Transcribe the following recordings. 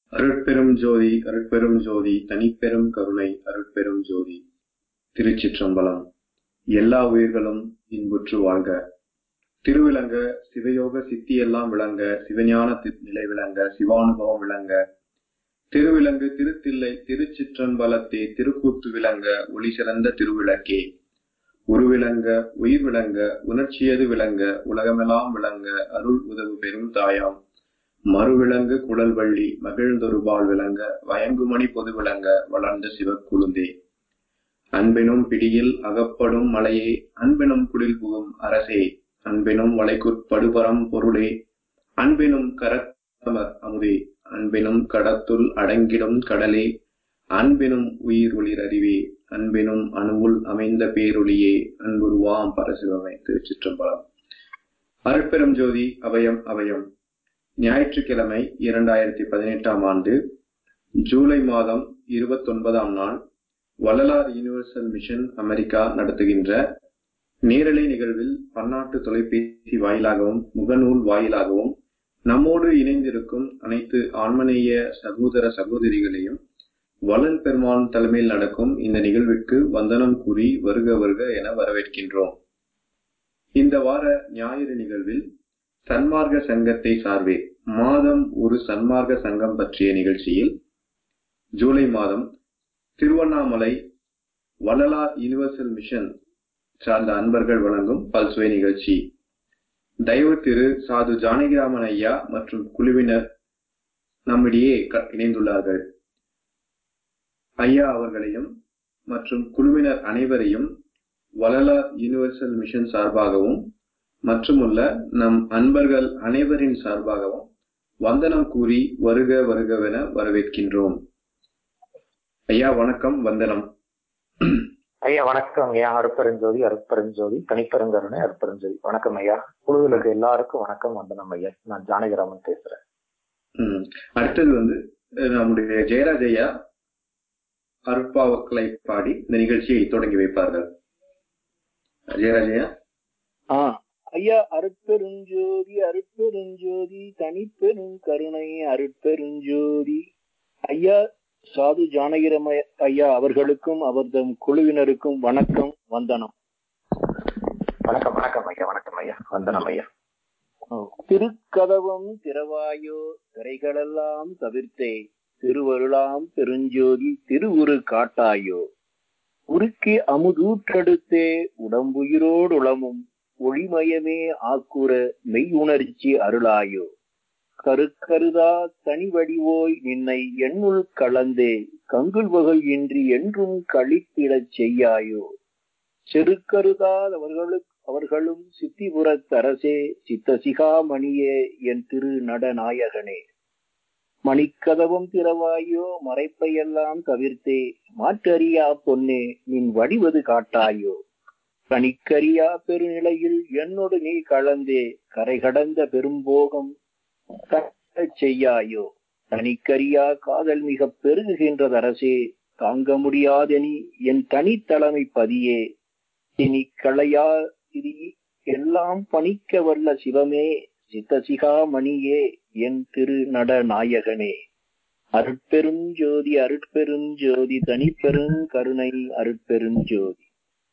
அருட்பெரும் ஜோதி அருட்பெரும் ஜோதி தனிப்பெரும் கருணை அருட்பெரும் ஜோதி திருச்சிற்றம்பலம் எல்லா உயிர்களும் இன்புற்று வாழ்க திருவிளங்க சிவயோக சித்தியெல்லாம் விளங்க சிவஞான தி- நிலை விளங்க சிவானுபவம் விளங்க திருவிலங்கு திருத்தில்லை திருச்சிற்றம்பலத்தே திருக்கூத்து விளங்க ஒளி சிறந்த திருவிளக்கே உருவிளங்க உயிர் விளங்க உணர்ச்சியது விளங்க உலகமெல்லாம் விளங்க அருள் உதவு பெரும் தாயாம் மறுவிலங்கு குழல் வள்ளி மகிழ்ந்தொருபால் விளங்க வயங்குமணி பொது விளங்க வளர்ந்த சிவக்குழுந்தே அன்பினும் பிடியில் அகப்படும் மலையே அன்பினும் குளில் புகும் அரசே அன்பினும் வளைக்குட்படுபரம் பொருளே அன்பினும் கரத்தமர் அமுதே அன்பினும் கடத்துள் அடங்கிடும் கடலே அன்பினும் உயிர் ஒளிர் அறிவே அன்பினும் அணுவுள் அமைந்த பேரொளியே அன்புருவாம் பரசிவமே திருச்சிற்றம்பலம் அருட்பெரும் ஜோதி அபயம் அபயம் ஞாயிற்றுக்கிழமை இரண்டாயிரத்தி பதினெட்டாம் ஆண்டு ஜூலை மாதம் இருபத்தொன்பதாம் நாள் வள்ளலார் யுனிவர்சல் மிஷன் அமெரிக்கா நடத்துகின்ற நேரலை நிகழ்வில் பன்னாட்டு தொலைபேசி வாயிலாகவும் முகநூல் வாயிலாகவும் நம்மோடு இணைந்திருக்கும் அனைத்து ஆன்மநேய சகோதர சகோதரிகளையும் வள்ளல் பெருமான் தலைமையில் நடக்கும் இந்த நிகழ்விற்கு வந்தனம் கூறி வருக வருக என வரவேற்கின்றோம் இந்த வார ஞாயிறு நிகழ்வில் சன்மார்க்க சங்கத்தை சார்பே மாதம் ஒரு சன்மார்க்க சங்கம் பற்றிய நிகழ்ச்சியில் ஜூலை மாதம் திருவண்ணாமலை வள்ளலார் யுனிவர்சல் மிஷன் சார்ந்த அன்பர்கள் வழங்கும் பல்சுவை நிகழ்ச்சி தயவு திரு சாது ஜானகிராமன் ஐயா மற்றும் குழுவினர் நம்மிடையே க- இணைந்துள்ளார்கள் ஐயா அவர்களையும் மற்றும் குழுவினர் அனைவரையும் வள்ளலார் யுனிவர்சல் மிஷன் சார்பாகவும் மற்றுமுள்ள நம் அன்பர்கள் அனைவரின் சார்பாகவும் வந்தனம் கூறி வருக வருகவென வரவேற்கின்றோம் ஐயா வணக்கம் வந்தனம் ஐயா வணக்கம் ஐயா அருப்பெருஞ்சோதி அருப்பெருஞ்சோதி தனிப்பெருங்கருணை அருப்பெருஞ்சோதி வணக்கம் ஐயா குழுவிலுக்கு எல்லாருக்கும் வணக்கம் வந்தனம் ஐயா நான் ஜானகிராமன் பேசுறேன் ம். அடுத்தது வந்து அஹ், நம்முடைய ஜெயராஜ் ஐயா அருட்பாவக்களை பாடி இந்த நிகழ்ச்சியை தொடங்கி வைப்பார்கள் ஜெயராஜ் ஐயா ஆ ஐயா அருட்பெருஞ்சோதி அருட்பெருஞ்சோதி தனிப்பெரும் கருணை அருட்பெருஞ்சோதி ஐயா சாது ஜானகிரம ஐயா அவர்களுக்கும் அவர்தம் குழுவினருக்கும் வணக்கம் வந்தனம் வணக்கம் வணக்கம் ஐயா வணக்கம் ஐயா வந்தனம் ஐயா திருக்கதவம் திறவாயோ திரைகளெல்லாம் தவிர்த்தே திருவருளாம் பெருஞ்சோதி திருவுரு காட்டாயோ உருக்கி அமுதூற்றெடுத்தே உடம்புயிரோடுளமும் ஒளிமயமே ஆக்குற மெய் உணர்ச்சி அருளாயோ கருக்கருதா தனி வடிவோய் நின்னை எண்ணுள் கலந்தே கங்குல் வகை இன்றி என்றும் கழித்திடச் செய்யாயோ செருக்கருதாதவர்களுக்கு அவர்களும் சித்திபுரத்தரசே சித்தசிகாமணியே என் திரு நடநாயகனே மணிக்கதவம் திறவாயோ மறைப்பையெல்லாம் தவிர்த்தே மாற்றறியா பொன்னே நின் வடிவது காட்டாயோ கணிக்கரியா பெருநிலையில் என்னோடு நீ கலந்தே கரை கடந்த பெரும்போகம் கட்டச் செய்யாயோ தனிக்கரியா காதல் மிக பெருகுகின்றதரசே தாங்க முடியாதெனி என் தனித்தலைமை பதியே இனி களையா திரி எல்லாம் பணிக்க வல்ல சிவமே சித்தசிகாமணியே என் திரு நடநாயகனே அருட்பெருஞ்சோதி அருட்பெருஞ்சோதி தனிப்பெரும் கருணை அருட்பெருஞ்சோதி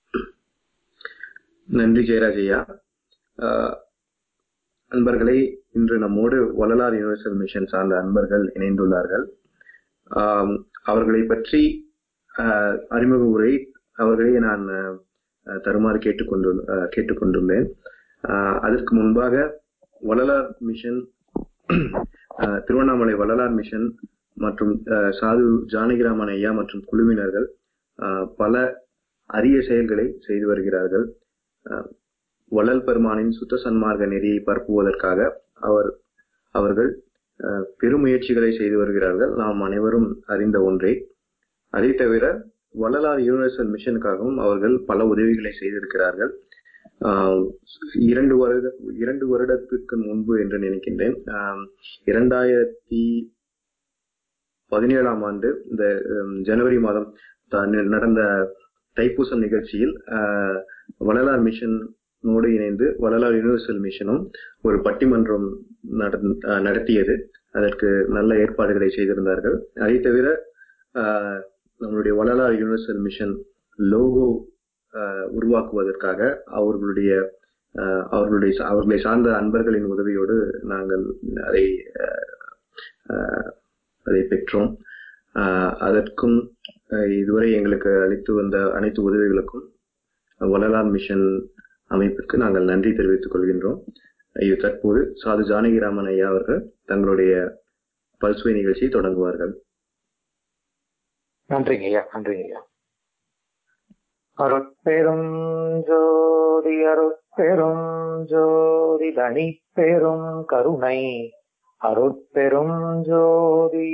நன்றி ஜெயராஜ் ஐயா ஆஹ், அன்பர்களே இன்று நம்மோடு வள்ளலார் யுனிவர்சல் மிஷன் சார்ந்த அன்பர்கள் இணைந்துள்ளார்கள் ஆம், அவர்களை பற்றி ஆஹ், அறிமுக உரை அவர்களே நான் ஆஹ், தருமாறு கேட்டுக்கொண்டு ஆஹ், கேட்டுக்கொண்டுள்ளேன் ஆஹ், அதற்கு முன்பாக வள்ளலார் மிஷன் ஆஹ், திருவண்ணாமலை வள்ளலார் மிஷன் மற்றும் ஆஹ், சாது ஜானகிராமன் ஐயா மற்றும் குழுவினர்கள் ஆஹ், பல அரிய செயல்களை செய்து வருகிறார்கள் ஆஹ், வள்ளல் பெருமானின் சுத்த சன்மார்க்க நெறியை பரப்புவதற்காக அவர் அவர்கள் ஆஹ், பெருமுயற்சிகளை செய்து வருகிறார்கள் நாம் அனைவரும் அறிந்த ஒன்றே அதை தவிர வள்ளலார் யூனிவர்சல் மிஷனுக்காகவும் அவர்கள் பல உதவிகளை செய்திருக்கிறார்கள் ஆஹ், இரண்டு வருட இரண்டு வருடத்துக்கு முன்பு என்று நினைக்கின்றேன் ஆஹ், இரண்டாயிரத்தி பதினேழாம் ஆண்டு இந்த ஹம், ஜனவரி மாதம் த- நடந்த தைப்பூசம் நிகழ்ச்சியில் ஆஹ், வள்ளலார் மிஷனோடு இணைந்து வள்ளலார் யுனிவர்சல் மிஷனும் ஒரு பட்டிமன்றம் நடந்- ஆஹ், நடத்தியது அதற்கு நல்ல ஏற்பாடுகளை செய்திருந்தார்கள் அதை தவிர ஆஹ், நம்மளுடைய வள்ளலார் யூனிவர்சல் மிஷன் லோகோ உருவாக்குவதற்காக அவர்களுடைய ஆஹ், அவர்களுடைய அவர்களை சார்ந்த அன்பர்களின் உதவியோடு நாங்கள் அதை ஆஹ், ஆஹ், அதை பெற்றோம் ஆஹ், அதற்கும் ஆஹ், இதுவரை எங்களுக்கு அளித்து வந்த அனைத்து உதவிகளுக்கும் வள்ளலார் மிஷன் அமைப்புக்கு நாங்கள் நன்றி தெரிவித்துக் கொள்கின்றோம் இது தற்போது சாது ஜானகிராமன் ஐயா அவர்கள் தங்களுடைய பல்சுவை நிகழ்ச்சியை தொடங்குவார்கள் நன்றிங்க ஐயா நன்றிங்க ஐயா அருட்பெரும் ஜோதி அருட்பெரும் ஜோதி தனி பெரும் கருணை அருட்பெரும் ஜோதி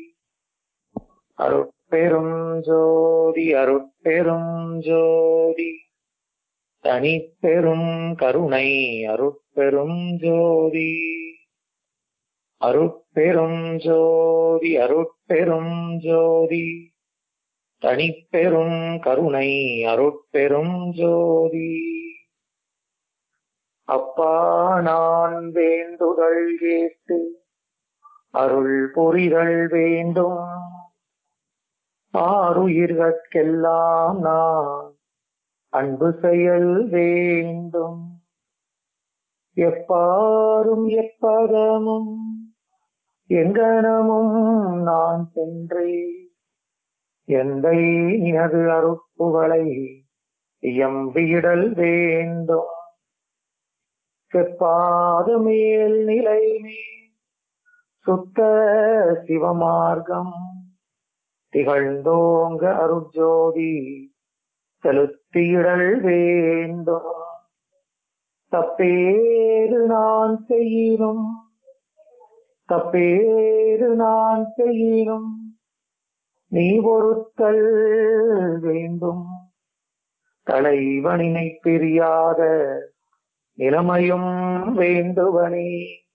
அருட்பெரும் ஜோதி அருட்பெரும் ஜோதி தனி பெரும் கருணை அருட்பெரும் ஜோதி அருட்பெரும் ஜோதி அருட்பெரும் ஜோதி தனிப்பெரும் கருணை அருட்பெரும் ஜோதி அப்பா நான் வேண்டுதல் கேட்டு அருள் புரிதல் வேண்டும் ஆறுயிர்கட்கெல்லாம் நான் அன்பு செயல் வேண்டும் எப்பாரும் எப்பதமும் எங்கனமும் நான் சென்றேன் எந்தை நினது அருப்புகளை எம்பிடல் வேண்டும் செப்பாத மேல் நிலைமே சுத்த சிவமார்க்கம் திகழ்ந்தோங்க அருட்ஜோதி செலுத்திடல் வேண்டும் தப்பேறு நான் செய்யினும் தப்பேறு நான் செய்யினும் நீ பொறுத்தல் வேண்டும் தலைவனினை பிரியாத நிலைமையும் வேண்டுவனே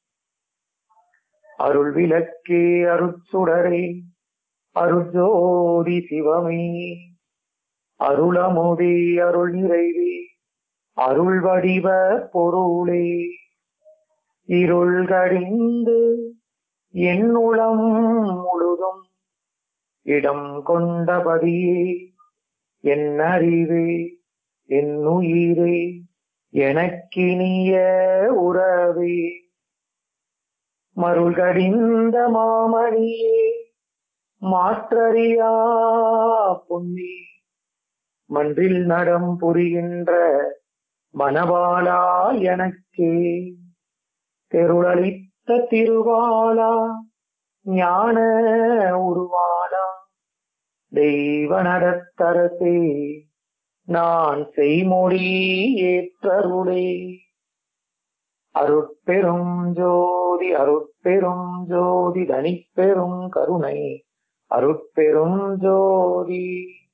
அருள் விளக்கே அருட்சுடரே அருட்ஜோதி சிவமே அருளமுதே அருள் நிறைவே அருள் வடிவ பொருளே இருள் கடிந்து என் உளம் முழுதும் இடம் கொண்டபடியே என் அறிவே என் உயிரே எனக்கினிய உறவே மருள் கடிந்த மாமணியே மாற்றறியா பொன்னி மன்றில் நடம் புரிகின்ற மனவாளா எனக்கே தெருளளித்த திருவாளா ஞான உருவாளா தெய்வ நடத்தரசே நான் செய்மொழி ஏற்றருளே அருட்பெரும் ஜோதி அருட்பெரும் ஜோதி தனிப்பெரும் கருணை அருட்பெரும் ஜோதி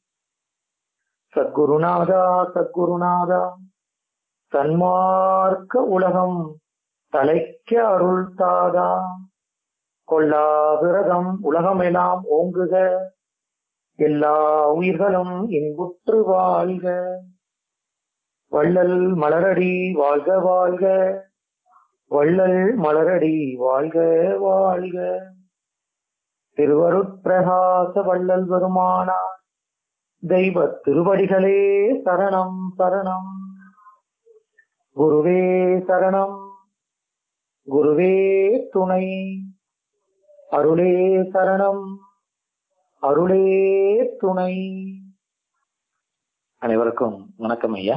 சத்குருநாதா சத்குருநாதா சன்மார்க்க உலகம் தலைக்க அருள் தாதா கொல்லா விரதம் உலகமெல்லாம் ஓங்குக எல்லா உயிர்களும் இன்புற்று வாழ்க வள்ளல் மலரடி வாழ்க வாழ்க வள்ளல் மலரடி வாழ்க வாழ்க திருவருட்பிரகாச வள்ளல் பெருமானார் தெய்வ திருவடிகளே சரணம் சரணம் குருவே சரணம் குருவே துணை அருளே சரணம் அருளே துணை அனைவருக்கும் வணக்கம் ஐயா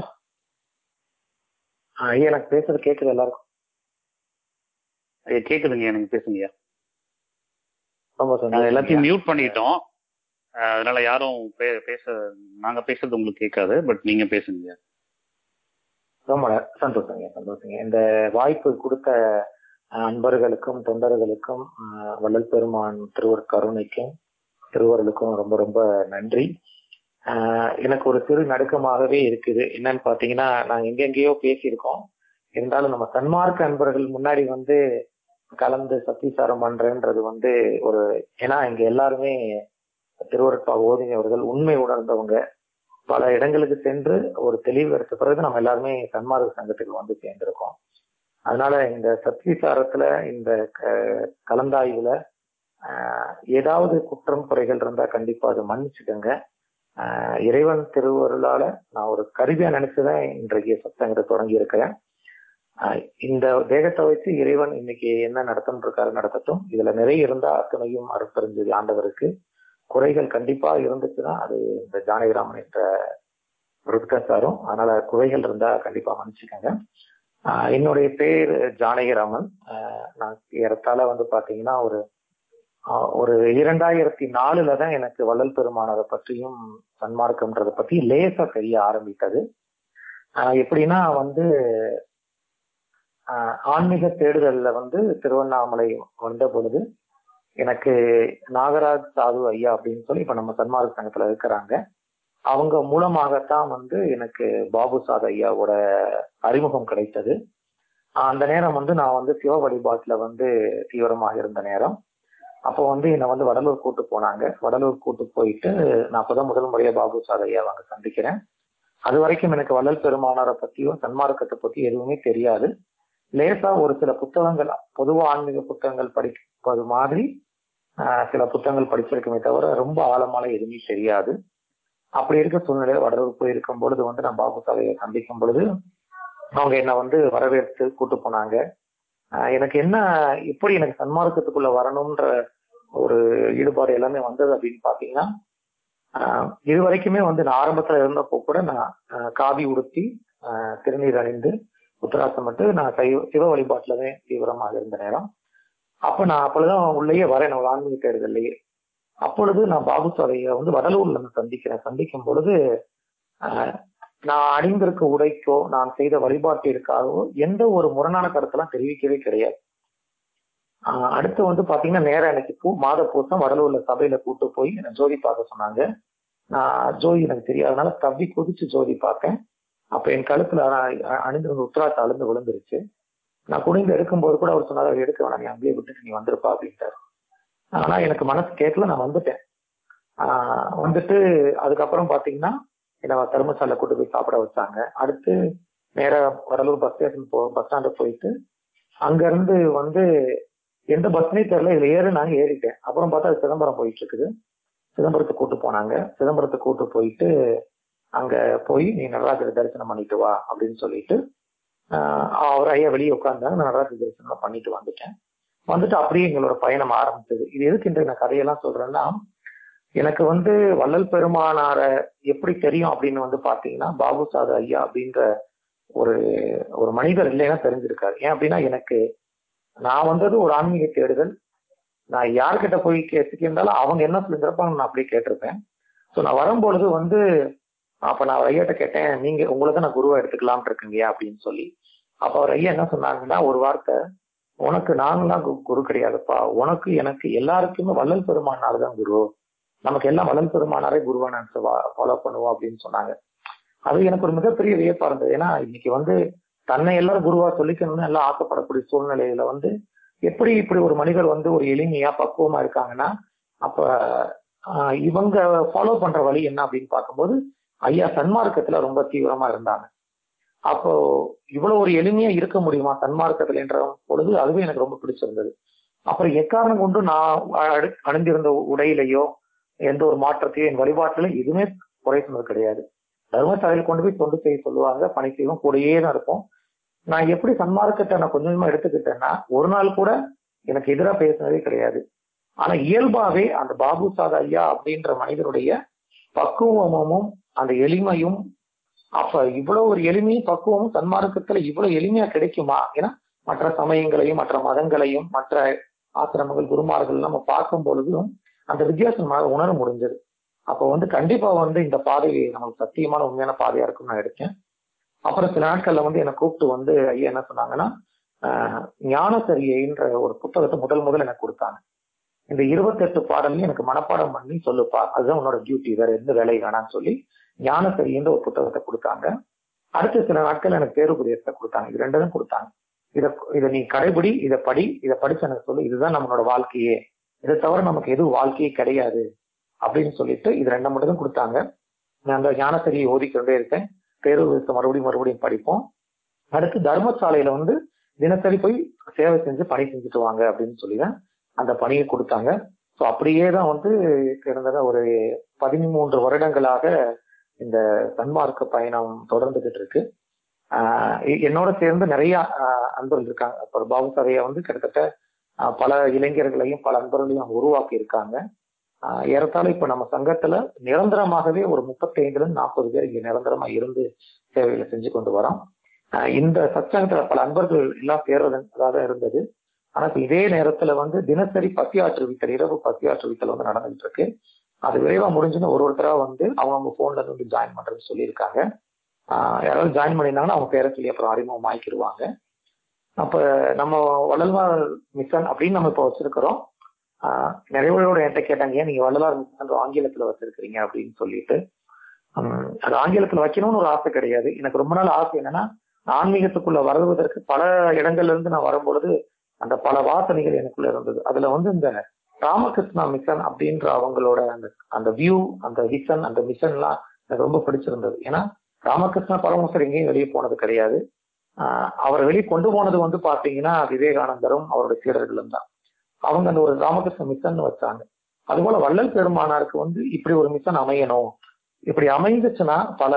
ஆ, ஐயா எனக்கு பேசுறது கேக்குது எல்லாருக்கும் ஐயா கேக்குதுங்க எனக்கு பேசுங்க ரொம்ப நாங்க சந்தோஷம் எல்லாத்தையும் ஐயா. மியூட் பண்ணிட்டோம் அஹ் அதனால யாரும் பே- பேச நாங்க பேசுறது உங்களுக்கு கேட்காது பட் நீங்க பேசுங்க ரொம்ப ந- சந்தோஷங்க சந்தோஷங்க இந்த வாய்ப்பு கொடுத்த அஹ், அன்பர்களுக்கும் தொண்டர்களுக்கும் அஹ், வள்ளல் பெருமான் திருவர் கருணைக்கும் திருவருளுக்கும் ரொம்ப ரொம்ப நன்றி அஹ், எனக்கு ஒரு சிறு நடுக்கமாகவே இருக்குது என்னன்னு பாத்தீங்கன்னா நாங்க எங்கெங்கேயோ பேசியிருக்கோம் இருந்தாலும் நம்ம சன்மார்க்க அன்பர்கள் முன்னாடி வந்து கலந்து சத்திசாரம் பண்றேன்றது வந்து ஒரு ஏன்னா இங்க எல்லாருமே திருவருட்பா ஓதினி அவர்கள் உண்மை உணர்ந்தவங்க பல இடங்களுக்கு சென்று ஒரு தெளிவு எடுத்த பிறகு நம்ம எல்லாருமே சன்மார்க்க சங்கத்துக்கு வந்து சேர்ந்திருக்கோம் அதனால இந்த சத்விசாரத்துல இந்த க- கலந்தாய்வுல ஆஹ், ஏதாவது குற்றம் குறைகள் இருந்தா கண்டிப்பா அதை மன்னிச்சுக்கோங்க ஆஹ், இறைவன் திருவருளால நான் ஒரு கருவியா நினைச்சுதான் இன்றைக்கு சத்தங்கிறத தொடங்கி இருக்கிறேன் ஆஹ், இந்த தேகத்தை வச்சு இறைவன் இன்னைக்கு என்ன நடத்தணும் இருக்காரு நடத்தட்டும் இதுல நிறைய இருந்தா அத்தனையும் அருட்பெருஞ்செவி ஆண்டவருக்கு குறைகள் கண்டிப்பா இருந்துச்சுன்னா அது இந்த ஜானகிராமன் என்ற ருத்கன் சாரும் அதனால குறைகள் இருந்தா கண்டிப்பா மன்னிச்சுக்கோங்க ஆஹ் என்னுடைய பேர் ஜானகிராமன் ஆஹ் நான் ஏறத்தாழ வந்து பாத்தீங்கன்னா ஒரு ஆஹ் ஒரு இரண்டாயிரத்தி நாலுல தான் எனக்கு வள்ளல் பெருமானதை பற்றியும் சன்மார்க்கம்ன்றதை பத்தி லேசா தெரிய ஆரம்பித்தது ஆஹ் எப்படின்னா வந்து ஆஹ் ஆன்மீக தேடுதல்ல வந்து திருவண்ணாமலை வந்த பொழுது எனக்கு நாகராஜ் சாது ஐயா அப்படின்னு சொல்லி இப்ப நம்ம சன்மார்க்க சங்கத்துல இருக்கிறாங்க அவங்க மூலமாகத்தான் வந்து எனக்கு பாபு சாத் ஐயாவோட அறிமுகம் கிடைத்தது ஆஹ் அந்த நேரம் வந்து நான் வந்து சிவ வழிபாட்டுல வந்து தீவிரமாக இருந்த நேரம் அப்போ வந்து என்னை வந்து வடலூர் கூட்டு போனாங்க வடலூர் கூட்டு போயிட்டு நான் அப்பதான் முதல் முறையா பாபு சாத் ஐயாவை அங்க சந்திக்கிறேன் அது வரைக்கும் எனக்கு வள்ளல் பெருமானாரை பத்தியும் சன்மார்க்கத்தை பத்தி எதுவுமே தெரியாது லேசா ஒரு சில புத்தகங்கள் பொதுவா ஆன்மீக புத்தகங்கள் படிப்பது மாதிரி ஆஹ் சில புத்தகங்கள் படிச்சிருக்குமே தவிர ரொம்ப ஆழமான எதுவுமே தெரியாது அப்படி இருக்க சூழ்நிலையில வடலூர் போய் இருக்கும் பொழுது வந்து நான் பாபு சாலையை சந்திக்கும் பொழுது அவங்க என்னை வந்து வரவேற்று கூட்டு போனாங்க ஆஹ் எனக்கு என்ன எப்படி எனக்கு சன்மார்க்கத்துக்குள்ள வரணும்ன்ற ஒரு ஈடுபாடு எல்லாமே வந்தது அப்படின்னு பாத்தீங்கன்னா ஆஹ் இது வரைக்குமே வந்து நான் ஆரம்பத்துல இருந்தப்போ கூட நான் ஆஹ் காவி உடுத்தி ஆஹ் திருநீர் அணிந்து உத்தராசமிட்டு நான் சைவ சிவ வழிபாட்டுலதான் தீவிரமாக இருந்த நேரம் அப்ப நான் அப்பொழுதுதான் உள்ளேயே வரேன் ஒரு ஆன்மீக தேடுதல்லையே அப்பொழுது நான் பாபு சாலையை வந்து வடலூர்ல நான் சந்திக்கிறேன் சந்திக்கும் பொழுது ஆஹ் நான் அணிந்திருக்க உடைக்கோ நான் செய்த வழிபாட்டிற்காகவோ எந்த ஒரு முரணான கருத்தெல்லாம் தெரிவிக்கவே கிடையாது ஆஹ் அடுத்து வந்து பாத்தீங்கன்னா நேரா எனக்கு பூ மாத பூசம் வடலூர்ல சபையில கூட்டு போய் என்னை ஜோதி பார்க்க சொன்னாங்க நான் ஜோதி எனக்கு தெரியாதனால தவி குதிச்சு ஜோதி பார்த்தேன் அப்ப என் கழுத்துல அ- அணிந்திருந்த உத்தராட்சி அழுந்து விழுந்துருச்சு நான் குனிந்து எடுக்கும்போது கூட அவர் சொன்னார் எடுக்க வேணாம் நீ அங்கேயே விட்டுட்டு நீ வந்துருப்பா அப்படின்ட்டாரு ஆனா எனக்கு மனசு கேட்கல நான் வந்துட்டேன் ஆஹ் வந்துட்டு அதுக்கப்புறம் பாத்தீங்கன்னா என்ன தர்மசாலை கூட்டு போய் சாப்பிட வச்சாங்க அடுத்து நேரா வடலூர் பஸ் ஸ்டேஷன் போ பஸ் ஸ்டாண்டு போயிட்டு அங்க இருந்து வந்து எந்த பஸ்னே தெரியல இதுல ஏறு நாங்க ஏறிட்டேன் அப்புறம் பார்த்தா அது சிதம்பரம் போயிட்டு இருக்குது சிதம்பரத்துக்கு கூட்டு போனாங்க சிதம்பரத்துக்கு கூட்டு போயிட்டு அங்க போய் நீ நடராஜர் தரிசனம் பண்ணிட்டு வா அப்படின்னு சொல்லிட்டு ஆஹ் அவர் ஐயா வெளியே உட்கார்ந்தாங்க நான் நடராஜர் தரிசனம் பண்ணிட்டு வந்துட்டேன் வந்துட்டு அப்படியே எங்களோட பயணம் ஆரம்பிச்சது இது எதுக்கு இன்றைக்கு நான் கதையெல்லாம் சொல்றேன்னா எனக்கு வந்து வள்ளல் பெருமானார எப்படி தெரியும் அப்படின்னு வந்து பாத்தீங்கன்னா பாபு சாது ஐயா அப்படின்ற ஒரு ஒரு மனிதர் இல்லைன்னா தெரிஞ்சிருக்காரு ஏன் அப்படின்னா எனக்கு நான் வந்தது ஒரு ஆன்மீக தேடுதல் நான் யார்கிட்ட போய் கேட்டுக்கிருந்தாலும் அவங்க என்ன சொல்லியிருப்பாங்க நான் அப்படியே கேட்டிருப்பேன் ஸோ நான் வரும்பொழுது வந்து அப்ப நான் அவர் ஐயாட்ட கேட்டேன் நீங்க உங்களை தான் நான் குருவா எடுத்துக்கலாம்னு இருக்கீங்க அப்படின்னு சொல்லி அப்ப அவர் ஐயா என்ன சொன்னாங்கன்னா ஒரு வார்த்தை உனக்கு நாங்களாம் கு- குரு கிடையாதுப்பா உனக்கு எனக்கு எல்லாருக்குமே வள்ளல் பெருமானார் தான் குரு நமக்கு எல்லாம் வள்ளல் பெருமானாரே குருவா நினைச்சு ஃபாலோ பண்ணுவோம் அப்படின்னு சொன்னாங்க அது எனக்கு ஒரு மிகப்பெரிய வியப்பா இருந்தது ஏன்னா இன்னைக்கு வந்து தன்னை எல்லாரும் குருவா சொல்லிக்கணும்னு எல்லாம் ஆசைப்படக்கூடிய சூழ்நிலையில வந்து எப்படி இப்படி ஒரு மனிதர் வந்து ஒரு எளிமையா பக்குவமா இருக்காங்கன்னா அப்ப ஆஹ் இவங்க ஃபாலோ பண்ற வழி என்ன அப்படின்னு பார்க்கும்போது ஐயா சன்மார்க்கத்துல ரொம்ப தீவிரமா இருந்தாங்க அப்போ இவ்வளவு ஒரு எளிமையா இருக்க முடியுமா சன்மார்க்கத்துல என்ற பொழுது அதுவே எனக்கு ரொம்ப பிடிச்சிருந்தது அப்புறம் எக்காரணம் கொண்டு நான் அடு- அணிந்திருந்த உடையிலையோ எந்த ஒரு மாற்றத்தையோ என் வழிபாட்டுல எதுவுமே குறை சொன்னது கிடையாது தர்மசாலையில் கொண்டு போய் தொண்டு செய்ய சொல்லுவாங்க பணி செய்வோம் கூடயே தான் இருப்போம் நான் எப்படி சன்மார்க்கத்தை நான் கொஞ்சம் கொஞ்சமா எடுத்துக்கிட்டேன்னா ஒரு நாள் கூட எனக்கு எதிராக பேசினதே கிடையாது ஆனா இயல்பாவே அந்த பாபு சாத் ஐயா அப்படின்ற மனிதனுடைய பக்குவமும் அந்த எளிமையும் அப்ப இவ்வளவு ஒரு எளிமையும் பக்குவமும் சன்மார்க்கத்துல இவ்வளவு எளிமையா கிடைக்குமா ஏன்னா மற்ற சமயங்களையும் மற்ற மதங்களையும் மற்ற ஆசிரமங்கள் குருமார்கள் நம்ம பார்க்கும் பொழுதும் அந்த வித்தியாசம் நம்மளால உணர முடிஞ்சது அப்ப வந்து கண்டிப்பா வந்து இந்த பாதை நமக்கு சத்தியமான உண்மையான பாதையா இருக்கும்னு நான் எடுத்தேன் அப்புறம் சில நாட்கள்ல வந்து என்னை கூப்பிட்டு வந்து ஐயா என்ன சொன்னாங்கன்னா ஆஹ் ஞானசரியைன்ற ஒரு புத்தகத்தை முதல் முதல்ல எனக்கு கொடுத்தாங்க இந்த இருபத்தெட்டு பாடல்லையும் எனக்கு மனப்பாடம் பண்ணி சொல்லுப்பா அதுதான் உன்னோட டியூட்டி வேற எந்த வேலை வேணாம்னு சொல்லி ஞானசரியன்ற ஒரு புத்தகத்தை கொடுத்தாங்க அடுத்த சில நாட்கள் எனக்கு பேருபுரியத்தை கொடுத்தாங்க இது ரெண்டும் கொடுத்தாங்க இத இதை நீ கடைபிடி இதை படி இதை படிச்சு எனக்கு சொல்லு இதுதான் நம்மளோட வாழ்க்கையே இதை தவிர நமக்கு எதுவும் வாழ்க்கையே கிடையாது அப்படின்னு சொல்லிட்டு இது ரெண்டு மட்டும் தான் கொடுத்தாங்க நான் அந்த ஞானசரியை ஓதிக்கொண்டே இருக்கேன் பேருபுரியத்தை மறுபடியும் மறுபடியும் படிப்போம் அடுத்து தர்மசாலையில வந்து தினசரி போய் சேவை செஞ்சு பணி செஞ்சுட்டு வாங்க அப்படின்னு சொல்லி தான் அந்த பணியை கொடுத்தாங்க ஸோ அப்படியே தான் வந்து கிட்டத்தட்ட ஒரு பதிமூன்று வருடங்களாக இந்த சன்மார்க்க பயணம் தொடர்ந்துகிட்டு இருக்கு ஆஹ் எ- என்னோட சேர்ந்து நிறைய ஆஹ் அன்பர்கள் இருக்காங்க அப்புறம் பாபு சாரையா வந்து கிட்டத்தட்ட ஆஹ் பல இளைஞர்களையும் பல அன்பர்களையும் அவங்க உருவாக்கி இருக்காங்க ஆஹ் ஏறத்தாழ இப்ப நம்ம சங்கத்துல நிரந்தரமாகவே ஒரு முப்பத்தி ஐந்துல இருந்து நாற்பது பேர் இங்க நிரந்தரமா இருந்து சேவைகளை செஞ்சு கொண்டு வரோம் ஆஹ் இந்த சத்சங்கத்துல பல அன்பர்கள் எல்லாம் சேர்வதாக தான் இருந்தது ஆனா இப்ப இதே நேரத்துல வந்து தினசரி பசி ஆற்றுவித்தல் இரவு பசி ஆற்றுவித்தல் வந்து நடந்துகிட்டு இருக்கு அது விரைவா முடிஞ்சுன்னு ஒரு ஒருத்தரா வந்து அவங்க போன்ல இருந்து வந்து ஜாயின் பண்றேன்னு சொல்லியிருக்காங்க ஆஹ் யாராவது ஜாயின் பண்ணியிருந்தாங்கன்னா அவங்க பேரை சொல்லி அப்புறம் அறிமுகம் ஆக்கிடுவாங்க அப்ப நம்ம வள்ளல்வார் மிஷன் அப்படின்னு நம்ம இப்போ வச்சிருக்கிறோம் ஆஹ் நிறைய பேரோட என்கிட்ட கேட்டாங்க ஏன் நீங்க வள்ளலார் மிஷன் ஆங்கிலத்துல வச்சிருக்கிறீங்க அப்படின்னு சொல்லிட்டு ஹம், அது ஆங்கிலத்துல வைக்கணும்னு ஒரு ஆசை கிடையாது எனக்கு ரொம்ப நாள் ஆசை என்னன்னா ஆன்மீகத்துக்குள்ள வருவதற்கு பல இடங்கள்ல இருந்து நான் வரும்பொழுது அந்த பல வாசனைகள் எனக்குள்ள இருந்தது அதுல வந்து இந்த ராமகிருஷ்ணா மிஷன் அப்படின்ற அவங்களோட அந்த அந்த வியூ அந்த விஷன் அந்த மிஷன்லாம் எனக்கு ரொம்ப பிடிச்சிருந்தது ஏன்னா ராமகிருஷ்ண பரமஹம்சர் எங்கேயும் வெளியே போனது கிடையாது ஆஹ் அவரை வெளியே கொண்டு போனது வந்து பாத்தீங்கன்னா விவேகானந்தரும் அவருடைய சீடர்களும் தான் அவங்க அந்த ஒரு ராமகிருஷ்ண மிஷன் வச்சாங்க அதுபோல வள்ளல் பெருமானாருக்கு வந்து இப்படி ஒரு மிஷன் அமையணும் இப்படி அமைந்துச்சுன்னா பல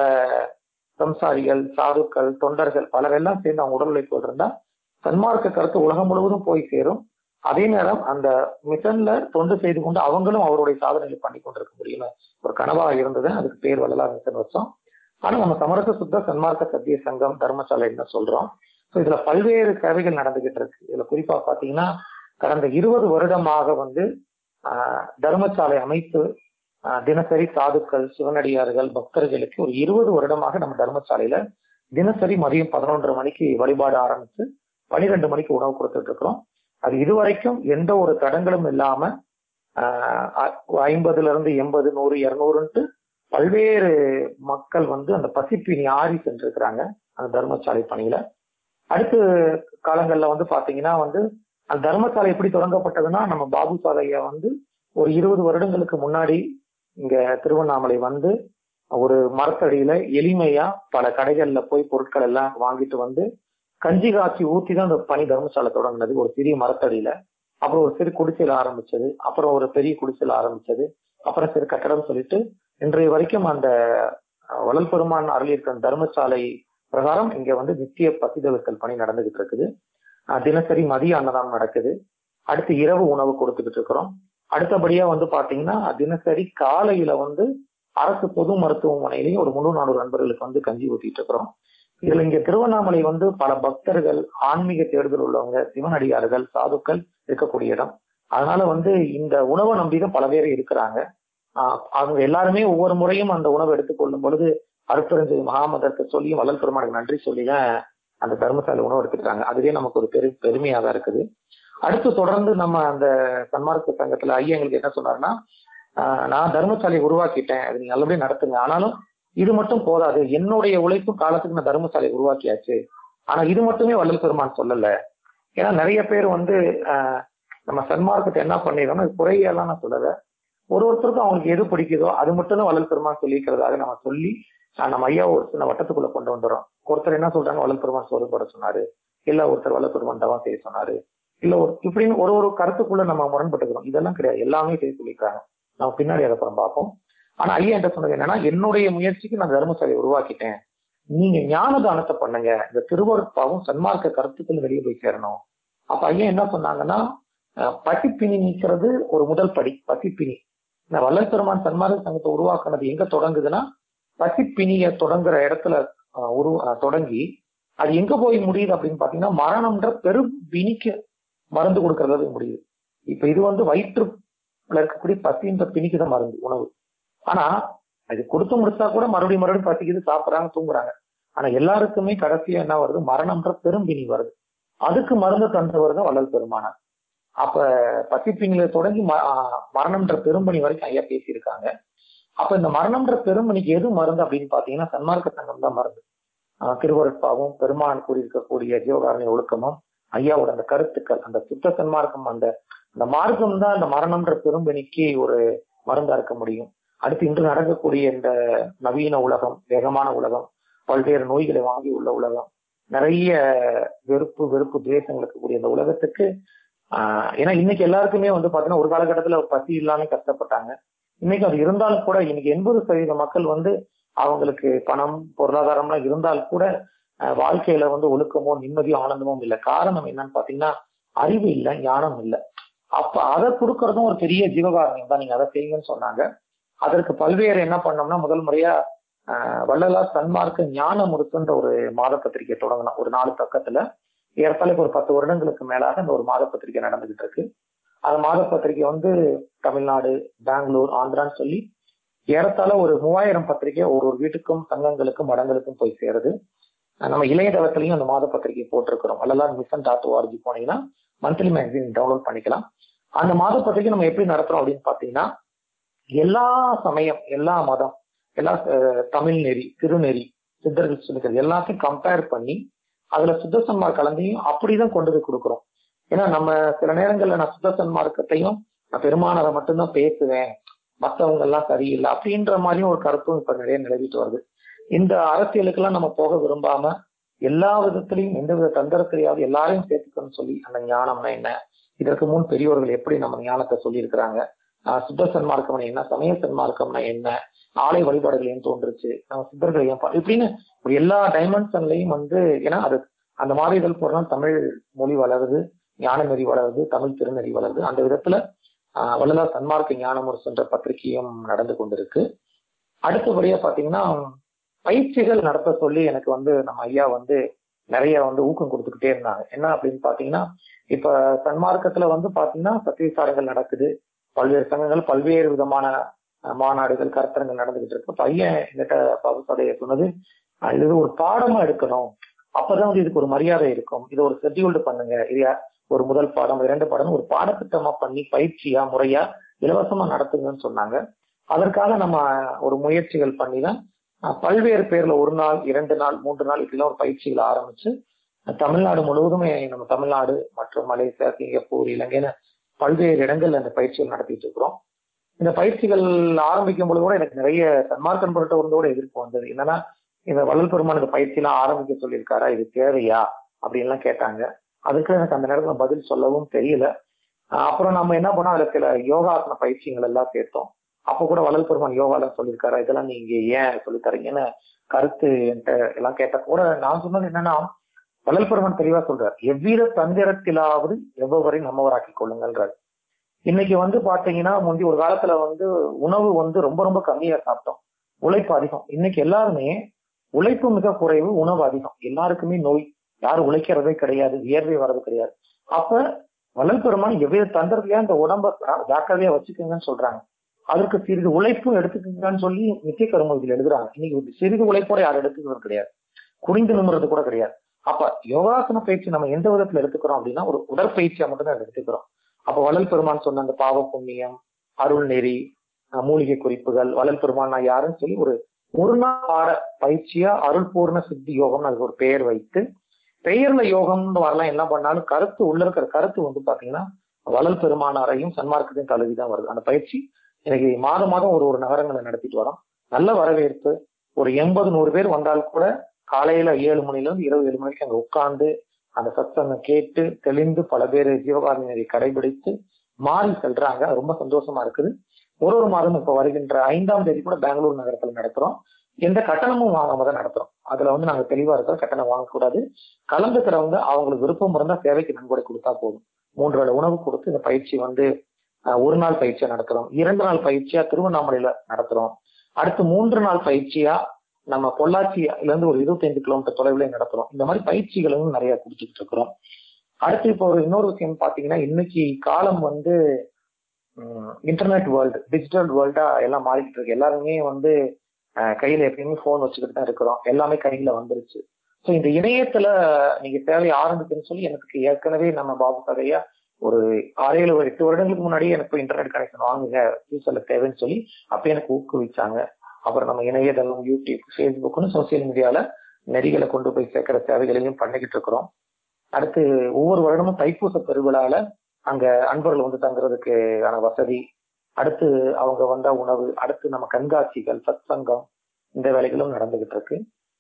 சம்சாரிகள் சாதுக்கள் தொண்டர்கள் பலரெல்லாம் சேர்ந்து அவங்க உடல் உழைப்பு இருந்தா சன்மார்க்க கருத்து உலகம் முழுவதும் போய் சேரும் அதே நேரம் அந்த மிஷன்ல தொண்டு செய்து கொண்டு அவங்களும் அவருடைய சாதனைகளை பண்ணி கொண்டிருக்க முடியும்னு ஒரு கனவா இருந்தது அதுக்கு பேர் வள்ளலார் மிஷன் வச்சோம் ஆனா நம்ம சமரச சுத்த சன்மார்க்க சத்திய சங்கம் தர்மசாலை என்ன சொல்றோம் ஸோ இதுல பல்வேறு சேவைகள் நடந்துகிட்டு இருக்கு இதுல குறிப்பா பாத்தீங்கன்னா கடந்த இருபது வருடமாக வந்து ஆஹ், தர்மசாலை அமைத்து ஆஹ், தினசரி சாதுக்கள் சிவனடியார்கள் பக்தர்களுக்கு ஒரு இருபது வருடமாக நம்ம தர்மசாலையில தினசரி மதியம் பதினொன்றரை மணிக்கு வழிபாடு ஆரம்பிச்சு பனிரெண்டு மணிக்கு உணவு கொடுத்துட்டு இருக்கிறோம் அது இதுவரைக்கும் எந்த ஒரு தடங்களும் இல்லாம ஆஹ், ஐ- ஐம்பதுல இருந்து எண்பது நூறு இருநூறுன்ட்டு பல்வேறு மக்கள் வந்து அந்த பசிப்பினி ஆறி சென்றிருக்கிறாங்க அந்த தர்மசாலை பணியில அடுத்த காலங்கள்ல வந்து பாத்தீங்கன்னா வந்து அந்த தர்மசாலை எப்படி தொடங்கப்பட்டதுன்னா நம்ம பாபு சாலைய வந்து ஒரு இருபது வருடங்களுக்கு முன்னாடி இங்க திருவண்ணாமலை வந்து ஒரு மரத்தடியில எளிமையா பல கடைகள்ல போய் பொருட்கள் எல்லாம் வாங்கிட்டு வந்து கஞ்சி காய்ச்சி ஊத்தி தான் அந்த பனி தர்மசாலை தொடங்கினது ஒரு சிறிய மரத்தடியில அப்புறம் ஒரு சிறு குடிசையில் ஆரம்பிச்சது அப்புறம் ஒரு பெரிய குடிசையில் ஆரம்பிச்சது அப்புறம் சிறு கட்டடம் சொல்லிட்டு இன்றைய வரைக்கும் அந்த அஹ், வள்ளல் பெருமான் அருளியிருக்கிற தர்மசாலை பிரகாரம் இங்க வந்து நித்திய பசிதவித்தல் பணி நடந்துகிட்டு இருக்குது அஹ், தினசரி மதிய அன்னதானம் நடக்குது அடுத்து இரவு உணவு கொடுத்துக்கிட்டு இருக்கிறோம் அடுத்தபடியா வந்து பாத்தீங்கன்னா தினசரி காலையில வந்து அரசு பொது மருத்துவமனையிலையும் ஒரு முன்னூறு நானூறு நண்பர்களுக்கு வந்து கஞ்சி ஊத்திட்டு இருக்கிறோம் இதுல இங்க திருவண்ணாமலை வந்து பல பக்தர்கள் ஆன்மீக தேடுதல் உள்ளவங்க சிவனடியார்கள் சாதுக்கள் இருக்கக்கூடிய இடம் அதனால வந்து இந்த உணவை நம்பிதான் பல பேர் இருக்கிறாங்க ஆஹ் அவங்க எல்லாருமே ஒவ்வொரு முறையும் அந்த உணவை எடுத்துக்கொள்ளும் பொழுது அருட்பெருஞ்செய் மகாமதற்கு சொல்லி வள்ளல் பெருமானுக்கு நன்றி சொல்லிதான் அந்த தர்மசாலை உணவு எடுத்துக்கிறாங்க அதுவே நமக்கு ஒரு பெரு பெருமையா தான் இருக்குது அடுத்து தொடர்ந்து நம்ம அந்த சன்மார்க்க சங்கத்துல ஐயா எங்களுக்கு என்ன சொன்னாருன்னா ஆஹ் நான் தர்மசாலை உருவாக்கிட்டேன் அது நீங்க நல்லபடியா நடத்துங்க ஆனாலும் இது மட்டும் போதாது என்னுடைய உழைப்பும் காலத்துக்கு நான் தர்மசாலை உருவாக்கியாச்சு ஆனா இது மட்டுமே வள்ளல் பெருமான் சொல்லல ஏன்னா நிறைய பேர் வந்து ஆஹ் நம்ம சன்மார்க்கத்தை என்ன பண்ணிடுறோம்னா குறையெல்லாம் நான் சொல்லல ஒரு ஒருத்தருக்கும் அவங்களுக்கு எது பிடிக்குதோ அது மட்டும் தான் வள்ளல் பெருமான் சொல்லிக்கிறதாக நம்ம சொல்லி ஆஹ் நம்ம ஐயா ஒரு சின்ன வட்டத்துக்குள்ள கொண்டு வந்துடுறோம் ஒருத்தர் என்ன சொல்றாங்க வள்ளல் பெருமான் சோறு போட சொன்னாரு இல்ல ஒருத்தர் வள்ளல் பெருமான் தவம் செய்ய சொன்னாரு இல்ல ஒரு இப்படின்னு ஒரு ஒரு கருத்துக்குள்ள நம்ம முரண்பட்டுக்கிறோம் இதெல்லாம் கிடையாது எல்லாமே செய்ய சொல்லிக்கிறாங்க நம்ம பின்னாடி அதை அப்புறம் பார்ப்போம் ஆனா ஐயா என்ன சொன்னது என்னன்னா என்னுடைய முயற்சிக்கு நான் தர்மசாலை உருவாக்கிட்டேன் நீங்க ஞான தானத்தை பண்ணுங்க இந்த திருவருட்பாவும் சன்மார்க்க கருத்துக்கள் வெளியே போய் சேரணும் அப்ப ஐயா என்ன சொன்னாங்கன்னா அஹ், பசிப்பினி நீக்கிறது ஒரு முதல் படி பசிப்பினி இந்த வள்ளல் பெருமான் சன்மார்க்க சங்கத்தை உருவாக்குனது எங்க தொடங்குதுன்னா பசிப்பினிய தொடங்குற இடத்துல அஹ், உரு அஹ், தொடங்கி அது எங்க போய் முடியுது அப்படின்னு பாத்தீங்கன்னா மரணம்ன்ற பெரும் பிணிக்கு மருந்து கொடுக்கறது முடியுது இப்ப இது வந்து வயிற்றுல இருக்கக்கூடிய பசின்ற பிணிக்கு தான் மருந்து உணவு ஆனா அது கொடுத்து முடிச்சா கூட மறுபடியும் மறுபடியும் பசிக்குது சாப்பிடுறாங்க தூங்குறாங்க ஆனா எல்லாருக்குமே கடைசியா என்ன வருது மரணம்ன்ற பெரும்பிணி வருது அதுக்கு மருந்து தந்தவர் தான் வள்ளல் பெருமானார் அப்ப பசிப்பிணியில தொடங்கி ம- ஆஹ் மரணம்ன்ற பெரும்பணி வரைக்கும் ஐயா பேசியிருக்காங்க அப்ப இந்த மரணம்ன்ற பெரும்பணிக்கு எது மருந்து அப்படின்னு பாத்தீங்கன்னா சன்மார்க்க சங்கம் தான் மருந்து ஆஹ் திருவருட்பாவும் பெருமான் கூறியிருக்கக்கூடிய ஜீவகாரணி ஒழுக்கமும் ஐயாவோட அந்த கருத்துக்கள் அந்த சுத்த சன்மார்க்கம் அந்த அந்த மார்க்கம் தான் அந்த மரணம்ன்ற பெரும்பணிக்கு ஒரு மருந்தா இருக்க முடியும் அடுத்து இன்று நடக்கக்கூடிய இந்த நவீன உலகம் வேகமான உலகம் பல்வேறு நோய்களை வாங்கி உள்ள உலகம் நிறைய வெறுப்பு வெறுப்பு துவேஷங்கள் இருக்கக்கூடிய இந்த உலகத்துக்கு ஆஹ் ஏன்னா இன்னைக்கு எல்லாருக்குமே வந்து பாத்தீங்கன்னா ஒரு காலகட்டத்துல பசி இல்லாம கஷ்டப்பட்டாங்க இன்னைக்கு அது இருந்தாலும் கூட இன்னைக்கு எண்பது சதவீத மக்கள் வந்து அவங்களுக்கு பணம் பொருளாதாரம்லாம் இருந்தால் கூட ஆஹ் வாழ்க்கையில வந்து ஒழுக்கமோ நிம்மதியோ ஆனந்தமும் இல்லை காரணம் என்னன்னு பாத்தீங்கன்னா அறிவு இல்லை ஞானம் இல்லை அப்ப அதை கொடுக்கறதும் ஒரு பெரிய ஜீவகாரணம் தான் நீங்க அதை செய்யுங்கன்னு சொன்னாங்க அதற்கு பல்வேறு என்ன பண்ணோம்னா முதல் முறையா ஆஹ் வள்ளலார் சன்மார்க்க ஞான முறுக்குன்ற ஒரு மாத பத்திரிகை தொடங்கணும் ஒரு நாலு பக்கத்துல ஏறத்தாழ ஒரு பத்து வருடங்களுக்கு மேலாக இந்த ஒரு மாத பத்திரிகை நடந்துகிட்டு இருக்கு அந்த மாத பத்திரிகை வந்து தமிழ்நாடு பெங்களூர் ஆந்திரான்னு சொல்லி ஏறத்தாழ ஒரு மூவாயிரம் பத்திரிகை ஒரு ஒரு வீட்டுக்கும் சங்கங்களுக்கும் மடங்களுக்கும் போய் சேருது நம்ம இளையதளத்திலையும் அந்த மாத பத்திரிகை போட்டிருக்கிறோம் வள்ளலார் மிஷன் டாட் ஓஆர்ஜி போனீங்கன்னா மந்த்லி மேகசின் டவுன்லோட் பண்ணிக்கலாம் அந்த மாத பத்திரிகை நம்ம எப்படி நடத்துறோம் அப்படின்னு பாத்தீங்கன்னா எல்லா சமயம் எல்லா மதம் எல்லா அஹ், தமிழ் நெறி திருநெறி சித்தர்கள் சொல்லிக்கிறது எல்லாத்தையும் கம்பேர் பண்ணி அதுல சுத்த சன்மார்க்க கலந்தையும் அப்படிதான் கொண்டு போய் கொடுக்குறோம் ஏன்னா நம்ம சில நேரங்கள்ல நான் சுத்த சன்மார்க்கத்தையும் நான் பெருமானதை மட்டும்தான் பேசுவேன் மத்தவங்க எல்லாம் சரியில்லை அப்படின்ற மாதிரியும் ஒரு கருத்தும் இப்ப நிறைய நிலவிட்டு வருது இந்த அரசியலுக்கெல்லாம் நம்ம போக விரும்பாம எல்லா விதத்திலையும் எந்த வித தந்திரத்திலையாவது எல்லாரையும் சேர்த்துக்கணும்னு சொல்லி அந்த ஞானம்னா என்ன இதற்கு முன் பெரியோர்கள் எப்படி நம்ம ஞானத்தை சொல்லியிருக்கிறாங்க ஆஹ் சுத்த சன்மார்க்கம்னா என்ன சமய சன்மார்க்கம்னா என்ன ஆலய வழிபாடுகள் ஏன் தோன்றுச்சு நம்ம சித்தர்கள் ஏன் பா- இப்படின்னு ஒரு எல்லா டைமென்ஷன்லையும் வந்து ஏன்னா அது அந்த மாதிரி இதழ் போறதுனால தமிழ் மொழி வளருது ஞான நெறி வளருது தமிழ் திருநெறி வளருது அந்த விதத்துல ஆஹ் வள்ளலார் சன்மார்க்க ஞானமுரசு என்ற பத்திரிகையும் நடந்து கொண்டிருக்கு அடுத்தபடியா பாத்தீங்கன்னா பயிற்சிகள் நடத்த சொல்லி எனக்கு வந்து நம்ம ஐயா வந்து நிறைய வந்து ஊக்கம் கொடுத்துக்கிட்டே இருந்தாங்க என்ன அப்படின்னு பாத்தீங்கன்னா இப்ப சன்மார்க்கத்துல வந்து பாத்தீங்கன்னா சத்தியசாரங்கள் நடக்குது பல்வேறு சங்கங்கள் பல்வேறு விதமான அஹ், மாநாடுகள் கருத்தரங்கள் நடந்துகிட்டு இருக்கு பையன் என்கிட்ட பாபு சதைய சொன்னது அஹ், இது ஒரு பாடமா எடுக்கணும் அப்பதான் வந்து இதுக்கு ஒரு மரியாதை இருக்கும் இது ஒரு ஷெட்யூல்டு பண்ணுங்க இது யா- ஒரு முதல் பாடம் இரண்டு பாடம் ஒரு பாடத்திட்டமா பண்ணி பயிற்சியா முறையா இலவசமா நடத்துங்கன்னு சொன்னாங்க அதற்காக நம்ம ஒரு முயற்சிகள் பண்ணி தான் அஹ், பல்வேறு பேர்ல ஒரு நாள் இரண்டு நாள் மூன்று நாள் இப்படிலாம் ஒரு பயிற்சிகளை ஆரம்பிச்சு அஹ், தமிழ்நாடு முழுவதுமே நம்ம தமிழ்நாடு மற்றும் மலேசியா சிங்கப்பூர் இலங்கைன்னு பல்வேறு இடங்கள்ல அந்த பயிற்சிகள் நடத்திட்டு இருக்கிறோம் இந்த பயிற்சிகள் ஆரம்பிக்கும் பொழுது கூட எனக்கு நிறைய சன்மார்க்கன் பொருட்ட ஒன்றோட எதிர்ப்பு வந்தது என்னன்னா இந்த வள்ளல் பெருமான் இந்த பயிற்சியெல்லாம் ஆரம்பிக்க சொல்லியிருக்காரா இது தேவையா அப்படின்லாம் கேட்டாங்க அதுக்கு எனக்கு அந்த நேரத்துல பதில் சொல்லவும் தெரியல ஆஹ் அப்புறம் நம்ம என்ன பண்ணோம் அதுல சில யோகாசன பயிற்சிகள் எல்லாம் சேர்த்தோம் அப்ப கூட வள்ளல் பெருமான் யோகால சொல்லியிருக்காரா இதெல்லாம் நீங்க ஏன் சொல்லித் தரீங்கன்னு கருத்து என்கிட்ட எல்லாம் கேட்ட கூட நான் சொன்னது என்னன்னா வள்ளல் பெருமான் தெளிவா சொல்றார் எவ்வித தந்திரத்திலாவது எவ்வளவரை நம்மவராக்கிக் கொள்ளுங்கள்ன்றார் இன்னைக்கு வந்து பாத்தீங்கன்னா முந்தி ஒரு காலத்துல வந்து உணவு வந்து ரொம்ப ரொம்ப கம்மியா சாப்பிட்டோம் உழைப்பு அதிகம் இன்னைக்கு எல்லாருமே உழைப்பு மிக குறைவு உணவு அதிகம் எல்லாருக்குமே நோய் யாரும் உழைக்கிறதே கிடையாது வியர்வை வர்றது கிடையாது அப்ப வள்ளல் பெருமான் எவ்வித தந்திரத்திலேயே அந்த உடம்ப ஜாக்கிரதையா வச்சுக்கோங்கன்னு சொல்றாங்க அதற்கு சிறிது உழைப்பும் எடுத்துக்கங்கன்னு சொல்லி நித்திய கருமத்தில் எழுதுறாங்க இன்னைக்கு ஒரு சிறிது உழைப்போட யாரும் எடுத்துக்கிறது கிடையாது குனிந்து நிமிறது கூட கிடையாது அப்ப யோகாசன பயிற்சி நம்ம எந்த விதத்துல எடுத்துக்கிறோம் அப்படின்னா ஒரு உடற்பயிற்சியா மட்டும் தான் எடுத்துக்கிறோம் அப்ப வள்ளல் பெருமான் சொன்ன அந்த பாவ புண்ணியம் அருள் நெறி அஹ் மூலிகை குறிப்புகள் வள்ளல் பெருமான் நான் யாருன்னு சொல்லி ஒரு ஒரு நாள் பாட பயிற்சியா அருள் பூர்ண சித்தி யோகம்னு அதுக்கு ஒரு பெயர் வைத்து பெயர்ல யோகம்னு வரலாம் என்ன பண்ணாலும் கருத்து உள்ள இருக்கிற கருத்து வந்து பாத்தீங்கன்னா வள்ளல் பெருமானாரையும் சன்மார்க்கத்தையும் தழுவிதான் வருது அந்த பயிற்சி எனக்கு மாதம் மாதம் ஒரு ஒரு நகரங்களை நடத்திட்டு வரோம் நல்ல வரவேற்பு ஒரு எண்பது நூறு பேர் வந்தால் கூட காலையில ஏழு மணில இருந்து இரவு ஏழு மணிக்கு அங்க உட்கார்ந்து அந்த சத்தம் கேட்டு தெளிந்து பல பேர் ஜீவகாரணி கடைபிடித்து மாறி செல்றாங்க அது ரொம்ப சந்தோஷமா இருக்குது ஒரு ஒரு மாதம் இப்ப வருகின்ற ஐந்தாம் தேதி கூட பெங்களூர் நகரத்துல நடத்துறோம் எந்த கட்டணமும் வாங்காம தான் நடத்துறோம் அதுல வந்து நாங்க தெளிவா இருக்கிறோம் கட்டணம் வாங்கக்கூடாது கலந்துக்கிறவங்க அவங்களுக்கு விருப்பம் இருந்தா சேவைக்கு நன்கொடை கொடுத்தா போதும் மூன்று வேளை உணவு கொடுத்து இந்த பயிற்சி வந்து அஹ், ஒரு நாள் பயிற்சியா நடத்துறோம் இரண்டு நாள் பயிற்சியா திருவண்ணாமலையில நடத்துறோம் அடுத்து மூன்று நாள் பயிற்சியா நம்ம பொள்ளாச்சியில இருந்து ஒரு இருபத்தைந்து கிலோமீட்டர் தொலைவில் நடத்துறோம் இந்த மாதிரி பயிற்சிகளும் நிறைய கொடுத்துட்டு இருக்கிறோம் அடுத்து இப்போ ஒரு இன்னொரு விஷயம் பாத்தீங்கன்னா இன்னைக்கு காலம் வந்து இன்டர்நெட் வேர்ல்டு டிஜிட்டல் வேர்ல்டா எல்லாம் மாறிக்கிட்டு இருக்கு எல்லாருமே வந்து அஹ், கையில எப்பயுமே போன் வச்சுக்கிட்டு தான் இருக்கிறோம் எல்லாமே கையில வந்துருச்சு ஸோ இந்த இணையத்துல நீங்க தேவை ஆரம்பிக்குன்னு சொல்லி எனக்கு ஏற்கனவே நம்ம பாபு கதையா ஒரு ஆறு ஏழு எட்டு வருடங்களுக்கு முன்னாடியே எனக்கு இன்டர்நெட் கனெக்ஷன் வாங்குங்க ஃபியூச்சர்ல தேவைன்னு சொல்லி அப்ப எனக்கு ஊக்குவிச்சாங்க அப்புறம் நம்ம இணையதளம் யூடியூப் ஃபேஸ்புக்னு சோசியல் மீடியால நெறிகளை கொண்டு போய் சேர்க்கிற சேவைகளையும் பண்ணிக்கிட்டு இருக்கிறோம் அடுத்து ஒவ்வொரு வருடமும் தைப்பூச பெருவிழால அங்க அன்பர்கள் வந்து தங்குறதுக்கான வசதி அடுத்து அவங்க வந்த உணவு அடுத்து நம்ம கண்காட்சிகள் சத்சங்கம் இந்த வேலைகளும் நடந்துகிட்டு இருக்கு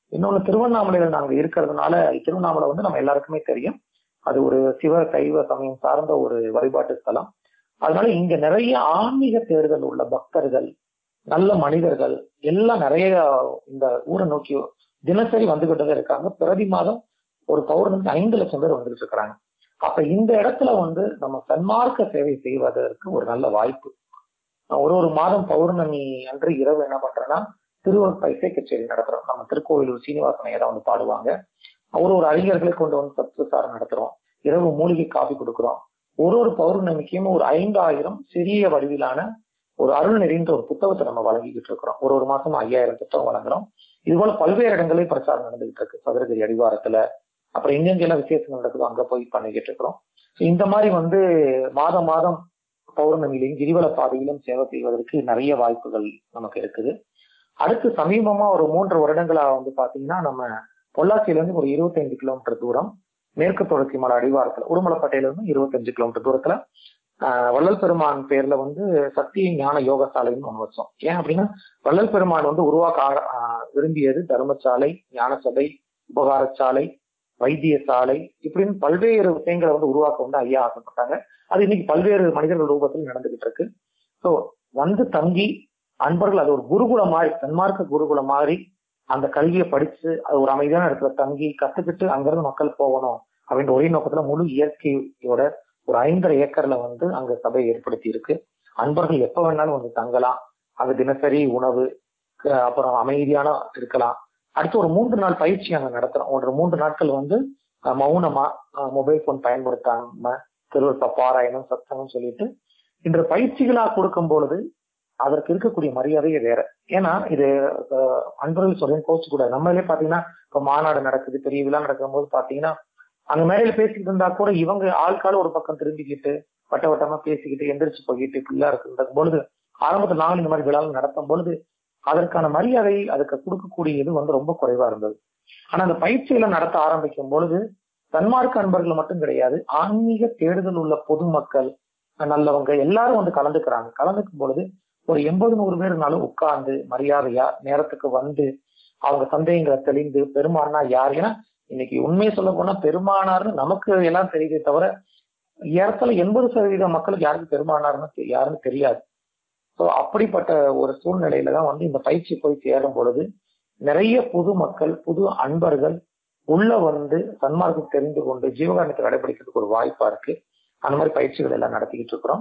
இன்னொன்னு திருவண்ணாமலையில நாங்க இருக்கிறதுனால திருவண்ணாமலை வந்து நம்ம எல்லாருக்குமே தெரியும் அது ஒரு சிவ சைவ சமயம் சார்ந்த ஒரு வழிபாட்டு ஸ்தலம் அதனால இங்க நிறைய ஆன்மீக தேடுதல் உள்ள பக்தர்கள் நல்ல மனிதர்கள் எல்லாம் நிறைய இந்த ஊரை நோக்கி தினசரி வந்துகிட்டு தான் இருக்காங்க பிரதி மாதம் ஒரு பௌர்ணமிக்கு ஐந்து லட்சம் பேர் வந்துகிட்டு இருக்கிறாங்க அப்ப இந்த இடத்துல வந்து நம்ம சன்மார்க்க சேவை செய்வதற்கு ஒரு நல்ல வாய்ப்பு நான் ஒரு ஒரு மாதம் பௌர்ணமி அன்று இரவு என்ன பண்றேன்னா திருவள்ளுவர் இசை கச்சேரி நடத்துறோம் நம்ம திருக்கோவிலூர் சீனிவாசன் ஐயா வந்து பாடுவாங்க ஒரு ஒரு அறிஞர்களை கொண்டு வந்து சத்சசாரம் நடத்துறோம் இரவு மூலிகை காஃபி கொடுக்குறோம் ஒரு ஒரு பௌர்ணமிக்கும் ஒரு ஐந்தாயிரம் சிறிய வடிவிலான ஒரு அருள் நெறின்ற ஒரு புத்தகத்தை நம்ம வழங்கிக்கிட்டு இருக்கிறோம் ஒரு ஒரு மாசம் ஐயாயிரம் புத்தகம் வழங்குறோம் இது போல பல்வேறு இடங்களில் பிரச்சாரம் நடந்துகிட்டு இருக்கு சதுரகிரி அடிவாரத்துல அப்புறம் எங்கெங்கெல்லாம் விசேஷங்கள் நடக்குதோ அங்க போய் பண்ணிக்கிட்டு இருக்கிறோம் So இந்த மாதிரி வந்து மாதம் மாதம் பௌர்ணமியிலையும் கிரிவல பாதையிலும் சேவை செய்வதற்கு நிறைய வாய்ப்புகள் நமக்கு இருக்குது அடுத்து சமீபமா ஒரு மூன்று வருடங்களா வந்து பாத்தீங்கன்னா நம்ம பொள்ளாச்சியில இருந்து ஒரு இருபத்தைந்து கிலோமீட்டர் தூரம் மேற்கு தொடர்ச்சி மலை அடிவாரத்துல உடுமலைப்பேட்டையில இருந்து இருபத்தஞ்சு கிலோமீட்டர் தூரத்துல ஆஹ் வள்ளல் பெருமான் பேர்ல வந்து சக்தி ஞான யோகசாலைன்னு ஒண்ணு வச்சோம் ஏன் அப்படின்னா வள்ளல் பெருமான் வந்து உருவாக்க ஆர- ஆஹ் விரும்பியது தர்மசாலை ஞானசபை உபகாரச்சாலை வைத்தியசாலை இப்படின்னு பல்வேறு விஷயங்களை வந்து உருவாக்க வந்து ஐயா ஆசைப்பட்டாங்க அது இன்னைக்கு பல்வேறு மனிதர்கள் ரூபத்தில் நடந்துகிட்டு இருக்கு ஸோ வந்து தங்கி அன்பர்கள் அது ஒரு குருகுலம் மாதிரி தன்மார்க்க குருகுலம் மாதிரி அந்த கல்வியை படிச்சு அது ஒரு அமைதியான இடத்துல தங்கி கத்துக்கிட்டு அங்கிருந்து மக்கள் போகணும் அப்படின்ற ஒரே நோக்கத்துல முழு இயற்கையோட ஒரு ஐந்தரை ஏக்கர்ல வந்து அங்க சபை ஏற்படுத்தி இருக்கு அன்பர்கள் எப்ப வேணாலும் வந்து தங்கலாம் அங்க தினசரி உணவு அஹ் அப்புறம் அமைதியான இருக்கலாம் அடுத்து ஒரு மூன்று நாள் பயிற்சி அங்க நடத்துறோம் ஒரு மூன்று நாட்கள் வந்து அஹ் மௌனமா மொபைல் போன் பயன்படுத்தாம திருவள்ளுவ பாராயணம் சத்தம்னு சொல்லிட்டு இன்று பயிற்சிகளா கொடுக்கும் பொழுது அதற்கு இருக்கக்கூடிய மரியாதையே வேற ஏன்னா இது அஹ், அன்பர்கள் சொல்றேன் கோச்சு கூட நம்மளே பாத்தீங்கன்னா இப்ப மாநாடு நடக்குது பெரிய விழா நடக்கும் போது பாத்தீங்கன்னா அங்க மேடையில பேசிக்கிட்டு இருந்தா கூட இவங்க ஆட்கால ஒரு பக்கம் திரும்பிக்கிட்டு வட்ட வட்டமா பேசிக்கிட்டு எந்திரிச்சு போய்கிட்டு இப்படிலாம் இருக்குன்ற பொழுது ஆரம்பத்துல நாங்கள் இந்த மாதிரி விழாவில் நடத்தும் பொழுது அதற்கான மரியாதை அதுக்கு கொடுக்கக்கூடிய இது வந்து ரொம்ப குறைவா இருந்தது ஆனா அந்த பயிற்சிகளை நடத்த ஆரம்பிக்கும் பொழுது தன்மார்க்க அன்பர்கள் மட்டும் கிடையாது ஆன்மீக தேடுதல் உள்ள பொதுமக்கள் நல்லவங்க எல்லாரும் வந்து கலந்துக்கிறாங்க கலந்துக்கும் பொழுது ஒரு எண்பது நூறு பேர்னாலும் உட்கார்ந்து மரியாதையா நேரத்துக்கு வந்து அவங்க சந்தேகங்களை தெளிந்து பெருமானா யார் ஏன்னா இன்னைக்கு உண்மையை சொல்ல போனா பெருமானார்னு நமக்கு எல்லாம் தெரியுதே தவிர ஏறத்தாழ எண்பது சதவீத மக்களுக்கு யாருக்கு பெருமானார்னு தெ- யாருன்னு தெரியாது ஸோ அப்படிப்பட்ட ஒரு சூழ்நிலையில தான் வந்து இந்த பயிற்சி போய் சேரும் பொழுது நிறைய புது மக்கள் புது அன்பர்கள் உள்ள வந்து சன்மார்க்கம் தெரிந்து கொண்டு ஜீவகாரணத்தை கடைபிடிக்கிறதுக்கு ஒரு வாய்ப்பா இருக்கு அந்த மாதிரி பயிற்சிகள் எல்லாம் நடத்திக்கிட்டு இருக்கிறோம்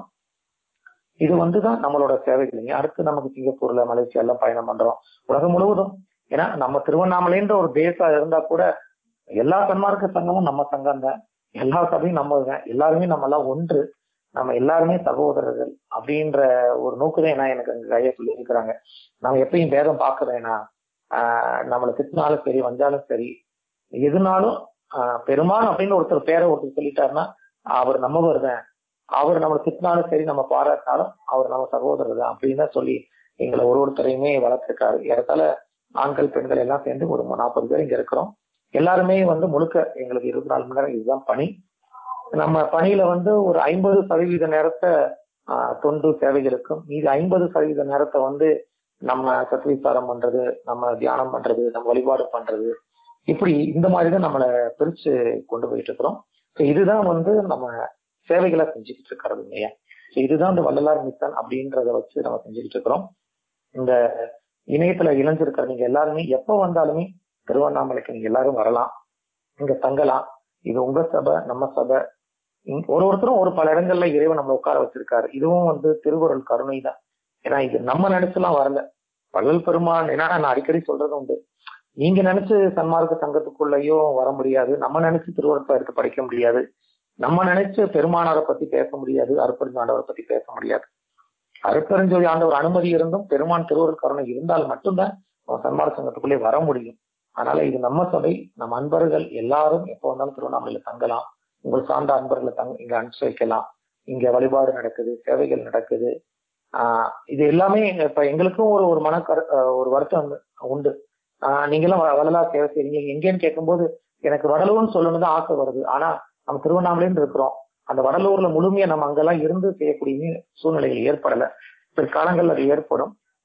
இது வந்துதான் நம்மளோட சேவைகள் இங்க அடுத்து நமக்கு சிங்கப்பூர்ல மலேசியா எல்லாம் பயணம் பண்றோம் உலகம் முழுவதும் ஏன்னா நம்ம திருவண்ணாமலைன்ற ஒரு பேஸா இருந்தா கூட எல்லா சன்மார்க்க சங்கமும் நம்ம சங்கம் தான் எல்லா சபையும் நம்ம தான் எல்லாருமே நம்ம எல்லாம் ஒன்று நம்ம எல்லாருமே சகோதரர்கள் அப்படின்ற ஒரு நோக்குதான் என்ன எனக்கு அங்க கைய சொல்லி இருக்கிறாங்க நம்ம எப்பயும் பேதம் பார்க்க வேணாம் ஆஹ் நம்மளை திட்டினாலும் சரி வந்தாலும் சரி எதுனாலும் ஆஹ் பெருமான் அப்படின்னு ஒருத்தர் பேரை ஒருத்தர் சொல்லிட்டாருன்னா அவர் நம்மவர் தான் அவர் நம்ம திட்டினாலும் சரி நம்ம பாராட்டினாலும் அவர் நம்ம சகோதரர் தான் அப்படின்னு தான் சொல்லி எங்களை ஒரு ஒருத்தரையுமே வளர்த்திருக்காரு ஏறத்தாழ ஆண்கள் பெண்கள் எல்லாம் சேர்ந்து ஒரு நாற்பது பேர் இங்க இருக்கிறோம் எல்லாருமே வந்து முழுக்க எங்களுக்கு இருபத்தி நாலு மணி நேரம் இதுதான் பணி நம்ம பணியில வந்து ஒரு ஐம்பது சதவீத நேரத்தை ஆஹ், தொண்டு சேவைகளுக்கும் மீதி ஐம்பது சதவீத நேரத்தை வந்து நம்ம சத்விசாரம் பண்றது நம்ம தியானம் பண்றது நம்ம வழிபாடு பண்றது இப்படி இந்த மாதிரி தான் நம்மளை பிரிச்சு கொண்டு போயிட்டு இருக்கிறோம் ஸோ இதுதான் வந்து நம்ம சேவைகளை செஞ்சுக்கிட்டு இருக்கிறது இல்லையா ஸோ இதுதான் இந்த வள்ளலார் மிஷன் அப்படின்றத வச்சு நம்ம செஞ்சுக்கிட்டு இருக்கிறோம் இந்த இணையத்துல இணைஞ்சிருக்கிற நீங்க எல்லாருமே எப்போ வந்தாலுமே திருவண்ணாமலைக்கு நீங்க எல்லாரும் வரலாம் இங்க தங்கலாம் இது உங்க சபை நம்ம சபை இங்க ஒரு ஒருத்தரும் ஒரு பல இடங்கள்ல இறைவன் நம்ம உட்கார வச்சிருக்காரு இதுவும் வந்து திருவருள் கருணை தான் ஏன்னா இது நம்ம நினைச்சுலாம் வரல வள்ளல் பெருமான் ஏன்னா நான் அடிக்கடி சொல்றது உண்டு நீங்க நினைச்சு சன்மார்க்க சங்கத்துக்குள்ளேயும் வர முடியாது நம்ம நினைச்சு திருவருட்பா எடுத்து படிக்க முடியாது நம்ம நினைச்சு பெருமானாரை பத்தி பேச முடியாது அருப்பெருஞ்சாண்டவரை பத்தி பேச முடியாது அருப்பெருஞ்சோதி ஆண்டவர் அனுமதி இருந்தும் பெருமான் திருவருள் கருணை இருந்தால் மட்டும்தான் நம்ம சன்மார்க்க சங்கத்துக்குள்ளே வர முடியும் அதனால இது நம்ம சபை நம்ம அன்பர்கள் எல்லாரும் எப்போ வந்தாலும் திருவண்ணாமலையில தங்கலாம் உங்கள் சார்ந்த அன்பர்களை தங்க இங்க அனுப்பிச்சு வைக்கலாம் இங்க வழிபாடு நடக்குது சேவைகள் நடக்குது ஆஹ் இது எல்லாமே இப்ப எங்களுக்கும் ஒரு ஒரு மன கரு ஆஹ் ஒரு வருத்தம் வந்து- உண்டு ஆஹ் நீங்களாம் வ- வள்ளலார் சேவை செய்றீங்க எங்கேன்னு கேட்கும்போது எனக்கு வடலூர்னு சொல்லணும்னு தான் ஆசை வருது ஆனா நம்ம திருவண்ணாமலைன்னு இருக்கிறோம் அந்த வடலூர்ல முழுமையா நம்ம அங்கெல்லாம் இருந்து செய்யக்கூடிய சூழ்நிலைகள் ஏற்படல பிற்காலங்கள் அது ஏற்படும்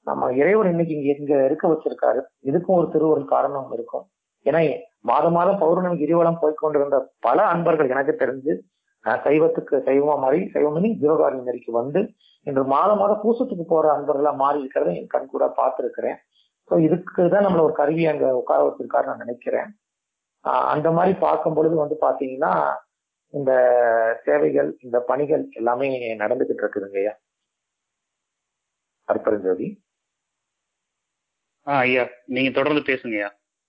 நம்ம இறைவன் இன்னைக்கு இங்க இங்க இருக்க வச்சிருக்காரு இதுக்கும் ஒரு திருவருள் காரணம் இருக்கும் ஏன்னா மாதம் மாதம் பௌர்ணமி கிரிவலம் போய் கொண்டிருந்த பல அன்பர்கள் எனக்கு தெரிஞ்சு அஹ், சைவத்துக்கு சைவமா மாறி சைவமணி ஜீவகாரணி நெறிக்கு வந்து இன்று மாதம் மாதம் பூசத்துக்கு போற அன்பர்களா மாறி இருக்கிறத என் கண் கூட பார்த்திருக்கிறேன் ஸோ இதுக்கு தான் நம்மள ஒரு கருவி அங்க உட்கார வச்சிருக்காரு நான் நினைக்கிறேன் ஆஹ் அந்த மாதிரி பார்க்கும் பொழுது வந்து பாத்தீங்கன்னா இந்த சேவைகள் இந்த பணிகள் எல்லாமே நடந்துகிட்டு இருக்குதுங்க ஐயா அற்பரஞ்சோதி ஆ ஐயா நீங்க தொடர்ந்து பேசுங்கய்யா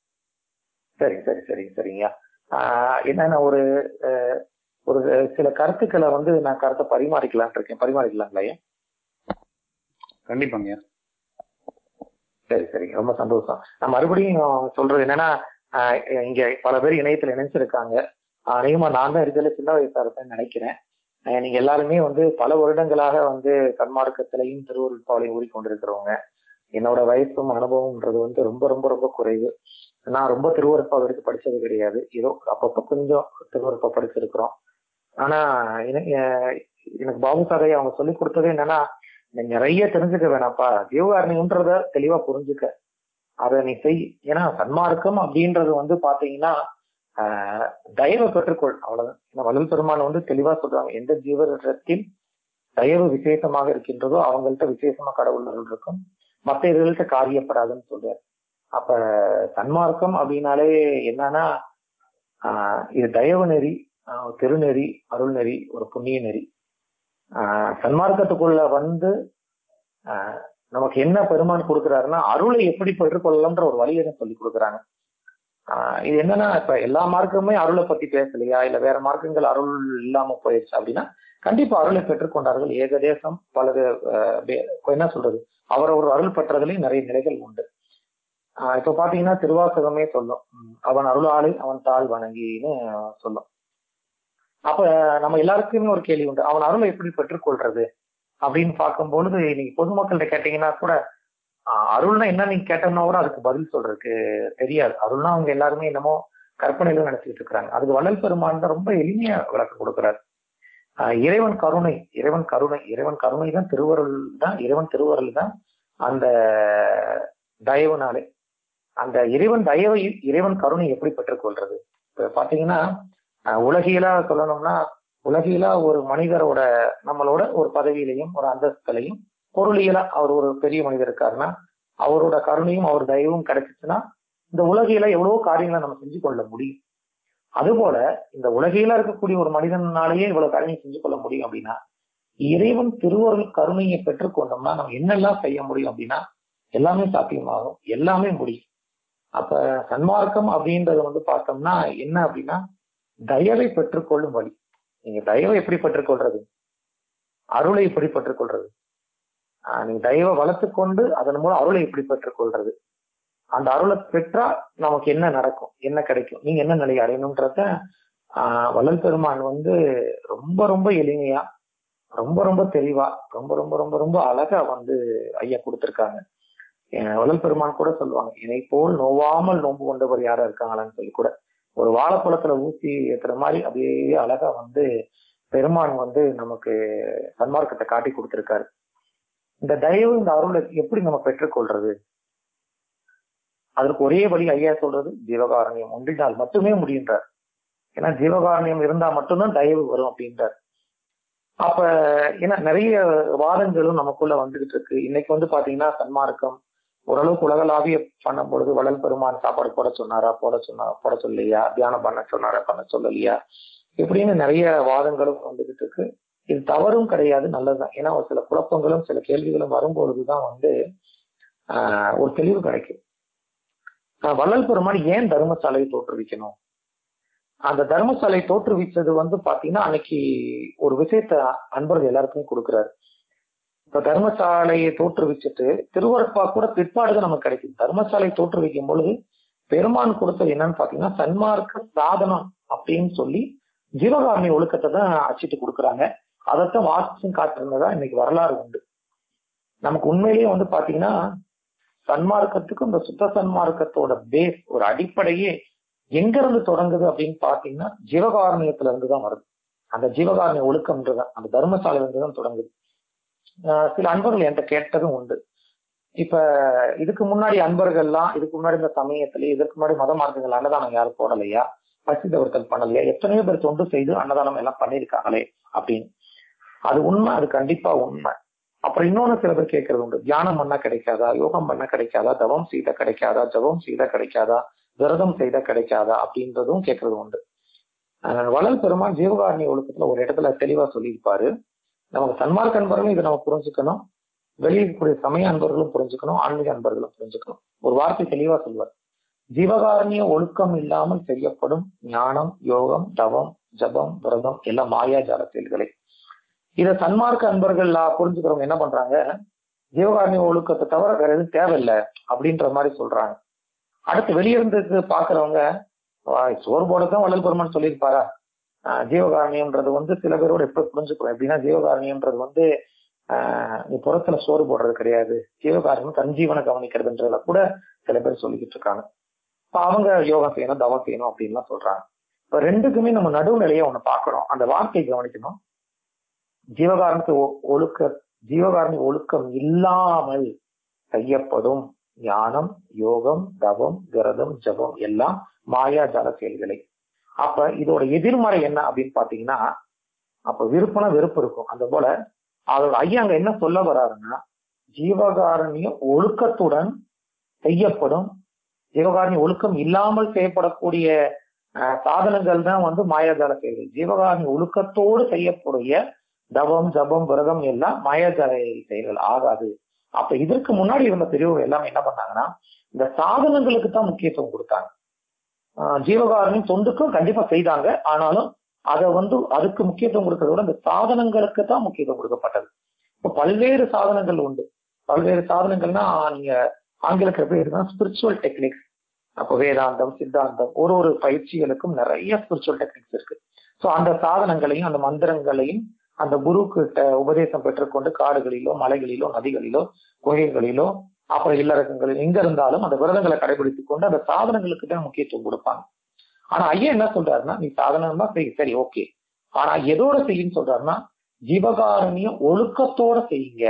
சரி சரி சரி சரிங்க ஆஹ் என்னன்னா ஒரு அஹ், ஒரு சில கருத்துக்களை வந்து நான் கருத்தை பரிமாறிக்கலாம்னு இருக்கேன் பரிமாறிக்கலாங்களா ஐயா கண்டிப்பாங்கய்யா சரி சரி ரொம்ப சந்தோஷம் நான் மறுபடியும் சொல்றது என்னன்னா ஆஹ் இங்க பல பேர் இணையத்துல இணைஞ்சிருக்காங்க அநேகமா நான் தான் இருக்கிறதுல சின்ன வயசா இருப்பேன்னு நினைக்கிறேன் ஆஹ் நீங்க எல்லாருமே வந்து பல வருடங்களாக வந்து சன்மார்க்கத்திலையும் திருவருள் பாலையும் ஊறிக்கொண்டிருக்கிறவங்க என்னோட வயசும் அனுபவம்ன்றது வந்து ரொம்ப ரொம்ப ரொம்ப குறைவு நான் ரொம்ப திருவருப்பாவை எடுத்து படிச்சது கிடையாது ஏதோ அப்பப்போ கொஞ்சம் திருவருப்பா படிச்சிருக்கிறோம் ஆனா எனக்கு அஹ் எனக்கு பாபு சாதை அவங்க சொல்லி கொடுத்தது என்னன்னா நீ நிறைய தெரிஞ்சுக்க வேணாப்பா ஜீவகாரணின்றத தெளிவா புரிஞ்சுக்க அதை நீ செய் ஏன்னா சன்மார்க்கம் அப்படின்றது வந்து பாத்தீங்கன்னா ஆஹ் தயவை பெற்றுக்கொள் அவ்வளவுதான் ஏன்னா வள்ளல் பெருமான் வந்து தெளிவா சொல்றாங்க எந்த ஜீவனிடத்தில் தயவு விசேஷமாக இருக்கின்றதோ அவங்கள்ட்ட விசேஷமா கடவுள் அருள் இருக்கும் மற்ற இதுகள்ட்ட காரியப்படாதுன்னு சொல்றாரு அப்ப சன்மார்க்கம் அப்படின்னாலே என்னன்னா ஆஹ் இது தயவு நெறி ஆஹ் திருநெறி அருள் நெறி ஒரு புண்ணிய நெறி ஆஹ் சன்மார்க்கத்துக்குள்ள வந்து ஆஹ் நமக்கு என்ன பெருமான் கொடுக்குறாருன்னா அருளை எப்படி பெற்றுக்கொள்ளலாம்ன்ற ஒரு வழியை தான் சொல்லி கொடுக்குறாங்க ஆஹ் இது என்னன்னா இப்ப எல்லா மார்க்கமுமே அருளை பத்தி பேசலையா இல்ல வேற மார்க்கங்கள் அருள் இல்லாம போயிடுச்சு அப்படின்னா கண்டிப்பா அருளை பெற்றுக்கொண்டார்கள் ஏகதேசம் பலது ஆஹ் வே- என்ன சொல்றது அவரவர் அருள் பெற்றதுலயும் நிறைய நிலைகள் உண்டு ஆஹ் இப்ப பாத்தீங்கன்னா திருவாசகமே சொல்லும் உம் அவன் அருளாளி அவன் தாழ் வணங்கின்னு சொல்லும் அப்ப நம்ம எல்லாருக்குமே ஒரு கேள்வி உண்டு அவன் அருளை எப்படி பெற்றுக்கொள்றது அப்படின்னு பார்க்கும்பொழுது நீங்க பொதுமக்கள்கிட்ட கேட்டீங்கன்னா கூட ஆஹ் அருள்னா என்ன நீங்க கேட்டோம்னா கூட அதுக்கு பதில் சொல்றதுக்கு தெரியாது அருள்னா அவங்க எல்லாருமே என்னமோ கற்பனையில நினைச்சிட்டு இருக்கிறாங்க அதுக்கு வள்ளல் பெருமான் தான் ரொம்ப எளிமையா விளக்கம் கொடுக்கிறார் ஆஹ் இறைவன் கருணை இறைவன் கருணை இறைவன் கருணை தான் திருவருள் தான் இறைவன் திருவருள் தான் அந்த தயவுனாலே அந்த இறைவன் தயவை இறைவன் கருணை எப்படி பெற்றுக்கொள்றது இப்ப பாத்தீங்கன்னா ஆஹ் உலகியலா சொல்லணும்னா உலகியலா ஒரு மனிதரோட நம்மளோட ஒரு பதவியிலையும் ஒரு அந்தஸ்துலையும் பொருளியலா அவர் ஒரு பெரிய மனிதர் இருக்காருன்னா அவரோட கருணையும் அவர் தயவும் கிடைச்சிச்சுன்னா இந்த உலகில எவ்வளவோ காரியங்களை நம்ம செஞ்சு கொள்ள முடியும் அதுபோல இந்த உலகில இருக்கக்கூடிய ஒரு மனிதனாலேயே இவ்வளவு காரியம் செஞ்சு கொள்ள முடியும் அப்படின்னா இறைவன் திருவருள் கருணையை பெற்றுக்கொண்டோம்னா நம்ம என்னெல்லாம் செய்ய முடியும் அப்படின்னா எல்லாமே சாத்தியமாகும் எல்லாமே முடியும் அப்ப சன்மார்க்கம் அப்படின்றது வந்து பார்த்தோம்னா என்ன அப்படின்னா தயவை பெற்றுக்கொள்ளும் வழி நீங்க தயவை எப்படி பெற்றுக்கொள்றது அருளை எப்படி பெற்றுக்கொள்றது ஆஹ் நீங்க தயவை வளர்த்துக் கொண்டு அதன் மூலம் அருளை எப்படி பெற்றுக்கொள்றது அந்த அருளை பெற்றா நமக்கு என்ன நடக்கும் என்ன கிடைக்கும் நீங்க என்ன நிலையை அடையணும்ன்றத ஆஹ் வள்ளல் பெருமான் வந்து ரொம்ப ரொம்ப எளிமையா ரொம்ப ரொம்ப தெளிவா ரொம்ப ரொம்ப ரொம்ப ரொம்ப அழகா வந்து ஐயா கொடுத்திருக்காங்க அஹ் வள்ளல் பெருமான் கூட சொல்லுவாங்க இதை போல் நோவாமல் நோன்பு கொண்டவர் யாரா இருக்காங்களான்னு சொல்லி கூட ஒரு வாழைப்பழத்துல ஊசி ஏத்துற மாதிரி அப்படியே அழகா வந்து பெருமான் வந்து நமக்கு சன்மார்க்கத்தை காட்டி கொடுத்திருக்காரு இந்த தயவு இந்த அருளை எப்படி நம்ம பெற்றுக்கொள்றது அதற்கு ஒரே வழி ஐயா சொல்றது ஜீவகாரண்யம் ஒன்றினால் மட்டுமே முடிகின்றார் ஏன்னா ஜீவகாரண்யம் இருந்தா மட்டும்தான் தயவு வரும் அப்படின்றார் அப்ப ஏன்னா நிறைய வாதங்களும் நமக்குள்ள வந்துகிட்டு இருக்கு இன்னைக்கு வந்து பாத்தீங்கன்னா சன்மார்க்கம் ஓரளவுக்கு உலகளாவிய பண்ணும் பொழுது வள்ளல் பெருமான் சாப்பாடு போட சொன்னாரா போட சொன்னா போட சொல்லலையா தியானம் பண்ண சொன்னாரா பண்ண சொல்லலையா இப்படின்னு நிறைய வாதங்களும் வந்துகிட்டு இருக்கு இது தவறும் கிடையாது நல்லதுதான் ஏன்னா ஒரு சில குழப்பங்களும் சில கேள்விகளும் வரும்பொழுதுதான் வந்து ஆஹ் ஒரு தெளிவு கிடைக்கும் ஆஹ் வள்ளல் பெருமான் ஏன் தர்மசாலையை தோற்றுவிக்கணும் அந்த தர்மசாலை தோற்றுவிச்சது வந்து பாத்தீங்கன்னா அன்னைக்கு ஒரு விஷயத்த அன்பர்கள் எல்லாருக்குமே கொடுக்குறாரு இப்ப தர்மசாலையை தோற்றுவிச்சுட்டு திருவரப்பா கூட பிற்பாடுதான் நமக்கு கிடைக்கும் தர்மசாலை தோற்றுவிக்கும் பொழுது பெருமான் கொடுத்தது என்னன்னு பாத்தீங்கன்னா சன்மார்க்க சாதனம் அப்படின்னு சொல்லி ஜீவகாரணி ஒழுக்கத்தை தான் அச்சிட்டு கொடுக்குறாங்க அதைத்தான் வாசிச்சும் காட்டுறதா இன்னைக்கு வரலாறு உண்டு நமக்கு உண்மையிலேயே வந்து பாத்தீங்கன்னா சன்மார்க்கத்துக்கும் இந்த சுத்த சன்மார்க்கத்தோட பேஸ் ஒரு அடிப்படையே எங்க இருந்து தொடங்குது அப்படின்னு பாத்தீங்கன்னா ஜீவகாரணியத்துல இருந்து தான் வருது அந்த ஜீவகாரணிய ஒழுக்கம்ன்றதான் அந்த தர்மசாலையில இருந்து தான் தொடங்குது ஆஹ் சில அன்பர்கள் என்கிட்ட கேட்டதும் உண்டு இப்ப இதுக்கு முன்னாடி அன்பர்கள்லாம் இதுக்கு முன்னாடி இந்த சமயத்துல இதற்கு முன்னாடி மத மார்க்கங்கள் அன்னதானம் யாரும் போடலையா பசி தவிர்த்தல் பண்ணலையா எத்தனையோ பேர் தொண்டு செய்து அன்னதானம் எல்லாம் பண்ணியிருக்காங்களே அப்படின்னு அது உண்மை அது கண்டிப்பா உண்மை அப்புறம் இன்னொன்னு சில பேர் கேட்கறது உண்டு தியானம் பண்ணா கிடைக்காதா யோகம் பண்ண கிடைக்காதா தவம் செய்த கிடைக்காதா ஜபம் செய்த கிடைக்காதா விரதம் செய்த கிடைக்காதா அப்படின்றதும் கேட்கறது உண்டு அஹ் வள்ளல் பெருமான் ஜீவகாரணி ஒழுக்கத்துல ஒரு இடத்துல தெளிவா சொல்லியிருப்பாரு நமக்கு சன்மார்க்க அன்பர்களும் இதை நம்ம புரிஞ்சுக்கணும் வெளியே இருக்கக்கூடிய சமய அன்பர்களும் புரிஞ்சுக்கணும் ஆன்மீக அன்பர்களும் புரிஞ்சுக்கணும் ஒரு வார்த்தை தெளிவா சொல்வார் ஜீவகாரணிய ஒழுக்கம் இல்லாமல் செய்யப்படும் ஞானம் யோகம் தவம் ஜபம் விரதம் எல்லாம் மாயாஜால செயல்களே இதை சன்மார்க்க அன்பர்கள் புரிஞ்சுக்கிறவங்க என்ன பண்றாங்க ஜீவகாரணிய ஒழுக்கத்தை தவிர வேற எதுவும் தேவையில்லை அப்படின்ற மாதிரி சொல்றாங்க அடுத்து வெளியிருந்து பாக்குறவங்க "வாய், சோறு போடத்தான் வள்ளல் பெருமான் சொல்லியிருப்பாரா ஆஹ் ஜீவகாரணியம்ன்றது வந்து சில பேரோட எப்படி புரிஞ்சுக்கிறோம் எப்படின்னா ஜீவகாரணியம்ன்றது வந்து ஆஹ் நீ புறத்துல சோறு போடுறது கிடையாது ஜீவகாரணியம் தன் ஜீவனை கவனிக்கிறதுன்றதுல கூட சில பேர் சொல்லிக்கிட்டு இருக்காங்க இப்ப அவங்க யோகம் செய்யணும் தவம் செய்யணும் அப்படின்லாம் சொல்றாங்க இப்ப ரெண்டுக்குமே நம்ம நடுவுநிலையை ஒண்ணு பார்க்கணும் அந்த வார்த்தையை கவனிக்கணும் ஜீவகாரணத்து ஒ- ஒழுக்க ஜீவகாரணி ஒழுக்கம் இல்லாமல் செய்யப்படும் ஞானம் யோகம் தவம் விரதம் ஜபம் எல்லாம் மாயாஜால செயல்களை அப்ப இதோட எதிர்மறை என்ன அப்படின்னு பாத்தீங்கன்னா அப்ப விருப்பம்னா வெறுப்பு இருக்கும் அந்த போல அதோட ஐயா அங்க என்ன சொல்ல வர்றாருன்னா ஜீவகாரணிய ஒழுக்கத்துடன் செய்யப்படும் ஜீவகாரணி ஒழுக்கம் இல்லாமல் செய்யப்படக்கூடிய அஹ், சாதனங்கள் தான் வந்து மாயாஜால செயல்கள் ஜீவகாரணி ஒழுக்கத்தோடு செய்யக்கூடிய தவம் ஜபம் விரதம் எல்லாம் மாயாஜால செயல்கள் ஆகாது அப்ப இதற்கு முன்னாடி இருந்த பெரியவங்க எல்லாம் என்ன பண்ணாங்கன்னா இந்த சாதனங்களுக்கு தான் முக்கியத்துவம் கொடுத்தாங்க ஆஹ் ஜீவகாரணி தொண்டுக்கும் கண்டிப்பா செய்தாங்க ஆனாலும் அதை வந்து அதுக்கு முக்கியத்துவம் கொடுக்கறத விட இந்த சாதனங்களுக்கு தான் முக்கியத்துவம் கொடுக்கப்பட்டது இப்போ பல்வேறு சாதனங்கள் உண்டு பல்வேறு சாதனங்கள்னா நீங்க ஆங்கிலத்தில் எப்படி இருக்குன்னா ஸ்பிரிச்சுவல் டெக்னிக்ஸ் அப்போ வேதாந்தம் சித்தாந்தம் ஒரு ஒரு பயிற்சிகளுக்கும் நிறைய ஸ்பிரிச்சுவல் டெக்னிக்ஸ் இருக்கு ஸோ அந்த சாதனங்களையும் அந்த மந்திரங்களையும் அந்த குரு கிட்ட உபதேசம் பெற்றுக்கொண்டு காடுகளிலோ மலைகளிலோ நதிகளிலோ குகைகளிலோ அப்புறம் இல்லறக்கங்களில் எங்க இருந்தாலும் அந்த விரதங்களை கடைபிடித்துக் கொண்டு அந்த சாதனங்களுக்கு தான் முக்கியத்துவம் கொடுப்பாங்க ஆனா ஐயா என்ன சொல்றாருன்னா நீ சாதனமா செய் சரி ஓகே ஆனா எதோட செய்யுன்னு சொல்றாருன்னா ஜீவகாரணியம் ஒழுக்கத்தோட செய்யுங்க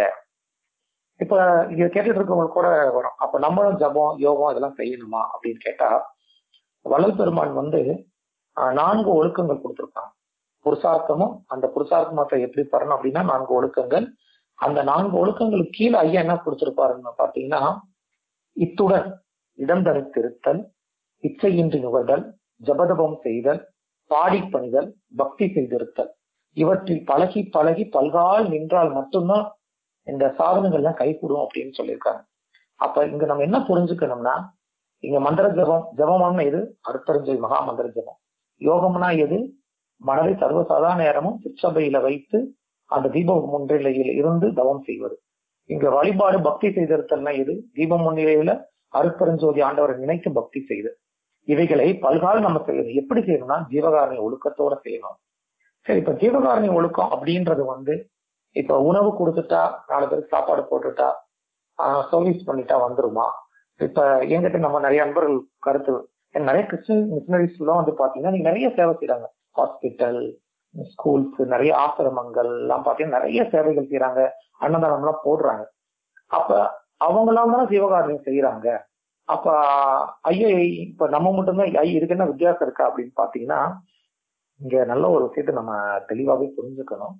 இப்ப இங்க கேட்டுட்டு இருக்கவங்களுக்கு கூட வரும் அப்ப நம்மளும் ஜபம் யோகம் இதெல்லாம் செய்யணுமா அப்படின்னு கேட்டா வள்ளல் பெருமான் வந்து ஆஹ், நான்கு ஒழுக்கங்கள் கொடுத்திருக்காங்க புருஷார்த்தமும் அந்த புருஷார்த்தமத்தை எப்படி பெறணும் அப்படின்னா நான்கு ஒழுக்கங்கள் அந்த நான்கு ஒழுக்கங்களுக்கு கீழே ஐயா என்ன கொடுத்திருப்பாருன்னு பாத்தீங்கன்னா இத்துடன் இடம் தனித்திருத்தல் இச்சையின்றி நுகர்தல் ஜபதபம் செய்தல் பாடி பணிதல் பக்தி செய்திருத்தல் இவற்றில் பழகி பழகி பல்கால் நின்றால் மட்டும்தான் இந்த சாதனங்கள்லாம் கைகூடும் அப்படின்னு சொல்லியிருக்காங்க அப்ப இங்க நம்ம என்ன புரிஞ்சுக்கணும்னா இங்க மந்திர ஜபம் ஜபம்னா எது அருத்தரஞ்சை மகா மந்திர ஜபம் யோகம்னா எது மனதை சர்வசாதாரண நேரமும் சிற்றபையில வைத்து அந்த தீப முன்னிலையில் இருந்து தவம் செய்வது இங்க வழிபாடு பக்தி செய்திருத்தல்னா எது தீப முன்னிலையில அருட்பெருஞ்சோதி ஆண்டவரை நினைத்து பக்தி செய்து இவைகளை பல்கால் நம்ம செய்யணும் எப்படி செய்யணும்னா ஜீவகாரணி ஒழுக்கத்தோட செய்யணும் சரி இப்ப ஜீவகாரணி ஒழுக்கம் அப்படின்றது வந்து இப்ப உணவு கொடுத்துட்டா நாலு பேருக்கு சாப்பாடு போட்டுட்டா சர்வீஸ் பண்ணிட்டா வந்துருமா இப்ப எங்கிட்ட நம்ம நிறைய நண்பர்கள் கருத்து ஏன்னா நிறைய கிறிஸ்டின் மிஷினரிஸ் எல்லாம் வந்து பாத்தீங்கன்னா நீங்க நிறைய சேவை செய்யறாங்க ஹாஸ்பிட்டல் ஸ்கூல்ஸ் நிறைய ஆசிரமங்கள் எல்லாம் பாத்தீங்கன்னா நிறைய சேவைகள் செய்யறாங்க அன்னதானம் எல்லாம் போடுறாங்க அப்ப அவங்க எல்லாம் தான் ஜீவகாரணம் செய்யறாங்க அப்ப ஐயா இப்ப நம்ம மட்டும்தான் ஐயா இதுக்கு என்ன வித்தியாசம் இருக்கா அப்படின்னு பாத்தீங்கன்னா இங்க நல்ல ஒரு விஷயத்தை நம்ம தெளிவாவே புரிஞ்சுக்கணும்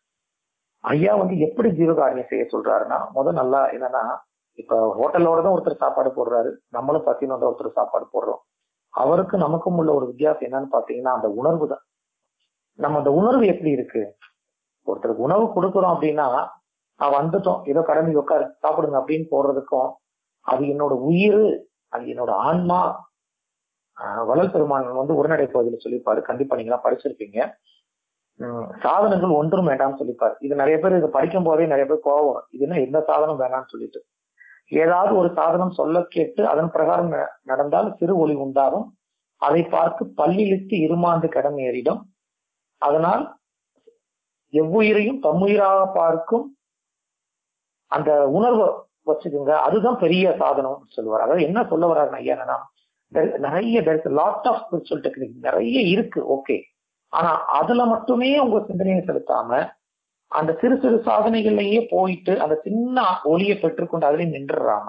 ஐயா வந்து எப்படி ஜீவகாரணியம் செய்ய சொல்றாருன்னா முதல் நல்லா என்னன்னா இப்ப ஹோட்டலோட தான் ஒருத்தர் சாப்பாடு போடுறாரு நம்மளும் பசினோட தான் ஒருத்தர் சாப்பாடு போடுறோம் அவருக்கு நமக்கும் உள்ள ஒரு வித்தியாசம் என்னன்னு பாத்தீங்கன்னா அந்த உணர்வு தான் நம்ம அந்த உணர்வு எப்படி இருக்கு ஒருத்தருக்கு உணவு கொடுக்குறோம் அப்படின்னா நான் வந்துட்டோம் ஏதோ கடமை உட்காரு சாப்பிடுங்க அப்படின்னு போடுறதுக்கும் அது என்னோட உயிர் அது என்னோட ஆன்மா ஆஹ் வள்ளல் பெருமான் வந்து உரைநடை பகுதியில் சொல்லியிருப்பாரு கண்டிப்பா நீங்க எல்லாம் படிச்சிருப்பீங்க உம் சாதனங்கள் ஒன்றும் வேண்டாம்னு சொல்லிப்பாரு இது நிறைய பேர் இதை படிக்கும் போதே நிறைய பேர் கோவம் வரும். இது என்ன எந்த சாதனம் வேணாம்னு சொல்லிட்டு ஏதாவது ஒரு சாதனம் சொல்ல கேட்டு அதன் பிரகாரம் ந- நடந்தால் சிறு ஒளி உண்டாகும் அதை பார்த்து பல்லிழித்து இருமாந்து கடமேறிடும் அதனால் எவ்வுயிரையும் தம்முயிராக பார்க்கும் அந்த உணர்வை வச்சுக்கோங்க அதுதான் பெரிய சாதனம் சொல்லுவார் அதாவது என்ன சொல்ல வர்றாருன்னா ஐயா என்னன்னா there- நிறைய லாட் ஆஃப் ஸ்பிரிச்சுவல் டெக்னிக் நிறைய இருக்கு ஓகே ஆனா அதுல மட்டுமே உங்க சிந்தனையை செலுத்தாம அந்த சிறு சிறு சாதனைகள்லயே போயிட்டு அந்த சின்ன ஒளியை பெற்றுக்கொண்டு அதுலயே நின்றுடாம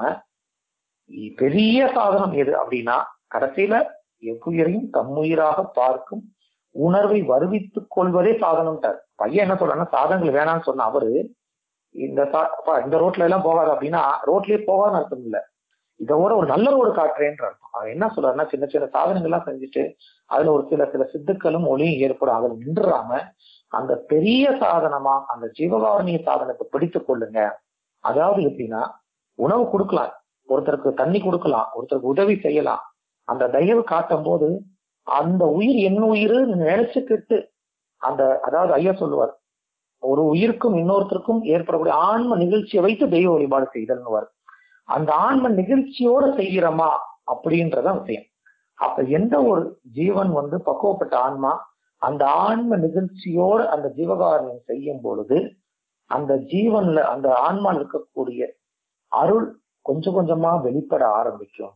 இ- பெரிய சாதனம் எது அப்படின்னா கடைசியில எவ்வுயிரையும் தம்முயிராக பார்க்கும் உணர்வை வருவித்துக் கொள்வதே சாதனம்ட்டார் பையன் என்ன சொல்றாருன்னா சாதனங்கள் வேணாம்னு சொன்ன அவரு இந்த சா- அப்பா, இந்த ரோட்ல எல்லாம் போகாது அப்படின்னா ரோட்லயே போகாதுன்னு அர்த்தம் இல்ல இதோட ஒரு நல்ல ரோடு காட்டுறேன்ற அர்த்தம் அவர் என்ன சொல்றாருன்னா சின்ன சின்ன சாதனங்கள் எல்லாம் செஞ்சுட்டு அதுல ஒரு சில சில சித்துக்களும் ஒளியும் ஏற்படும் அதுல நின்றுடாம அந்த பெரிய சாதனமா அந்த ஜீவகாரணிய சாதனத்தை பிடித்துக் கொள்ளுங்க அதாவது எப்படின்னா உணவு கொடுக்கலாம் ஒருத்தருக்கு தண்ணி கொடுக்கலாம் ஒருத்தருக்கு உதவி செய்யலாம் அந்த தயவு காட்டும் போது அந்த உயிர் என் உயிர் நினைச்சுக்கிட்டு அந்த அதாவது ஐயா சொல்லுவார் ஒரு உயிருக்கும் இன்னொருத்தருக்கும் ஏற்படக்கூடிய ஆன்ம நிகழ்ச்சியை வைத்து தெய்வ வழிபாடு செய்தல்னுவார் அந்த ஆன்ம நிகழ்ச்சியோட செய்கிறோமா அப்படின்றத விஷயம் அப்ப எந்த ஒரு ஜீவன் வந்து பக்குவப்பட்ட ஆன்மா அந்த ஆன்ம நிகழ்ச்சியோட அந்த ஜீவகாரணம் செய்யும் பொழுது அந்த ஜீவன்ல அந்த ஆன்மால இருக்கக்கூடிய அருள் கொஞ்சம் கொஞ்சமா வெளிப்பட ஆரம்பிக்கும்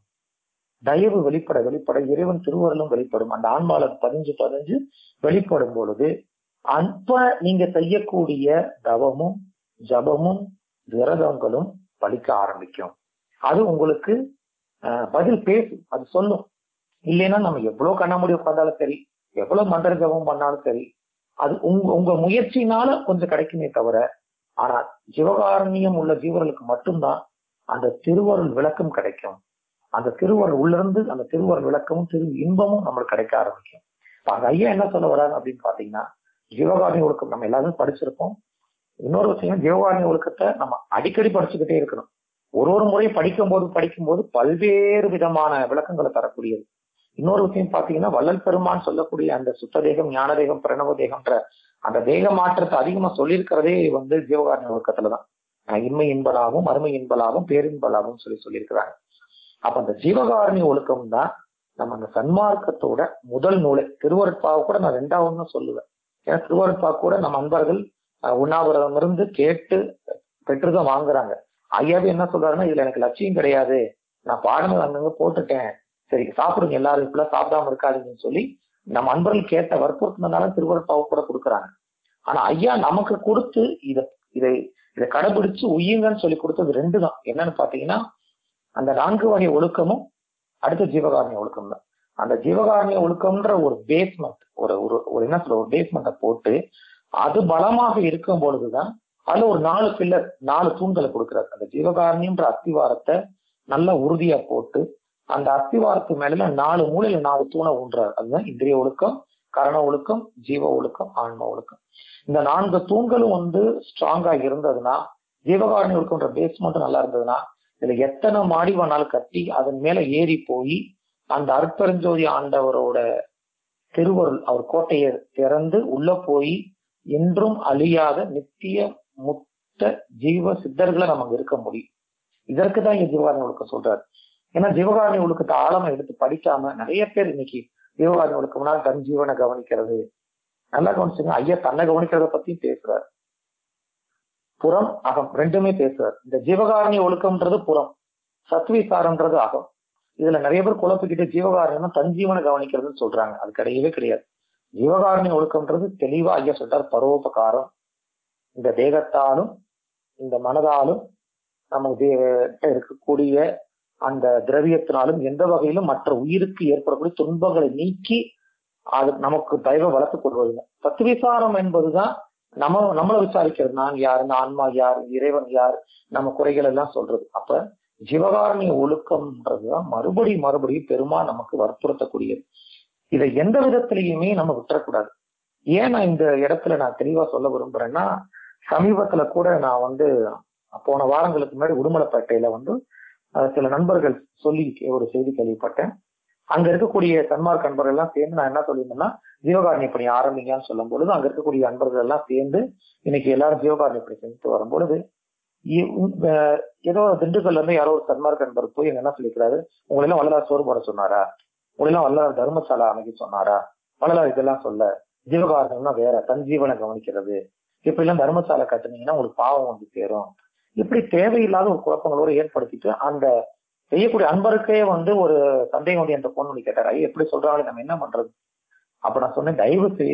தயவு வெளிப்பட வெளிப்பட இறைவன் திருவருளும் வெளிப்படும் அந்த ஆன்மால பதிஞ்சு பதிஞ்சு வெளிப்படும் பொழுது அப்ப நீங்க செய்யக்கூடிய தவமும் ஜபமும் விரதங்களும் பலிக்க ஆரம்பிக்கும் அது உங்களுக்கு அஹ், பதில் பேசும் அது சொல்லும் இல்லைன்னா நம்ம எவ்வளவு கண்ணாமூடி உட்கார்ந்தாலும் சரி எவ்வளவு மந்திர ஜபம் பண்ணாலும் சரி அது உங்க உங்க முயற்சினால கொஞ்சம் கிடைக்குமே தவிர ஆனா ஜீவகாரண்யம் உள்ள ஜீவர்களுக்கு மட்டும்தான் அந்த திருவருள் விளக்கம் கிடைக்கும் அந்த திருவருள் உள்ள இருந்து அந்த திருவருள் விளக்கமும் திரு இன்பமும் நம்மளுக்கு கிடைக்க ஆரம்பிக்கும் இப்ப அந்த ஐயா என்ன சொல்ல வராங்க அப்படின்னு பாத்தீங்கன்னா ஜீவகாரணி ஒழுக்கம் நம்ம எல்லாரும் படிச்சிருப்போம் இன்னொரு விஷயம் ஜீவகாரணி ஒழுக்கத்தை நம்ம அடிக்கடி படிச்சுக்கிட்டே இருக்கணும் ஒரு ஒரு முறையும் படிக்கும் போது படிக்கும்போது பல்வேறு விதமான விளக்கங்களை தரக்கூடியது இன்னொரு விஷயம் பாத்தீங்கன்னா வள்ளல் பெருமான் சொல்லக்கூடிய அந்த சுத்த தேகம் ஞான தேகம் பிரணவ தேகம்ன்ற அந்த தேக மாற்றத்தை அதிகமா சொல்லியிருக்கிறதே வந்து ஜீவகாரணி ஒழுக்கத்துலதான் அஹ் இன்மை இன்பலாவும் அருமை இன்பலாவும் பேரின்பலாவும் சொல்லி சொல்லியிருக்கிறாங்க அப்ப அந்த ஜீவகாரணி ஒழுக்கம் தான் நம்ம அந்த சன்மார்க்கத்தோட முதல் நூலை திருவருட்பாவை கூட நான் ரெண்டாவதுன்னு சொல்லுவேன் ஏன்னா திருவருட்பா கூட நம்ம அன்பர்கள் அஹ், உண்ணாவிரதம் இருந்து கேட்டு பெற்றுதான் வாங்குறாங்க ஐயாவே என்ன சொல்றாருன்னா இதுல எனக்கு லட்சியம் கிடையாது நான் பாடங்கள் அங்கங்க போட்டுட்டேன் சரி சாப்பிடுங்க எல்லாரும் இப்பெல்லாம் சாப்பிடாம இருக்காதீங்கன்னு சொல்லி நம்ம அன்பர்கள் கேட்ட வற்புறுத்தினால திருவருட்பாவை கூட கொடுக்குறாங்க ஆனா ஐயா நமக்கு கொடுத்து இத இதை இதை கடைபிடிச்சு உய்யுங்கன்னு சொல்லி கொடுத்தது ரெண்டு தான் என்னன்னு பாத்தீங்கன்னா அந்த நான்கு வகை ஒழுக்கமும் அடுத்த ஜீவகாரணிய ஒழுக்கம் தான் அந்த ஜீவகாரணிய ஒழுக்கம்ன்ற ஒரு பேஸ்மெண்ட் ஒரு ஒரு ஒரு என்ன சொல்ற ஒரு பேஸ்மெண்ட்டை போட்டு அது பலமாக இருக்கும் பொழுதுதான் அதுல ஒரு நாலு பில்லர் நாலு தூண்களை கொடுக்கிறார் அந்த ஜீவகாரணியம்ன்ற அஸ்திவாரத்தை நல்லா உறுதியா போட்டு அந்த அஸ்திவாரத்து மேல நாலு மூலையில நாலு தூணை ஊன்றார் அதுதான் இந்திரிய ஒழுக்கம் கரண ஒழுக்கம் ஜீவ ஒழுக்கம் ஆன்ம ஒழுக்கம் இந்த நான்கு தூண்களும் வந்து ஸ்ட்ராங்கா இருந்ததுன்னா ஜீவகாரணி ஒழுக்கம்ன்ற பேஸ்மெண்ட் நல்லா இருந்ததுன்னா இதுல எத்தனை மாடி வேணாலும் கட்டி அதன் மேல ஏறி போய் அந்த அற்பெருஞ்சோதி ஆண்டவரோட திருவருள் அவர் கோட்டையை திறந்து உள்ள போய் என்றும் அழியாத நித்திய முத்த ஜீவ சித்தர்களை நமக்கு இருக்க முடியும் இதற்கு தான் இங்க ஜீவகாரணி ஒழுக்கம் சொல்றாரு ஏன்னா ஜீவகாரணி ஒழுக்கத்தை ஆழமா எடுத்து படிக்காம நிறைய பேர் இன்னைக்கு ஜீவகாரணி ஒழுக்கம்னா தன் ஜீவனை கவனிக்கிறது நல்லா கவனிச்சுங்க ஐயா தன்னை கவனிக்கிறத பத்தியும் பேசுறாரு புறம் அகம் ரெண்டுமே பேசுறாரு இந்த ஜீவகாரணி ஒழுக்கம்ன்றது புறம் சத்விசாரம்ன்றது அகம் இதுல நிறைய பேர் குழப்பிக்கிட்டு ஜீவகாரணியம் தன் ஜீவனை கவனிக்கிறதுன்னு சொல்றாங்க அது கிடையவே கிடையாது ஜீவகாரணி ஒழுக்கம்ன்றது தெளிவா ஐயா சொல்றாரு பரோபகாரம் இந்த தேகத்தாலும் இந்த மனதாலும் நமக்கு தே- இருக்கக்கூடிய அந்த திரவியத்தினாலும் எந்த வகையிலும் மற்ற உயிருக்கு ஏற்படக்கூடிய துன்பங்களை நீக்கி அது நமக்கு தயவை வளர்த்துக் கொள்வது தத்துவிசாரம் என்பதுதான் நம்ம நம்மளை விசாரிக்கிறது நான் யார் இந்த ஆன்மா யார் இறைவன் யார் நம்ம குறைகள் எல்லாம் சொல்றது அப்ப ஜீவகாரணிய ஒழுக்கம்ன்றதுதான் மறுபடி மறுபடியும் பெருமா நமக்கு வற்புறுத்தக்கூடியது இதை எந்த விதத்திலையுமே நம்ம விட்டுறக்கூடாது ஏன் நான் இந்த இடத்துல நான் தெளிவா சொல்ல விரும்புறேன்னா சமீபத்துல கூட நான் வந்து போன வாரங்களுக்கு முன்னாடி உடுமலைப்பேட்டையில வந்து அஹ், சில நண்பர்கள் சொல்லி ஒரு செய்தி கேள்விப்பட்டேன் அங்க இருக்கக்கூடிய சன்மார்க் அன்பர்கள் எல்லாம் சேர்ந்து நான் என்ன சொல்லியிருந்தேன்னா ஜீவகாரணி பணி ஆரம்பிங்கன்னு சொல்லும் பொழுது அங்க இருக்கக்கூடிய அன்பர்கள் எல்லாம் சேர்ந்து இன்னைக்கு எல்லாரும் ஜீவகாரணி பணி செஞ்சுட்டு வரும் பொழுது இ- உம், அஹ், ஏதோ திண்டுக்கல்ல இருந்து யாரோ ஒரு சன்மார்க் அன்பர் போய் எங்க என்ன சொல்லிக்கிறாரு உங்களை எல்லாம் வள்ளலார் சோறு போட சொன்னாரா உங்களை எல்லாம் வள்ளலார் தர்மசாலா அமைக்க சொன்னாரா வள்ளலார் இதெல்லாம் சொல்ல ஜீவகாரணம்னா வேற தன் ஜீவனை கவனிக்கிறது இப்படி எல்லாம் தர்மசாலை கட்டுனீங்கன்னா உங்களுக்கு பாவம் வந்து சேரும் இப்படி தேவையில்லாத ஒரு குழப்பங்களோட ஏற்படுத்திட்டு அந்த செய்யக்கூடிய அன்பருக்கே வந்து ஒரு சந்தேகம் வந்து என்கிட்ட போன் பண்ணி கேட்டார் ஐயா எப்படி சொல்றாங்க நம்ம என்ன பண்றது அப்ப நான் சொன்னேன் தயவு செய்து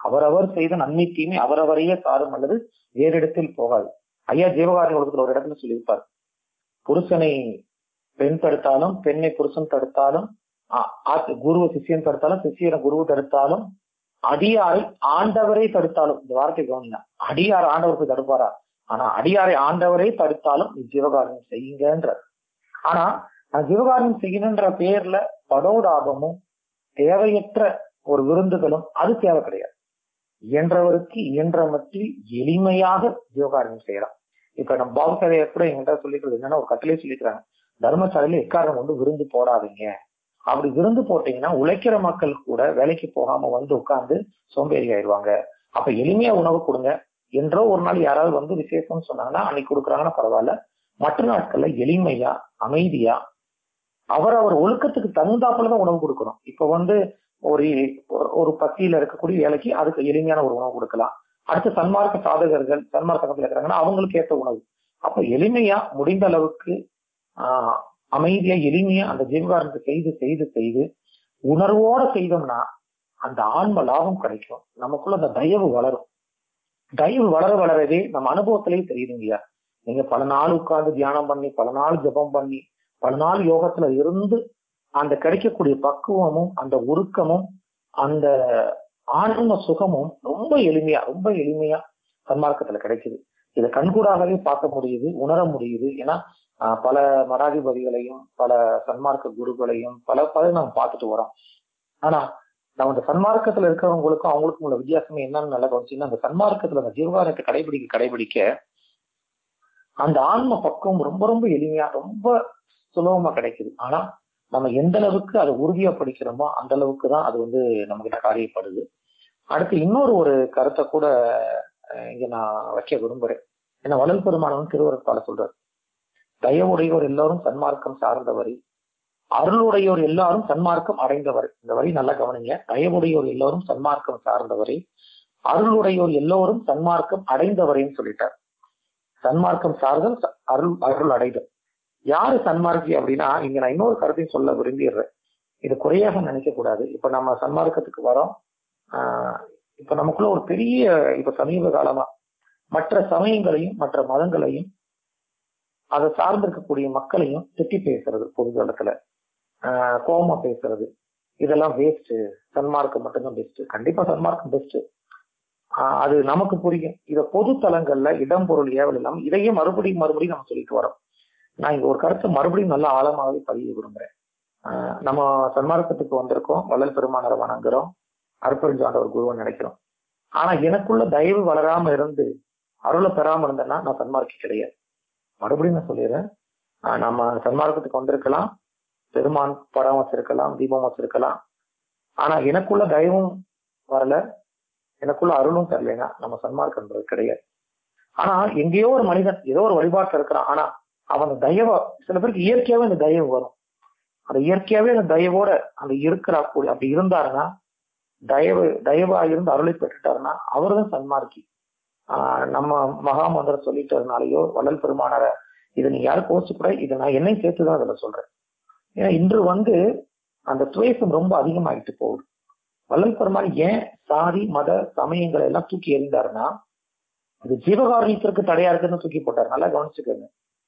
அவரவர் செய்த நன்மை தீமை அவரவரையே சாரும் அல்லது வேறு இடத்தில் போகாது ஐயா ஜீவகாரணி ஒழுக்கத்துல ஒரு இடத்துல சொல்லியிருப்பார் புருஷனை பெண் தடுத்தாலும் பெண்ணை புருஷன் தடுத்தாலும் ஆ- ஆ- குருவை சிஷியன் தடுத்தாலும் சிஷியனை குருவு தடுத்தாலும் அடியாரை ஆண்டவரை தடுத்தாலும் இந்த வார்த்தை கவனிங்க அடியார் ஆண்டவருக்கு தடுப்பாரா ஆனா அடியாரை ஆண்டவரை தடுத்தாலும் நீ ஜீவகாரணம் செய்யுங்கன்ற ஆனா நான் ஜீவகாரணம் செய்யணுன்ற பேர்ல படோடாபமும் தேவையற்ற ஒரு விருந்துகளும் அது தேவை கிடையாது இயன்றவருக்கு இயன்ற மட்டில் எளிமையாக ஜீவகாரணம் செய்யலாம் இப்ப நம்ம பாபுசாரியா கூட எங்கிட்ட சொல்லிக்கிறது என்னன்னா ஒரு கட்டளை சொல்லிக்கிறாங்க தர்மசாலையில எக்காரணம் கொண்டு விருந்து போடாதீங்க அப்படி விருந்து போட்டீங்கன்னா உழைக்கிற மக்கள் கூட வேலைக்கு போகாம வந்து உட்கார்ந்து சோம்பேறி ஆயிடுவாங்க அப்ப எளிமையா உணவு கொடுங்க என்றோ ஒரு நாள் யாராவது வந்து விசேஷம்னு சொன்னாங்கன்னா அன்னைக்கு கொடுக்குறாங்கன்னா பரவாயில்ல மற்ற நாட்கள்ல எளிமையா அமைதியா அவர் அவர் ஒழுக்கத்துக்கு தகுந்தாப்புல தான் உணவு கொடுக்கணும் இப்ப வந்து ஒரு ஒரு பத்தியில இருக்கக்கூடிய வேலைக்கு அதுக்கு எளிமையான ஒரு உணவு கொடுக்கலாம் அடுத்து சன்மார்க்க சாதகர்கள் சன்மார்க்க சங்கத்தில் இருக்கிறாங்கன்னா அவங்களுக்கு ஏற்ற உணவு அப்ப எளிமையா முடிந்த அளவுக்கு ஆஹ் அமைதியா எளிமையா அந்த ஜீவகாரணத்தை செய்து செய்து செய்து உணர்வோட செய்தோம்னா அந்த ஆன்ம லாபம் கிடைக்கும் நமக்குள்ள அந்த தயவு வளரும் தயவு வளர வளரவே நம்ம அனுபவத்திலேயே தெரியுதுங்கய்யா நீங்க பல நாள் உட்கார்ந்து தியானம் பண்ணி பல நாள் ஜெபம் பண்ணி பல நாள் யோகத்துல இருந்து அந்த கிடைக்கக்கூடிய பக்குவமும் அந்த உருக்கமும் அந்த ஆன்ம சுகமும் ரொம்ப எளிமையா ரொம்ப எளிமையா சன்மார்க்கத்துல கிடைக்குது இதை கண்கூடாகவே பார்க்க முடியுது உணர முடியுது ஏன்னா ஆஹ் பல மடாதிபதிகளையும் பல சன்மார்க்க குருக்களையும் பல பல நம்ம பார்த்துட்டு வரோம் ஆனா நம்ம இந்த சன்மார்க்கத்துல இருக்கிறவங்களுக்கும் அவங்களுக்கும் உள்ள வித்தியாசமே என்னன்னு நல்லா கவனிச்சுன்னா அந்த சன்மார்க்கத்துல அந்த ஜீவகாரத்தை கடைபிடிக்க கடைபிடிக்க அந்த ஆன்ம பக்குவம் ரொம்ப ரொம்ப எளிமையா ரொம்ப சுலபமா கிடைக்குது ஆனா நம்ம எந்த அளவுக்கு அதை உறுதியா படிக்கிறோமோ அந்த அளவுக்கு தான் அது வந்து நம்ம கிட்ட காரியப்படுது அடுத்து இன்னொரு ஒரு கருத்தை கூட அஹ், இங்க நான் வைக்க விரும்புறேன் ஏன்னா வளல் பெருமானவன் திருவருட்பால சொல்றாரு தயவுடையோர் எல்லாரும் சன்மார்க்கம் சார்ந்தவரை அருளுடையோர் எல்லாரும் சன்மார்க்கம் அடைந்தவர் இந்த வரி நல்லா கவனிங்க தயவுடையோர் எல்லாரும் சன்மார்க்கம் சார்ந்தவரை அருளுடையோர் எல்லோரும் சன்மார்க்கம் அடைந்தவரைன்னு சொல்லிட்டார் சன்மார்க்கம் சார்ந்தல் ச- அருள் அருள் அடைதல் யாரு சன்மார்க்கி அப்படின்னா இங்க நான் இன்னொரு கருத்தையும் சொல்ல விரும்பிடுறேன் இது குறையாக நினைக்க கூடாது இப்ப நம்ம சன்மார்க்கத்துக்கு வரோம் ஆஹ் இப்ப நமக்குள்ள ஒரு பெரிய இப்ப சமீப காலமா மற்ற சமயங்களையும் மற்ற மதங்களையும் அதை சார்ந்திருக்கக்கூடிய மக்களையும் திட்டி பேசுறது பொதுதளத்துல ஆஹ் கோபமா பேசுறது இதெல்லாம் வேஸ்ட் சன்மார்க்கம் மட்டும்தான் பெஸ்ட் கண்டிப்பா சன்மார்க்கம் பெஸ்ட் அது நமக்கு புரியும் இத பொது தளங்கள்ல இடம் பொருள் ஏவல் இல்லாம இதையே மறுபடியும் மறுபடியும் நம்ம சொல்லிட்டு வரோம் நான் இங்க ஒரு கருத்தை மறுபடியும் நல்லா ஆழமாகவே பதிய விரும்புறேன் ஆஹ் நம்ம சன்மார்க்கத்துக்கு வந்திருக்கோம் வள்ளல் பெருமானரை வணங்குறோம் அருப்பெருஞ்சாண்டவர் குருவை நினைக்கிறோம் ஆனா எனக்குள்ள தயவு வளராம இருந்து அருளை பெறாம இருந்தேன்னா நான் சன்மார்க்கி கிடையாது மறுபடியும் நான் சொல்லிடுறேன் ஆஹ் நம்ம சன்மார்க்கத்துக்கு வந்திருக்கலாம் பெருமான் படம் வச்சிருக்கலாம் தீபம் வச்சிருக்கலாம் ஆனா எனக்குள்ள தயவும் வரல எனக்குள்ள அருளும் தரலைன்னா நம்ம சன்மார்க்கன்றது கிடையாது ஆனா எங்கேயோ ஒரு மனிதன் ஏதோ ஒரு வழிபாட்டுல இருக்கிறான் ஆனா அவன் அந்த தயவ சில பேருக்கு இயற்கையாவே அந்த தயவு வரும் அந்த இயற்கையாவே அந்த தயவோட அந்த இருக்கிறா கூடி அப்படி இருந்தாருன்னா தயவு தயவா இருந்து அருளை பெற்றுட்டாருன்னா அவர்தான் சன்மார்க்கி ஆஹ் நம்ம மகா மந்திரம் சொல்லிட்டதுனாலயோ வள்ளல் பெருமானார இதை நீ யாரும் கோச்சு கூட இதை நான் என்னையும் சேர்த்துதான் அதுல சொல்றேன் ஏன்னா இன்று வந்து அந்த துவேஷம் ரொம்ப அதிகமாயிட்டு போகுது வள்ளல் பெருமான் ஏன் சாதி மத சமயங்களை எல்லாம் தூக்கி எறிந்தாருன்னா இது ஜீவகாரணத்திற்கு தடையா இருக்குன்னு தூக்கி போட்டார் நல்லா கவனிச்சுக்கோங்க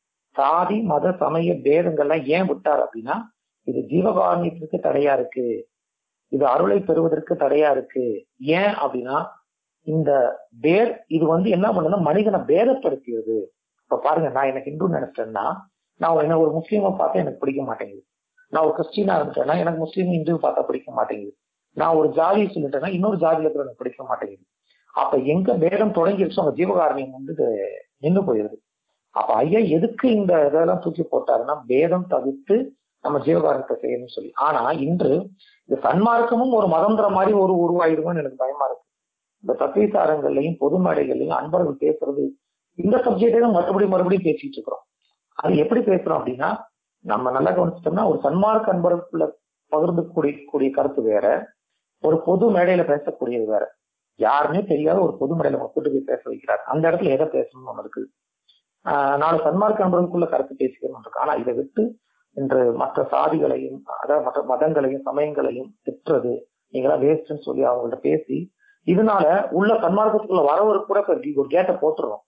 சாதி மத சமய பேதங்கள்லாம் ஏன் விட்டார் அப்படின்னா இது ஜீவகாரணத்திற்கு தடையா இருக்கு இது அருளை பெறுவதற்கு தடையா இருக்கு ஏன் அப்படின்னா இந்த பேர் இது வந்து என்ன பண்ணுன்னா மனிதனை பேதப்படுத்தியது இப்ப பாருங்க நான் எனக்கு இந்து நினைச்சேன்னா நான் என்ன ஒரு முஸ்லீமை பார்த்தா எனக்கு பிடிக்க மாட்டேங்குது நான் ஒரு கிறிஸ்டினா இருந்துட்டேன்னா எனக்கு முஸ்லீம் இந்து பார்த்தா பிடிக்க மாட்டேங்குது நான் ஒரு ஜாதி சொல்லிட்டேன்னா இன்னொரு ஜாதியில இருக்கிற எனக்கு பிடிக்க மாட்டேங்குது அப்ப எங்க பேதம் தொடங்கிருச்சோ அந்த ஜீவகாரணியம் வந்து இது நின்று போயிருது அப்ப ஐயா எதுக்கு இந்த இதெல்லாம் தூக்கி போட்டாருன்னா பேதம் தவிர்த்து நம்ம ஜீவகாரணத்தை செய்யணும்னு சொல்லி ஆனா இன்று இந்த சன்மார்க்கமும் ஒரு மதம்ன்ற மாதிரி ஒரு உருவாயிருக்கும்னு எனக்கு பயமா இருக்கு இந்த தத்வீசாரங்கள்லையும் பொது மேடைகள்லையும் அன்பர்கள் பேசுறது இந்த சப்ஜெக்டே தான் மறுபடியும் மறுபடியும் பேசிட்டு இருக்கிறோம் அது எப்படி பேசுறோம் அப்படின்னா நம்ம நல்லா கவனிச்சிட்டோம்னா ஒரு சன்மார்க்க அன்பர்களுக்குள்ள பகிர்ந்து கூடிய கூடிய கருத்து வேற ஒரு பொது மேடையில பேசக்கூடியது வேற யாருமே தெரியாத ஒரு பொது மேடையில நம்ம கூட்டு போய் பேச வைக்கிறார் அந்த இடத்துல எதை பேசணும்னு ஒண்ணு இருக்குது ஆஹ் நாலு சன்மார்க்க அன்பர்களுக்குள்ள கருத்து பேசிக்கணும் இருக்கு ஆனா இதை விட்டு இன்று மற்ற சாதிகளையும் அதாவது மற்ற மதங்களையும் சமயங்களையும் திட்டுறது நீங்களாம் வேஸ்ட்னு சொல்லி அவங்கள்ட்ட பேசி இதனால உள்ள சன்மார்க்கத்துக்குள்ள வரவருக்கு கூட இப்ப ஒரு கேட்டை போட்டுறோம்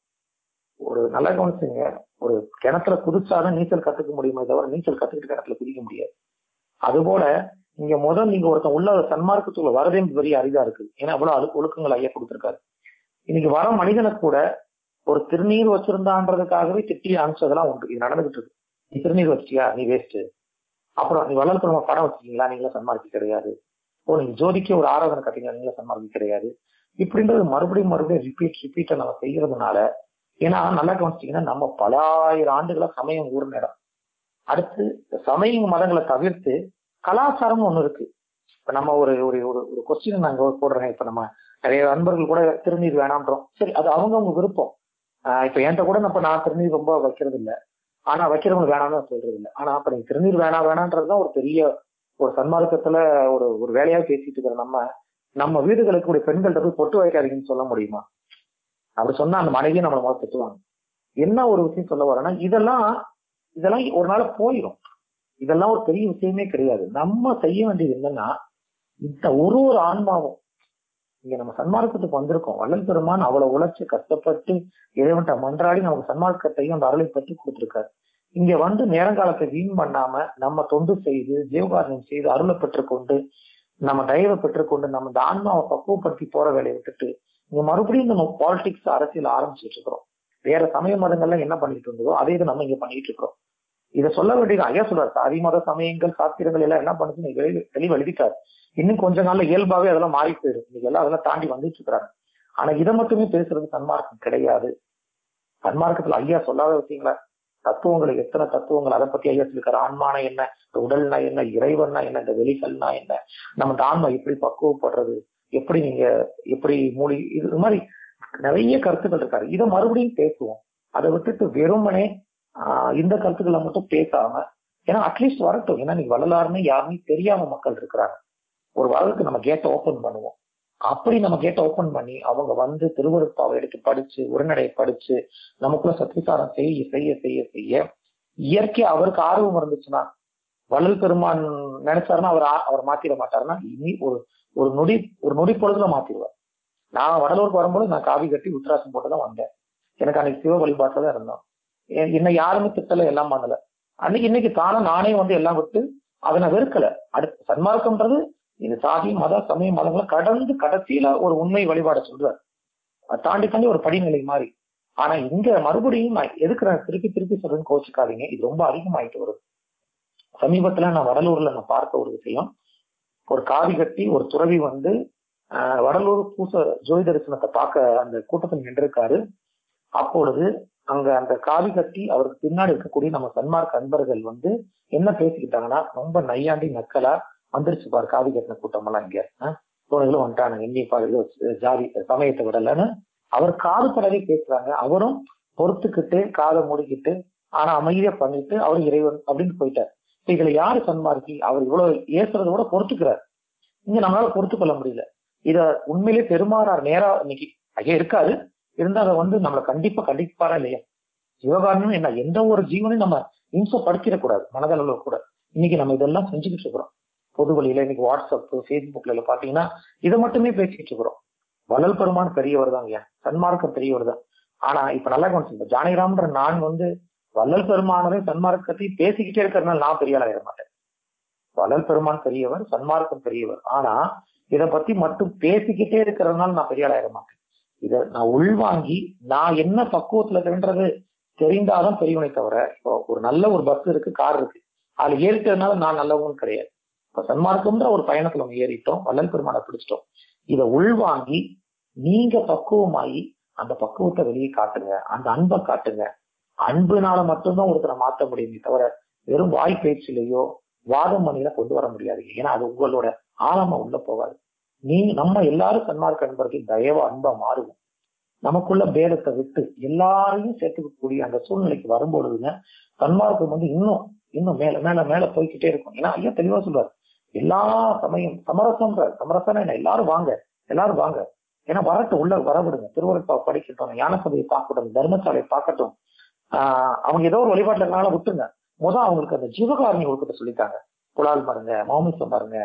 ஒரு நல்லா கவனிச்சுங்க ஒரு கிணத்துல குதிச்சாதான் நீச்சல் கத்துக்க முடியுமே தவிர நீச்சல் கத்துக்கிட்டு கிணத்துல குதிக்க முடியாது அதுபோல இங்க முதல் நீங்க ஒருத்தன் உள்ள சன்மார்க்கத்துக்குள்ள வரதே பெரிய அரிதா இருக்கு ஏன்னா அவ்வளவு அழு ஒழுக்கங்கள் ஐயா கொடுத்திருக்காரு இன்னைக்கு வர மனிதனை கூட ஒரு திருநீர் வச்சிருந்தான்றதுக்காகவே திட்டி அனுப்பிச்சதெல்லாம் உண்டு இது நடந்துகிட்டு இருக்கு நீ திருநீர் வச்சியா நீ வேஸ்ட் அப்புறம் நீ வளர்ப்புறமா படம் வச்சிருக்கீங்களா நீங்களா சன்மார்க்கி கிடையாது ஓ நீங்க ஜோதிக்கு ஒரு ஆராதனை கட்டிங்களா நீங்களா சன்மார்க்கி கிடையாது இப்படின்றது மறுபடியும் மறுபடியும் ரிப்பீட் ரிப்பீட்டை நம்ம செய்யறதுனால ஏன்னா நல்லா கவனிச்சிங்கன்னா நம்ம பல ஆயிரம் ஆண்டுகளா சமயம் ஊர்ன இடம் அடுத்து சமய மதங்களை தவிர்த்து கலாச்சாரம் ஒண்ணு இருக்கு இப்ப நம்ம ஒரு ஒரு ஒரு ஒரு கொஸ்டின் நாங்க போடுறேன் இப்ப நம்ம நிறைய நண்பர்கள் கூட திருநீர் வேணாம்ன்றோம் சரி அது அவங்கவுங்க விருப்பம் ஆஹ் இப்ப என்கிட்ட கூட இப்ப நான் திருநீர் ரொம்ப வைக்கிறது இல்ல ஆனா வைக்கிறவங்க வேணாம்னு சொல்றது இல்லை ஆனா அப்ப நீங்க திருநீர் வேணாம் வேணான்றதுதான் ஒரு பெரிய ஒரு சன்மார்க்கத்துல ஒரு ஒரு வேலையா பேசிட்டு இருக்கிற நம்ம நம்ம வீடுகளுக்கு கூடிய பெண்கள்ட்ட போய் பொட்டு வைக்காதீங்கன்னு சொல்ல முடியுமா அப்படி சொன்னா அந்த மனைவியும் நம்மளை முதல்ல திட்டுவாங்க என்ன ஒரு விஷயம் சொல்ல வரேன்னா இதெல்லாம் இதெல்லாம் ஒரு நாள் போயிடும் இதெல்லாம் ஒரு பெரிய விஷயமே கிடையாது நம்ம செய்ய வேண்டியது என்னன்னா இந்த ஒரு ஒரு ஆன்மாவும் இங்க நம்ம சன்மார்க்கத்துக்கு வந்திருக்கோம் வள்ளல் பெருமான் அவ்வளவு உழைச்சு கஷ்டப்பட்டு இறைவன்ட்ட மன்றாடி நமக்கு சன்மார்க்கத்தையும் அந்த அருளை பற்றி கொடுத்திருக்காரு இங்க வந்து நேரங்காலத்தை வீண் பண்ணாம நம்ம தொண்டு செய்து ஜீவகாரணம் செய்து அருளை பெற்றுக்கொண்டு நம்ம தயவை பெற்றுக்கொண்டு நம்ம இந்த ஆன்மாவை பக்குவப்படுத்தி போற வேலையை விட்டுட்டு இங்க மறுபடியும் நம்ம பாலிடிக்ஸ் அரசியல் ஆரம்பிச்சுட்டு இருக்கிறோம் வேற சமய மதங்கள்லாம் என்ன பண்ணிட்டு இருந்ததோ அதே இதை நம்ம இங்க பண்ணிட்டு இருக்கிறோம் இதை சொல்ல வேண்டியது ஐயா சொல்றாரு சாதி மத சமயங்கள் சாஸ்திரங்கள் எல்லாம் என்ன பண்ணுச்சுன்னு வெளி- தெளிவா எழுதிட்டாரு இன்னும் கொஞ்ச நாள்ல இயல்பாவே அதெல்லாம் மாறி போயிடும் இன்னைக்கு எல்லாம் அதெல்லாம் தாண்டி வந்துட்டு இருக்கிறாங்க ஆனா இதை மட்டுமே பேசுறது சன்மார்க்கம் கிடையாது சன்மார்க்கத்துல ஐயா சொல்லாத விஷயங்களா தத்துவங்கள் எத்தனை தத்துவங்கள் அதை பத்தி ஐயா சொல்லிருக்காரு ஆன்மானா என்ன இந்த உடல்னா என்ன இறைவன்னா என்ன இந்த வெளிகள்னா என்ன நம்ம இந்த ஆன்மா எப்படி பக்குவப்படுறது எப்படி நீங்க எப்படி மூலி இது மாதிரி நிறைய கருத்துக்கள் இருக்காரு இதை மறுபடியும் பேசுவோம் அதை விட்டுட்டு வெறுமனே ஆஹ் இந்த கருத்துக்களை மட்டும் பேசாம ஏன்னா அட்லீஸ்ட் வரட்டும் ஏன்னா நீ வரலாறுன்னு யாருமே தெரியாம மக்கள் இருக்கிறாங்க ஒரு வாரத்துக்கு நம்ம கேட்டை ஓபன் பண்ணுவோம் அப்படி நம்ம கேட்டை ஓபன் பண்ணி அவங்க வந்து திருவருப்பாவை எடுத்து படிச்சு உரைநடையை படிச்சு நமக்குள்ள சத்திசாரம் செய்ய செய்ய செய்ய செய்ய இயற்கை அவருக்கு ஆர்வம் இருந்துச்சுன்னா வள்ளல் பெருமான் நினைச்சாருன்னா அவர் ஆ- அவர் மாத்திர மாட்டாருன்னா இனி ஒரு ஒரு நொடி ஒரு நொடி பொழுதுல மாத்திடுவார் நான் வடலூருக்கு வரும்போது நான் காவி கட்டி உத்தராசம் போட்டு தான் வந்தேன் எனக்கு அன்னைக்கு சிவ வழிபாட்டுல தான் இருந்தோம் எ- என்னை யாருமே திட்டல எல்லாம் பண்ணல அன்னைக்கு இன்னைக்கு தானே நானே வந்து எல்லாம் விட்டு அதை நான் வெறுக்கல அடுத்து சன்மார்க்கம்ன்றது இது சாதி மத சமய மதங்களை கடந்து கடைசியில ஒரு உண்மை வழிபாட சொல்றாரு அதை தாண்டி தாண்டி ஒரு படிநிலை மாதிரி ஆனா இங்க மறுபடியும் நான் எதுக்கு நான் திருப்பி திருப்பி சொல்றேன்னு கோச்சுக்காதீங்க இது ரொம்ப அதிகமாயிட்டு வருது சமீபத்துல நான் வடலூர்ல நான் பார்த்த ஒரு விஷயம் ஒரு காவி கட்டி ஒரு துறவி வந்து ஆஹ், வடலூர் பூச ஜோதி தரிசனத்தை பார்க்க அந்த கூட்டத்தில் நின்றிருக்காரு அப்பொழுது அங்க அந்த காவி கட்டி அவருக்கு பின்னாடி இருக்கக்கூடிய நம்ம சன்மார்க்க அன்பர்கள் வந்து என்ன பேசிக்கிட்டாங்கன்னா ரொம்ப நையாண்டி நக்கலா வந்துருச்சு பாரு காவி கட்டின கூட்டம் எல்லாம் இங்க தோணிகளும் வந்துட்டானுங்க எண்ணி பாரு ஜாதி சமயத்தை விடலன்னு அவர் காது படவே பேசுறாங்க அவரும் பொறுத்துக்கிட்டு காதை மூடிக்கிட்டு ஆனா அமைதியா பண்ணிட்டு அவர் இறைவன் அப்படின்னு போயிட்டார் இப்ப இதுல யாரு சன்மார்க்கி அவர் இவ்வளவு ஏசுறத விட பொறுத்துக்கிறார் இங்க நம்மளால பொறுத்து கொள்ள முடியல இத உண்மையிலே பெருமாறார் நேரா இன்னைக்கு ஐயா இருக்காரு இருந்தா அதை வந்து நம்மளை கண்டிப்பா கண்டிப்பாரா இல்லையா சிவகாரணம் என்ன எந்த ஒரு ஜீவனையும் நம்ம இம்சப்படுத்திடக்கூடாது மனதளவுல கூட இன்னைக்கு நம்ம இதெல்லாம் செஞ்சுக்கிட்டு இருக்கிறோம் பொது வழியில இன்னைக்கு வாட்ஸ்அப் ஃபேஸ்புக்ல எல்லாம் பாத்தீங்கன்னா இதை மட்டுமே பேசிக்கிட்டு இருக்கிறோம் வள்ளல் பெருமான் பெரியவர் தான் ஐயா சன்மார்க்கம் பெரியவர் தான் ஆனா இப்ப நல்லா கவனிச்சு ஜானகிராம்ன்ற நான் வந்து வள்ளல் பெருமானதை சன்மார்க்கத்தையும் பேசிக்கிட்டே இருக்கிறதுனால நான் பெரிய ஆளாயிட மாட்டேன் வள்ளல் பெருமான் பெரியவர் சன்மார்க்கம் பெரியவர் ஆனா இத பத்தி மட்டும் பேசிக்கிட்டே இருக்கிறதுனால நான் பெரிய ஆளாயிட மாட்டேன் இத நான் உள்வாங்கி நான் என்ன பக்குவத்துல இருக்கிறன்றது தெரிந்தாதான் பெரியவனை தவிர இப்போ ஒரு நல்ல ஒரு பஸ் இருக்கு கார் இருக்கு அதுல ஏறிக்கிறதுனால நான் நல்லவனும் கிடையாது இப்ப சன்மார்க்கம்ன்ற ஒரு பயணத்துல நம்ம ஏறிட்டோம் வள்ளல் பெருமானை பிடிச்சிட்டோம் இத உள்வாங்கி நீங்க பக்குவமாயி அந்த பக்குவத்தை வெளியே காட்டுங்க அந்த அன்பை காட்டுங்க அன்புனால மட்டும்தான் ஒருத்தரை மாத்த முடியுமே தவிர வெறும் வாய் பேச்சிலேயோ வாதம் பண்ணில கொண்டு வர முடியாது ஏன்னா அது உங்களோட ஆழமா உள்ள போகாது நீங்க நம்ம எல்லாரும் சன்மார்க்க அன்பர்கள் தயவா அன்பா மாறுவோம் நமக்குள்ள பேதத்தை விட்டு எல்லாரையும் சேர்த்துக்கக்கூடிய அந்த சூழ்நிலைக்கு வரும்பொழுதுங்க சன்மார்க்கம் வந்து இன்னும் இன்னும் மேல மேல மேல போய்க்கிட்டே இருக்கும் ஏன்னா ஐயா தெளிவா சொல்றாரு எல்லா சமயம் சமரசம்ன்ற சமரசம் என்ன எல்லாரும் வாங்க எல்லாரும் வாங்க ஏன்னா வரட்டும் உள்ள வரவிடுங்க திருவருப்பா படிக்கட்டும் ஞான சபையை பார்க்கட்டும் தர்மசாலையை பார்க்கட்டும் ஆஹ் அவங்க ஏதோ ஒரு வழிபாட்டுல இருக்கனால விட்டுருங்க முதல் அவங்களுக்கு அந்த ஜீவகாரணி ஒழுக்கத்தை சொல்லிட்டாங்க புலால் பாருங்க மாமிசம் பாருங்க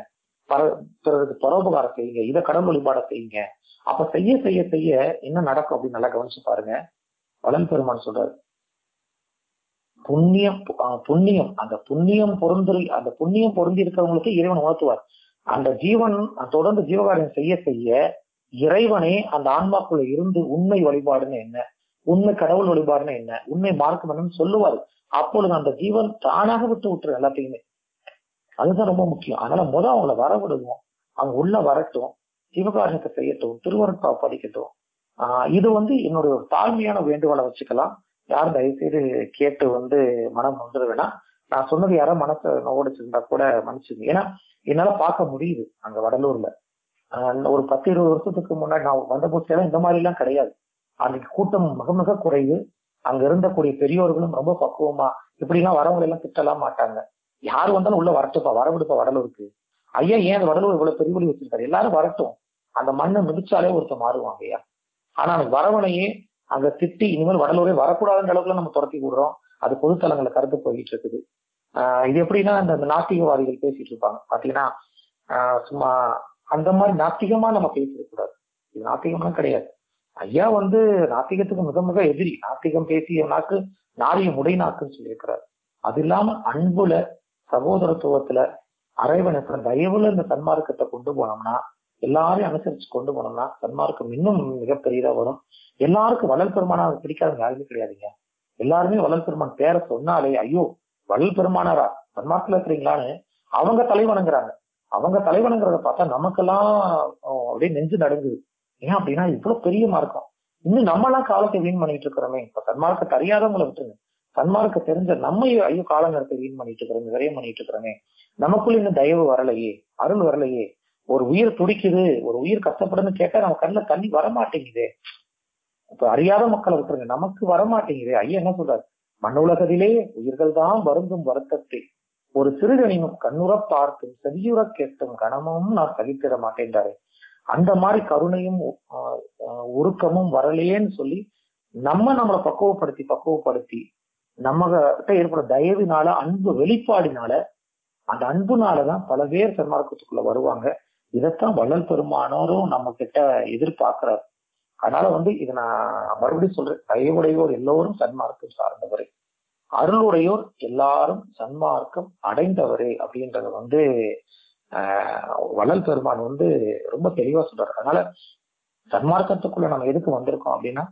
பர பிறருக்கு பரோபகாரம் செய்யுங்க இதை கடவுள் வழிபாட செய்யுங்க அப்ப செய்ய செய்ய செய்ய என்ன நடக்கும் அப்படின்னு நல்லா கவனிச்சு பாருங்க வளன் பெருமான் சொல்றாரு புண்ணியம் ஆஹ் புண்ணியம் அந்த புண்ணியம் பொருந்தி அந்த புண்ணியம் பொருந்தி இருக்கிறவங்களுக்கு இறைவன் உணர்த்துவார் அந்த ஜீவன் தொடர்ந்து ஜீவகாரியம் செய்ய செய்ய இறைவனே அந்த ஆன்மாக்குள்ள இருந்து உண்மை வழிபாடுன்னு என்ன உண்மை கடவுள் வழிபாடுன்னு என்ன உண்மை மார்க்கம் சொல்லுவார் அப்பொழுது அந்த ஜீவன் தானாக விட்டு விட்டுரு எல்லாத்தையுமே அதுதான் ரொம்ப முக்கியம் அதனால முத அவங்கள வர விடுவோம் அவங்க உள்ள வரட்டும் சிவகாரியத்தை செய்யட்டும் திருவருட்பா படிக்கட்டும் ஆஹ் இது வந்து என்னுடைய ஒரு தாழ்மையான வேண்டுகோளை வச்சுக்கலாம் யாரும் தயவு செய்து கேட்டு வந்து மனம் வந்துட வேணாம் நான் சொன்னது யாரோ மனசை நோடிச்சிருந்தா கூட மன்னிச்சுங்க ஏன்னா என்னால பார்க்க முடியுது அங்க வடலூர்ல ஆஹ் ஒரு பத்து இருபது வருஷத்துக்கு முன்னாடி நான் வந்த போச்செல்லாம் இந்த மாதிரி எல்லாம் கிடையாது அன்னைக்கு கூட்டம் மிக மிக குறைவு அங்க இருந்தக்கூடிய பெரியோர்களும் ரொம்ப பக்குவமா இப்படி எல்லாம் வரவங்களை எல்லாம் திட்டலாம் மாட்டாங்க யார் வந்தாலும் உள்ள வரட்டுப்பா வரவிடுப்பா வடலூருக்கு ஐயா ஏன் அந்த வடலூர் இவ்வளவு பெரிய வச்சிருக்காரு எல்லாரும் வரட்டும் அந்த மண்ணை மிதிச்சாலே ஒருத்தர் மாறுவாங்க ஐயா ஆனா அந்த வரவனையே அங்க திட்டி இனிமேல் வடலூரே வரக்கூடாதுன்ற அளவுக்கு நம்ம துரத்தி விடுறோம் அது பொதுத்தலங்களை கருத்து போயிட்டு இருக்குது ஆஹ் இது எப்படின்னா இந்த நாத்திகவாதிகள் பேசிட்டு இருப்பாங்க பாத்தீங்கன்னா ஆஹ் சும்மா அந்த மாதிரி நாத்திகமா நம்ம பேசிடக் கூடாது இது நாத்திகம்லாம் கிடையாது ஐயா வந்து நாத்திகத்துக்கு மிக மிக எதிரி நாத்திகம் பேசிய நாக்கு நாரிய முடை நாக்குன்னு சொல்லியிருக்கிறார் அது இல்லாம அன்புல சகோதரத்துவத்துல அரைவனத்துல தயவுல இந்த சன்மார்க்கத்தை கொண்டு போனோம்னா எல்லாரையும் அனுசரிச்சு கொண்டு போனோம்னா சன்மார்க்கம் இன்னும் மிகப்பெரியதா வரும் எல்லாருக்கும் வளல் பெருமானா பிடிக்காதவங்க யாருமே கிடையாதுங்க எல்லாருமே வளல் பெருமான் பேரை சொன்னாலே ஐயோ வள்ளல் பெருமானாரா சன்மார்க்கத்துல இருக்கிறீங்களான்னு அவங்க தலைவணங்குறாங்க அவங்க தலைவணங்குறத பார்த்தா நமக்கெல்லாம் அப்படியே நெஞ்சு நடுங்குது ஏன் அப்படின்னா இவ்வளவு பெரிய மார்க்கம் இன்னும் நம்ம எல்லாம் காலத்தை வீண் பண்ணிட்டு இருக்கிறோமே இப்ப சன்மார்க்கத்தை அறியாதவங்களை விட்டுருங்க சன்மார்க்க தெரிஞ்ச நம்ம ஐயோ காலங்கரத்தை வீண் பண்ணிட்டு இருக்கிறோமே விரயம் பண்ணிட்டு இருக்கிறோமே நமக்குள்ள இன்னும் தயவு வரலையே அருள் வரலையே ஒரு உயிர் துடிக்குது ஒரு உயிர் கஷ்டப்படுன்னு கேட்டா நம்ம கண்ணில் தண்ணி வரமாட்டேங்குது இப்ப அறியாத மக்களை விட்டுருங்க நமக்கு வரமாட்டேங்குது ஐயா என்ன சொல்றாரு மண்ணுலகத்திலே உயிர்கள் தான் வருந்தும் வருத்தத்தை ஒரு சிறுகணினும் கண்ணுற பார்த்தும் செவியுற கேட்டும் கணமும் நான் சகித்திட மாட்டேன்றாரு அந்த மாதிரி கருணையும் உருக்கமும் வரலையேன்னு சொல்லி நம்ம நம்மளை பக்குவப்படுத்தி பக்குவப்படுத்தி நம்ம கிட்ட ஏற்பட தயவினால அன்பு வெளிப்பாடினால அந்த அன்புனாலதான் பல பேர் சன்மார்க்கத்துக்குள்ள வருவாங்க இதைத்தான் வள்ளல் பெருமானோரும் நம்ம கிட்ட எதிர்பார்க்கிறார் அதனால வந்து இதை நான் மறுபடியும் சொல்றேன் தயவுடையோர் எல்லோரும் சன்மார்க்கம் சார்ந்தவரே அருளுடையோர் எல்லாரும் சன்மார்க்கம் அடைந்தவரே அப்படின்றத வந்து ஆஹ் வள்ளல் பெருமான் வந்து ரொம்ப தெளிவா சொல்றாரு அதனால சன்மார்க்கத்துக்குள்ள நம்ம எதுக்கு வந்திருக்கோம் அப்படின்னா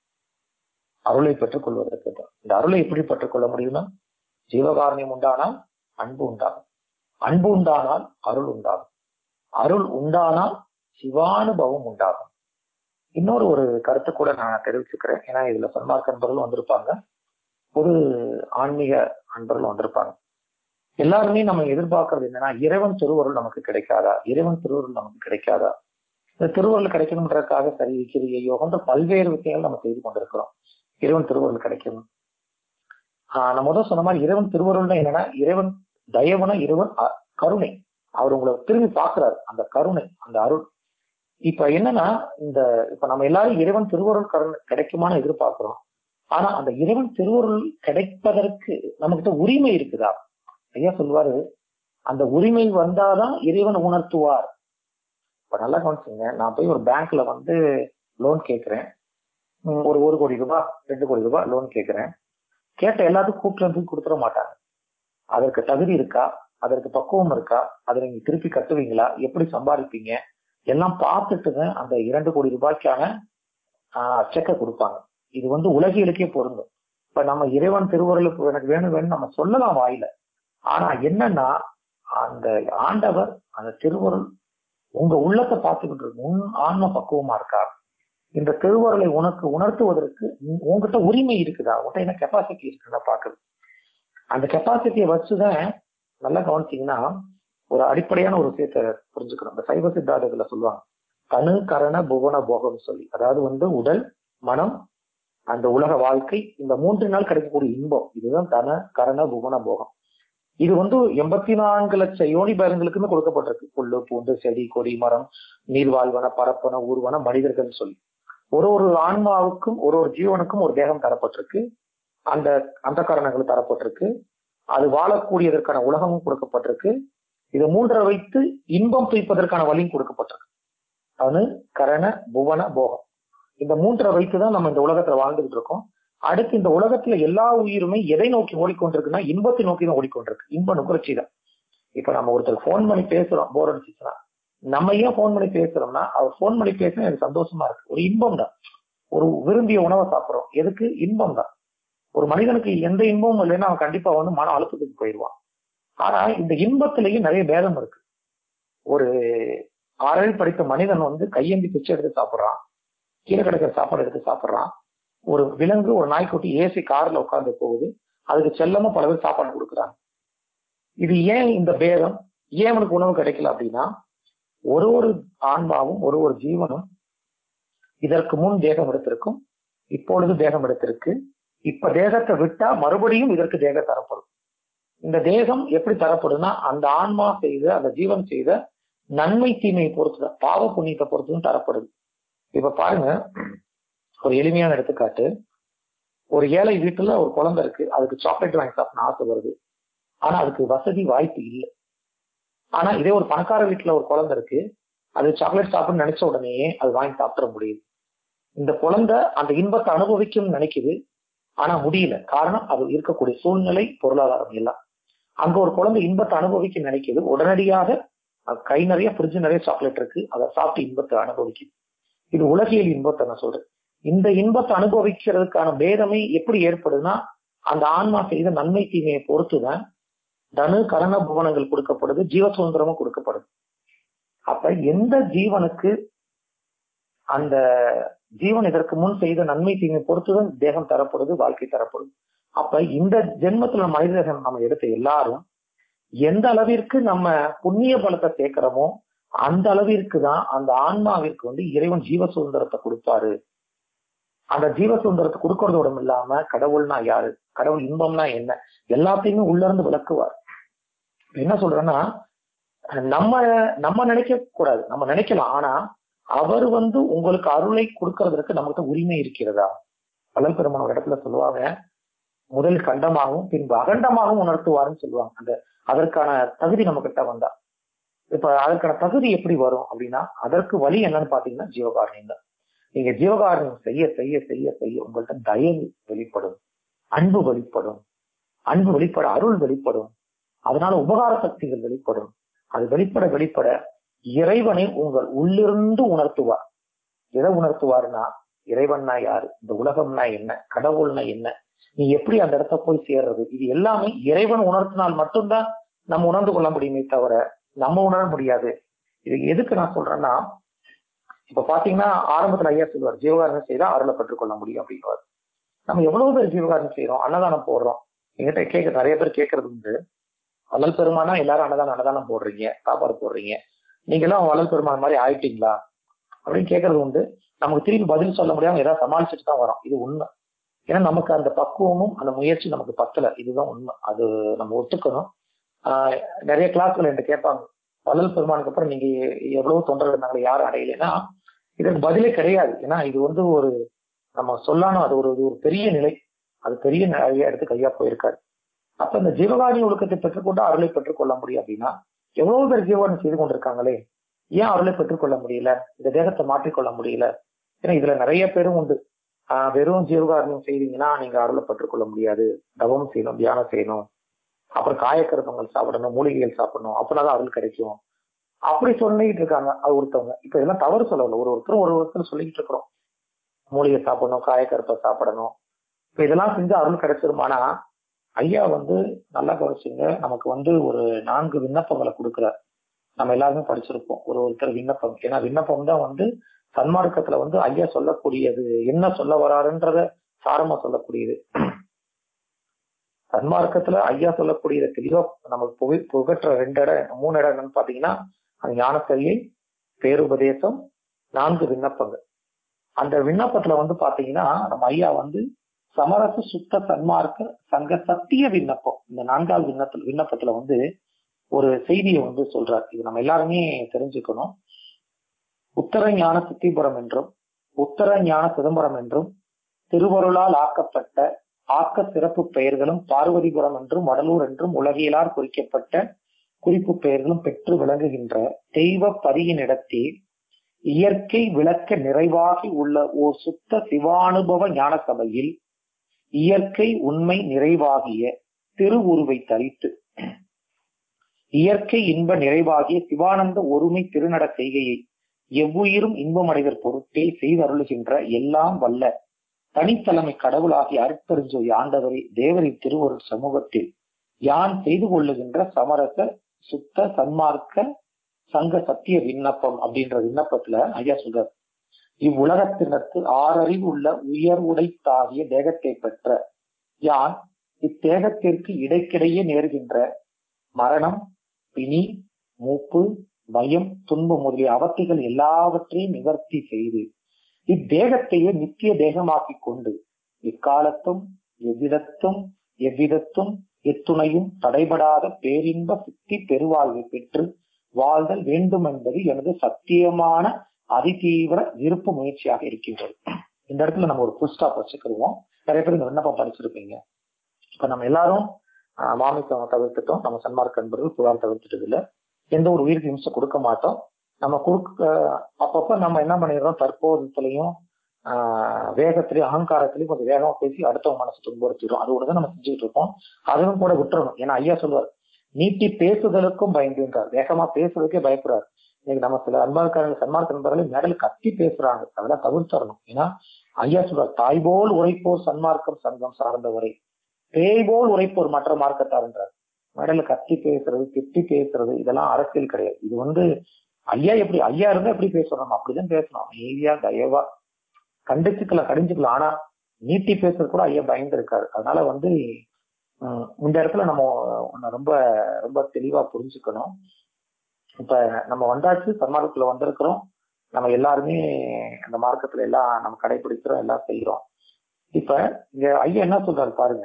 அருளை பெற்றுக் கொள்வதற்கு இந்த அருளை எப்படி பெற்றுக்கொள்ள முடியும்னா ஜீவகாரணியம் உண்டானால் அன்பு உண்டாகும் அன்பு உண்டானால் அருள் உண்டாகும் அருள் உண்டானால் சிவானுபவம் உண்டாகும் இன்னொரு ஒரு கருத்து கூட நான் தெரிவிச்சுக்கிறேன் ஏன்னா இதுல சன்மார்க்க அன்பர்கள் வந்திருப்பாங்க ஒரு ஆன்மீக அன்பர்கள் வந்திருப்பாங்க எல்லாருமே நம்ம எதிர்பார்க்கறது என்னன்னா இறைவன் திருவருள் நமக்கு கிடைக்காதா இறைவன் திருவருள் நமக்கு கிடைக்காதா இந்த திருவருள் கிடைக்கணுன்றதுக்காக சரி விக்கிரிய யோகன்ற பல்வேறு விஷயங்கள் நம்ம செய்து கொண்டிருக்கிறோம் இறைவன் திருவருள் கிடைக்கணும் ஆஹ் நான் முதல் சொன்ன மாதிரி இறைவன் திருவருள்னா என்னன்னா இறைவன் தயவன இறைவன் கருணை அவர் உங்களை திரும்பி பார்க்கிறாரு அந்த கருணை அந்த அருள் இப்ப என்னன்னா இந்த இப்ப நம்ம எல்லாரும் இறைவன் திருவருள் கருணை கிடைக்குமான்னு எதிர்பார்க்கிறோம் ஆனா அந்த இறைவன் திருவருள் கிடைப்பதற்கு நம்மகிட்ட உரிமை இருக்குதா ஐயா சொல்லுவாரு அந்த உரிமை வந்தாதான் இறைவன் உணர்த்துவார் இப்ப நல்லா கவனிச்சுங்க நான் போய் ஒரு பேங்க்ல வந்து லோன் கேட்கிறேன் ஒரு ஒரு கோடி ரூபாய் ரெண்டு கோடி ரூபாய் லோன் கேட்கிறேன் கேட்ட எல்லாத்துக்கும் கூப்பிட்டு வந்து கொடுத்துட மாட்டாங்க அதற்கு தகுதி இருக்கா அதற்கு பக்குவம் இருக்கா அதை நீங்க திருப்பி கட்டுவீங்களா எப்படி சம்பாதிப்பீங்க எல்லாம் பார்த்துட்டு தான் அந்த இரண்டு கோடி ரூபாய்க்கான செக்கை கொடுப்பாங்க இது வந்து உலகியலுக்கே பொருந்தும் இப்ப நம்ம இறைவன் திருவருளுக்கு எனக்கு வேணும் வேணும் நம்ம சொல்லலாம் வாயில ஆனா என்னன்னா அந்த ஆண்டவர் அந்த திருவருள் உங்க உள்ளத்தை பார்த்துக்கிட்டு இருக்கு உன் ஆன்ம பக்குவமா இருக்கா இந்த திருவருளை உனக்கு உணர்த்துவதற்கு உங்ககிட்ட உரிமை இருக்குதா உங்ககிட்ட என்ன கெப்பாசிட்டி இருக்குன்னு பாக்குது அந்த கெப்பாசிட்டியை வச்சுதான் நல்லா கவனிச்சீங்கன்னா ஒரு அடிப்படையான ஒரு விஷயத்தை புரிஞ்சுக்கணும் இந்த சைவ சித்தாந்தத்துல சொல்லுவாங்க தனு கரண புவன போகம் சொல்லி அதாவது வந்து உடல் மனம் அந்த உலக வாழ்க்கை இந்த மூன்று நாள் கிடைக்கக்கூடிய இன்பம் இதுதான் தன கரண புவன போகம் இது வந்து எண்பத்தி நான்கு லட்சம் யோனி பேரங்களுக்குமே கொடுக்கப்பட்டிருக்கு புல்லு பூண்டு செடி கொடி மரம் நீர்வாழ்வன பரப்பன ஊர்வன மனிதர்கள் சொல்லி ஒரு ஒரு ஆன்மாவுக்கும் ஒரு ஒரு ஜீவனுக்கும் ஒரு தேகம் தரப்பட்டிருக்கு அந்த அந்த காரணங்கள் தரப்பட்டிருக்கு அது வாழக்கூடியதற்கான உலகமும் கொடுக்கப்பட்டிருக்கு இதை மூன்றை வைத்து இன்பம் துய்ப்பதற்கான வழியும் கொடுக்கப்பட்டிருக்கு அணு கரண புவன போகம் இந்த மூன்றை வைத்துதான் நம்ம இந்த உலகத்துல வாழ்ந்துகிட்டு இருக்கோம் அடுத்து இந்த உலகத்துல எல்லா உயிருமே எதை நோக்கி ஓடிக்கொண்டிருக்குன்னா இன்பத்தை நோக்கி தான் ஓடிக்கொண்டிருக்கு இன்ப நுகர்ச்சி தான் இப்ப நம்ம ஒருத்தர் ஃபோன் பண்ணி பேசுறோம் போர் அடிச்சுச்சுன்னா நம்ம ஏன் ஃபோன் பண்ணி பேசுறோம்னா அவர் ஃபோன் பண்ணி பேசினா எனக்கு சந்தோஷமா இருக்கு ஒரு இன்பம் தான் ஒரு விரும்பிய உணவை சாப்பிடுறோம் எதுக்கு இன்பம் தான் ஒரு மனிதனுக்கு எந்த இன்பமும் இல்லைன்னா அவன் கண்டிப்பா வந்து மன அழுத்தத்துக்கு போயிடுவான் ஆனா இந்த இன்பத்திலேயே நிறைய பேதம் இருக்கு ஒரு ஆறறிவு படித்த மனிதன் வந்து கையேந்தி பிச்சை எடுத்து சாப்பிடுறான் கீழே கிடக்கிற சாப்பாடு எடுத்து சாப்பிடுறான் ஒரு விலங்கு ஒரு நாய்க்குட்டி ஏசி கார்ல உட்கார்ந்து போகுது அதுக்கு செல்லமா பல பேர் சாப்பாடு கொடுக்குறாங்க இது ஏன் இந்த பேதம் ஏன் அவனுக்கு உணவு கிடைக்கல அப்படின்னா ஒரு ஒரு ஆன்மாவும் ஒரு ஒரு ஜீவனும் இதற்கு முன் தேகம் எடுத்திருக்கும் இப்பொழுது தேகம் எடுத்திருக்கு இப்ப தேகத்தை விட்டா மறுபடியும் இதற்கு தேகம் தரப்படும் இந்த தேகம் எப்படி தரப்படுதுன்னா அந்த ஆன்மா செய்த அந்த ஜீவன் செய்த நன்மை தீமையை பொறுத்துதான் பாவ புண்ணியத்தை பொறுத்துதான் தரப்படுது இப்ப பாருங்க ஒரு எளிமையான எடுத்துக்காட்டு ஒரு ஏழை வீட்டுல ஒரு குழந்தை இருக்கு அதுக்கு சாக்லேட் வாங்கி சாப்பிடணும் ஆசை வருது ஆனா அதுக்கு வசதி வாய்ப்பு இல்லை ஆனா இதே ஒரு பணக்கார வீட்டுல ஒரு குழந்தை இருக்கு அது சாக்லேட் சாப்பிடணும்னு நினைச்ச உடனே அது வாங்கி சாப்பிட முடியுது இந்த குழந்தை அந்த இன்பத்தை அனுபவிக்கும்னு நினைக்குது ஆனா முடியல காரணம் அது இருக்கக்கூடிய சூழ்நிலை பொருளாதாரம் எல்லாம் அங்க ஒரு குழந்தை இன்பத்தை அனுபவிக்க நினைக்குது உடனடியாக அது கை நிறைய ஃப்ரிட்ஜ் நிறைய சாக்லேட் இருக்கு அதை சாப்பிட்டு இன்பத்தை அனுபவிக்குது இது உலகியல் இன்பத்தை நான் சொல்றேன் இந்த இன்பத்தை அனுபவிக்கிறதுக்கான பேதமை எப்படி ஏற்படுதுன்னா அந்த ஆன்மா செய்த நன்மை தீமையை பொறுத்துதான் தனு கரண புவனங்கள் கொடுக்கப்படுது ஜீவ சுதந்திரமும் கொடுக்கப்படுது அப்ப எந்த ஜீவனுக்கு அந்த ஜீவன் இதற்கு முன் செய்த நன்மை தீமை பொறுத்துதான் தேகம் தரப்படுது வாழ்க்கை தரப்படுது அப்ப இந்த ஜென்மத்துல மனிதர்கள் நம்ம எடுத்த எல்லாரும் எந்த அளவிற்கு நம்ம புண்ணிய பலத்தை சேர்க்கிறோமோ அந்த அளவிற்கு தான் அந்த ஆன்மாவிற்கு வந்து இறைவன் ஜீவ சுதந்திரத்தை கொடுப்பாரு அந்த ஜீவ சுதந்திரத்தை கொடுக்கறதோட இல்லாம கடவுள்னா யாரு கடவுள் இன்பம்னா என்ன எல்லாத்தையுமே உள்ள இருந்து விளக்குவார் என்ன சொல்றேன்னா நம்ம நம்ம நினைக்க கூடாது நம்ம நினைக்கலாம் ஆனா அவர் வந்து உங்களுக்கு அருளை கொடுக்கறதற்கு நம்மகிட்ட உரிமை இருக்கிறதா வள்ளல் பெருமான ஒரு இடத்துல சொல்லுவாங்க முதல் கண்டமாகவும் பின்பு அகண்டமாகவும் உணர்த்துவாருன்னு சொல்லுவாங்க அந்த அதற்கான தகுதி நம்ம கிட்ட வந்தா இப்ப அதற்கான தகுதி எப்படி வரும் அப்படின்னா அதற்கு வழி என்னன்னு பாத்தீங்கன்னா ஜீவகாரணியம் தான் நீங்க ஜீவகாரணியம் செய்ய செய்ய செய்ய செய்ய உங்கள்ட்ட தயவு வெளிப்படும் அன்பு வெளிப்படும் அன்பு வெளிப்பட அருள் வெளிப்படும் அதனால உபகார சக்திகள் வெளிப்படும் அது வெளிப்பட வெளிப்பட இறைவனை உங்கள் உள்ளிருந்து உணர்த்துவார் எதை உணர்த்துவார்னா இறைவன்னா யாரு இந்த உலகம்னா என்ன கடவுள்னா என்ன நீ எப்படி அந்த இடத்த போய் சேர்றது இது எல்லாமே இறைவன் உணர்த்தினால் மட்டும்தான் நம்ம உணர்ந்து கொள்ள முடியுமே தவிர நம்ம உணர முடியாது இது எதுக்கு நான் சொல்றேன்னா இப்ப பாத்தீங்கன்னா ஆரம்பத்துல ஐயா சொல்லுவார் ஜீவகாரணம் செய்தா அருளை பெற்றுக்கொள்ள முடியும் அப்படின்வார் நம்ம எவ்வளவு பேர் ஜீவகாரணம் செய்யறோம் அன்னதானம் போடுறோம் எங்கிட்ட கேட்க நிறைய பேர் கேட்கறது உண்டு வள்ளல் பெருமானா எல்லாரும் அன்னதானம் அன்னதானம் போடுறீங்க சாப்பாடு போடுறீங்க நீங்க எல்லாம் வள்ளல் பெருமான் மாதிரி ஆயிட்டீங்களா அப்படின்னு கேட்கறது உண்டு நமக்கு திரும்பி பதில் சொல்ல முடியாம ஏதாவது சமாளிச்சுட்டு தான் வரோம் இது உண்மை ஏன்னா நமக்கு அந்த பக்குவமும் அந்த முயற்சி நமக்கு பத்தல இதுதான் உண்மை அது நம்ம ஒத்துக்கணும் ஆஹ் நிறைய கிளாஸ்கள் என்கிட்ட கேட்பாங்க வள்ளல் பெருமானுக்கு அப்புறம் நீங்க எவ்வளவு தொண்டர்கள் இருந்தாங்களே யாரும் அடையலைன்னா இதற்கு பதிலே கிடையாது ஏன்னா இது வந்து ஒரு நம்ம சொல்லானோ அது ஒரு ஒரு பெரிய நிலை அது பெரிய நிலையா எடுத்து கையா போயிருக்காரு அப்ப இந்த ஜீவகாணி ஒழுக்கத்தை பெற்றுக்கொண்டு அருளை பெற்றுக்கொள்ள முடியும் அப்படின்னா எவ்வளவு பேர் ஜீவகாரணம் செய்து கொண்டிருக்காங்களே ஏன் அருளை பெற்றுக்கொள்ள முடியல இந்த தேகத்தை மாற்றிக்கொள்ள முடியல ஏன்னா இதுல நிறைய பேரும் உண்டு ஆஹ் வெறும் ஜீவகாரணம் செய்தீங்கன்னா நீங்க அருளை பெற்றுக்கொள்ள முடியாது தவம் செய்யணும் தியானம் செய்யணும் அப்புறம் காயக்கருப்பங்கள் சாப்பிடணும் மூலிகைகள் சாப்பிடணும் அப்படின்னாதான் அருள் கிடைக்கும் அப்படி சொல்லிட்டு இருக்காங்க அது ஒருத்தவங்க இப்ப இதெல்லாம் தவறு சொல்லல ஒரு ஒருத்தரும் ஒரு ஒருத்தர் சொல்லிட்டு இருக்கிறோம் மூலிகை சாப்பிடணும் காயக்கருப்பை சாப்பிடணும் இப்ப இதெல்லாம் செஞ்சு அருள் கிடைச்சிருமானா ஐயா வந்து நல்லா கவனிச்சுங்க நமக்கு வந்து ஒரு நான்கு விண்ணப்பங்களை கொடுக்குறார் நம்ம எல்லாருமே படிச்சிருப்போம் ஒரு ஒருத்தர் விண்ணப்பம் ஏன்னா விண்ணப்பம் தான் வந்து சன்மார்க்கத்துல வந்து ஐயா சொல்லக்கூடியது என்ன சொல்ல வராருன்றத சாரமா சொல்லக்கூடியது சன்மார்க்கத்துல ஐயா சொல்லக்கூடியது தெளிவா நமக்கு புகை புகற்ற ரெண்டு இடம் மூணு இடம் என்னன்னு பாத்தீங்கன்னா அந்த ஞானசரியை பேருபதேசம் நான்கு விண்ணப்பங்கள் அந்த விண்ணப்பத்துல வந்து பாத்தீங்கன்னா நம்ம ஐயா வந்து சமரச சுத்த சன்மார்க்க சங்க சத்திய விண்ணப்பம் இந்த நான்காவது விண்ணப்ப விண்ணப்பத்துல வந்து ஒரு செய்தியை வந்து சொல்றார் இது நம்ம எல்லாருமே தெரிஞ்சுக்கணும் உத்தர ஞான சித்திபுரம் என்றும் உத்தர ஞான சிதம்பரம் என்றும் திருவருளால் ஆக்கப்பட்ட ஆக்க சிறப்பு பெயர்களும் பார்வதிபுரம் என்றும் வடலூர் என்றும் உலகியலார் குறிக்கப்பட்ட குறிப்பு பெயர்களும் பெற்று விளங்குகின்ற தெய்வ பதியினிடத்தே இயற்கை விளக்க நிறைவாகி உள்ள ஓர் சுத்த சிவானுபவ ஞான சபையில் இயற்கை உண்மை நிறைவாகிய திருவுருவை தரித்து இயற்கை இன்ப நிறைவாகிய சிவானந்த ஒருமை திருநட செய்கையை எவ்வுயிரும் இன்பமடைதற் பொருட்டே செய்தருளுகின்ற எல்லாம் வல்ல தனித்தலைமை கடவுளாகிய அருட்பெருஞ்சோதி ஆண்டவரை தேவரின் திருவருள் சமூகத்தில் யான் செய்து கொள்ளுகின்ற சமரச சுத்த சன்மார்க்க சங்க சத்திய விண்ணப்பம் அப்படின்ற விண்ணப்பத்துல ஐயா சொல்றார் இவ்வுலகத்தினருக்கு ஆறறிவு உள்ள உயர் உடைத்தாகிய தேகத்தை பெற்ற யான் இத்தேகத்திற்கு இடைக்கிடையே நேர்கின்ற மரணம் பிணி மூப்பு பயம் துன்பம் முதலிய அவத்தைகள் எல்லாவற்றையும் நிவர்த்தி செய்து இத்தேகத்தையே நித்திய தேகமாக்கி கொண்டு இக்காலத்தும் எவ்விதத்தும் எவ்விதத்தும் எத்துணையும் தடைபடாத பேரின்ப சித்தி பெருவாழ்வை பெற்று வாழ்தல் வேண்டும் என்பது எனது சத்தியமான அதிதீவிர விருப்ப முயற்சியாக இருக்கின்றது இந்த இடத்துல நம்ம ஒரு புல் ஸ்டாப் வச்சுக்கிடுவோம் நிறைய பேர் இந்த விண்ணப்பம் படிச்சிருப்பீங்க இப்ப நம்ம எல்லாரும் ஆஹ், மாமிசம் தவிர்த்துட்டோம் நம்ம சன்மார்க்க அன்பர்கள் புகார் தவிர்த்துட்டது இல்ல எந்த ஒரு உயிருக்கு நிமிஷம் கொடுக்க மாட்டோம் நம்ம கொடுக்க அப்பப்ப நம்ம என்ன பண்ணிடுறோம் தற்போதுலையும் ஆஹ் வேகத்திலையும் அகங்காரத்திலையும் கொஞ்சம் வேகமா பேசி அடுத்தவங்க மனசு துன்புறுத்திடும் அது தான் நம்ம செஞ்சுட்டு இருக்கோம் அதுவும் கூட விட்டுறணும் ஏன்னா ஐயா சொல்லுவார் நீட்டி பேசுதலுக்கும் பயந்துன்றார் வேகமா பேசுறதுக்கே பயப்படுறாரு இன்னைக்கு நம்ம சில அன்பார்க்காரங்க சன்மார்க்க நண்பர்களே மேடல் கத்தி பேசுறாங்க அதெல்லாம் தவிர்த்தரணும் ஏன்னா ஐயா சொல்றார் தாய் போல் உரைப்போர் சன்மார்க்கம் சங்கம் சார்ந்தவரை பேய் போல் உரைப்போர் மற்ற மார்க்கத்தார்ன்றார் மேடல கத்தி பேசுறது திட்டி பேசுறது இதெல்லாம் அரசியல் கிடையாது இது வந்து ஐயா எப்படி ஐயா இருந்தா எப்படி பேசணும் நம்ம அப்படிதான் பேசணும் அமைதியா தயவா கண்டிச்சுக்கலாம் கடிஞ்சுக்கலாம் ஆனா நீட்டி பேசுறது கூட ஐயா பயந்து இருக்காரு அதனால வந்து உம், இந்த இடத்துல நம்ம ஒண்ணு ரொம்ப ரொம்ப தெளிவா புரிஞ்சுக்கணும் இப்ப நம்ம வந்தாச்சு சன்மார்க்கத்துல வந்திருக்கிறோம் நம்ம எல்லாருமே அந்த மார்க்கத்துல எல்லாம் நம்ம கடைபிடிக்கிறோம் எல்லாம் செய்யறோம் இப்ப இங்க ஐயா என்ன சொல்றாரு பாருங்க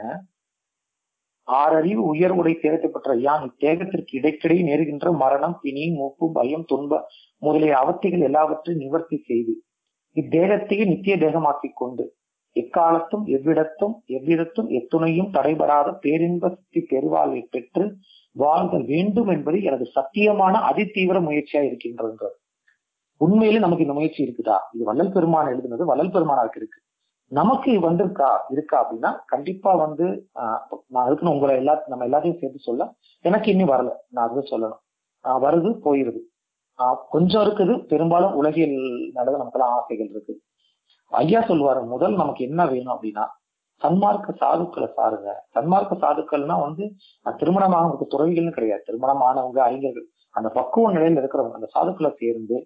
ஆறறிவு உயர் உடை தேகத்தை பெற்ற யான் இத்தேகத்திற்கு இடைக்கிடையே நேருகின்ற மரணம் பிணி மூப்பு பயம் துன்ப முதலிய அவத்தைகள் எல்லாவற்றையும் நிவர்த்தி செய்து இத்தேகத்தையே நித்திய தேகமாக்கி கொண்டு எக்காலத்தும் எவ்விடத்தும் எவ்விடத்தும் எத்துணையும் தடைபடாத பேரின்ப சக்தி பெருவாழ்வை பெற்று வாழ்தல் வேண்டும் என்பது எனது சத்தியமான அதிதீவிர முயற்சியா இருக்கின்றது உண்மையிலே நமக்கு இந்த முயற்சி இருக்குதா இது வள்ளல் பெருமான் எழுதுனது வள்ளல் பெருமானாருக்கு இருக்கு நமக்கு வந்திருக்கா இருக்கா அப்படின்னா கண்டிப்பா வந்து ஆஹ் நான் இருக்குன்னு உங்களை எல்லா நம்ம எல்லாத்தையும் சேர்த்து சொல்ல எனக்கு இன்னும் வரல நான் அதுதான் சொல்லணும் ஆஹ் வருது போயிருது ஆஹ் கொஞ்சம் இருக்குது பெரும்பாலும் உலகில் நடந்த நமக்கெல்லாம் ஆசைகள் இருக்கு ஐயா சொல்லுவாரு முதல் நமக்கு என்ன வேணும் அப்படின்னா சன்மார்க்க சாதுக்களை சாருங்க சன்மார்க்க சாதுக்கள்னா வந்து அஹ் திருமணமானவங்களுக்கு துறவிகள்னு கிடையாது திருமணமானவங்க அறிஞர்கள் அந்த பக்குவ நிலையில இருக்கிறவங்க அந்த சாதுக்களை சேர்ந்து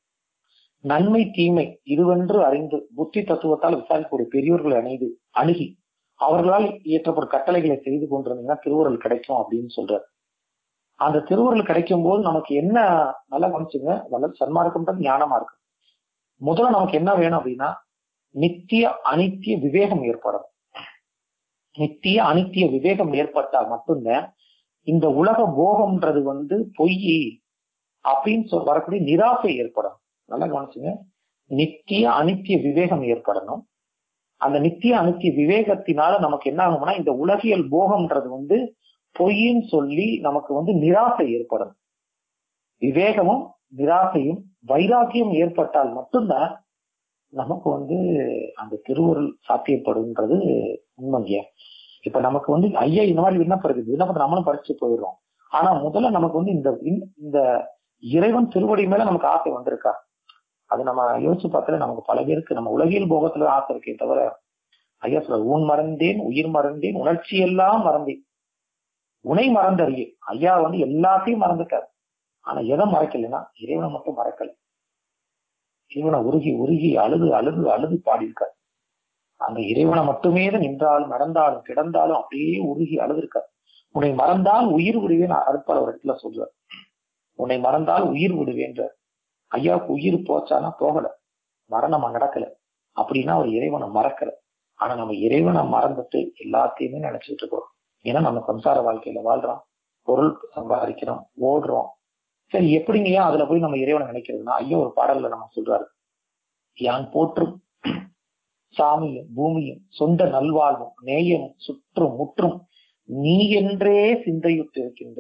நன்மை தீமை இதுவென்று அறிந்து புத்தி தத்துவத்தால் விசாரிக்கக்கூடிய பெரியோர்களை அணைந்து அணுகி அவர்களால் இயற்றப்படும் கட்டளைகளை செய்து கொண்டிருந்தீங்கன்னா திருவுருள் கிடைக்கும் அப்படின்னு சொல்றாரு அந்த திருவுருள் கிடைக்கும் போது நமக்கு என்ன நல்லா கவனிச்சுங்க வல்ல சன்மார்க்கம்ன்றது ஞானமா இருக்கு முதல்ல நமக்கு என்ன வேணும் அப்படின்னா நித்திய அனித்திய விவேகம் ஏற்படும் நித்திய அனித்திய விவேகம் ஏற்பட்டா மட்டும்தான் இந்த உலக போகம்ன்றது வந்து பொய் அப்படின்னு சொல் வரக்கூடிய நிராசை ஏற்படும் நல்லா கவனிச்சுங்க நித்திய அனித்திய விவேகம் ஏற்படணும் அந்த நித்திய அனித்திய விவேகத்தினால நமக்கு என்ன ஆகும்னா இந்த உலகியல் போகம்ன்றது வந்து பொய்ன்னு சொல்லி நமக்கு வந்து நிராசை ஏற்படும் விவேகமும் நிராசையும் வைராக்கியம் ஏற்பட்டால் மட்டும்தான் நமக்கு வந்து அந்த திருவுருள் சாத்தியப்படும்ன்றது உண்மைங்க இப்ப நமக்கு வந்து ஐயா இந்த மாதிரி விண்ணப்பம் இருக்குது விண்ணப்பத்தை நம்மளும் படிச்சு போயிடுறோம் ஆனா முதல்ல நமக்கு வந்து இந்த இந்த இறைவன் திருவடி மேல நமக்கு ஆசை வந்திருக்கா அது நம்ம யோசிச்சு பார்த்தாலே நமக்கு பல பேருக்கு நம்ம உலகியல் போகத்துல ஆசை இருக்கே தவிர ஐயா சொல்ற ஊன் மறந்தேன் உயிர் மறந்தேன் உணர்ச்சி எல்லாம் மறந்தேன் உனை மறந்தறிய ஐயா வந்து எல்லாத்தையும் மறந்துட்டார் ஆனா எதை மறைக்கலைன்னா இறைவனை மட்டும் மறக்கல இறைவனை உருகி உருகி அழுது அழுது அழுது பாடியிருக்கார் அந்த இறைவனை மட்டுமே தான் நின்றாலும் நடந்தாலும் கிடந்தாலும் அப்படியே உருகி அழுதுருக்கார் உன்னை மறந்தால் உயிர் விடுவேன் அறுப்பார் ஒரு இடத்துல சொல்றார் உன்னை மறந்தால் உயிர் விடுவேன்றார் ஐயாவுக்கு உயிர் போச்சானா போகல மரணம் நடக்கல அப்படின்னா அவர் இறைவனை மறக்கல ஆனா நம்ம இறைவனை மறந்துட்டு எல்லாத்தையுமே நினைச்சிட்டு இருக்கோம் ஏன்னா நம்ம சம்சார வாழ்க்கையில வாழ்றோம் பொருள் சம்பாதிக்கிறோம் ஓடுறோம் சரி எப்படிங்க ஏன் அதுல போய் நம்ம இறைவனை நினைக்கிறதுனா ஐயா ஒரு பாடல்ல நம்ம சொல்றாரு யான் போற்றும் சாமியும் பூமியும் சொந்த நல்வாழ்வும் நேயமும் சுற்றும் முற்றும் நீ என்றே சிந்தையுற்று இருக்கின்றேன்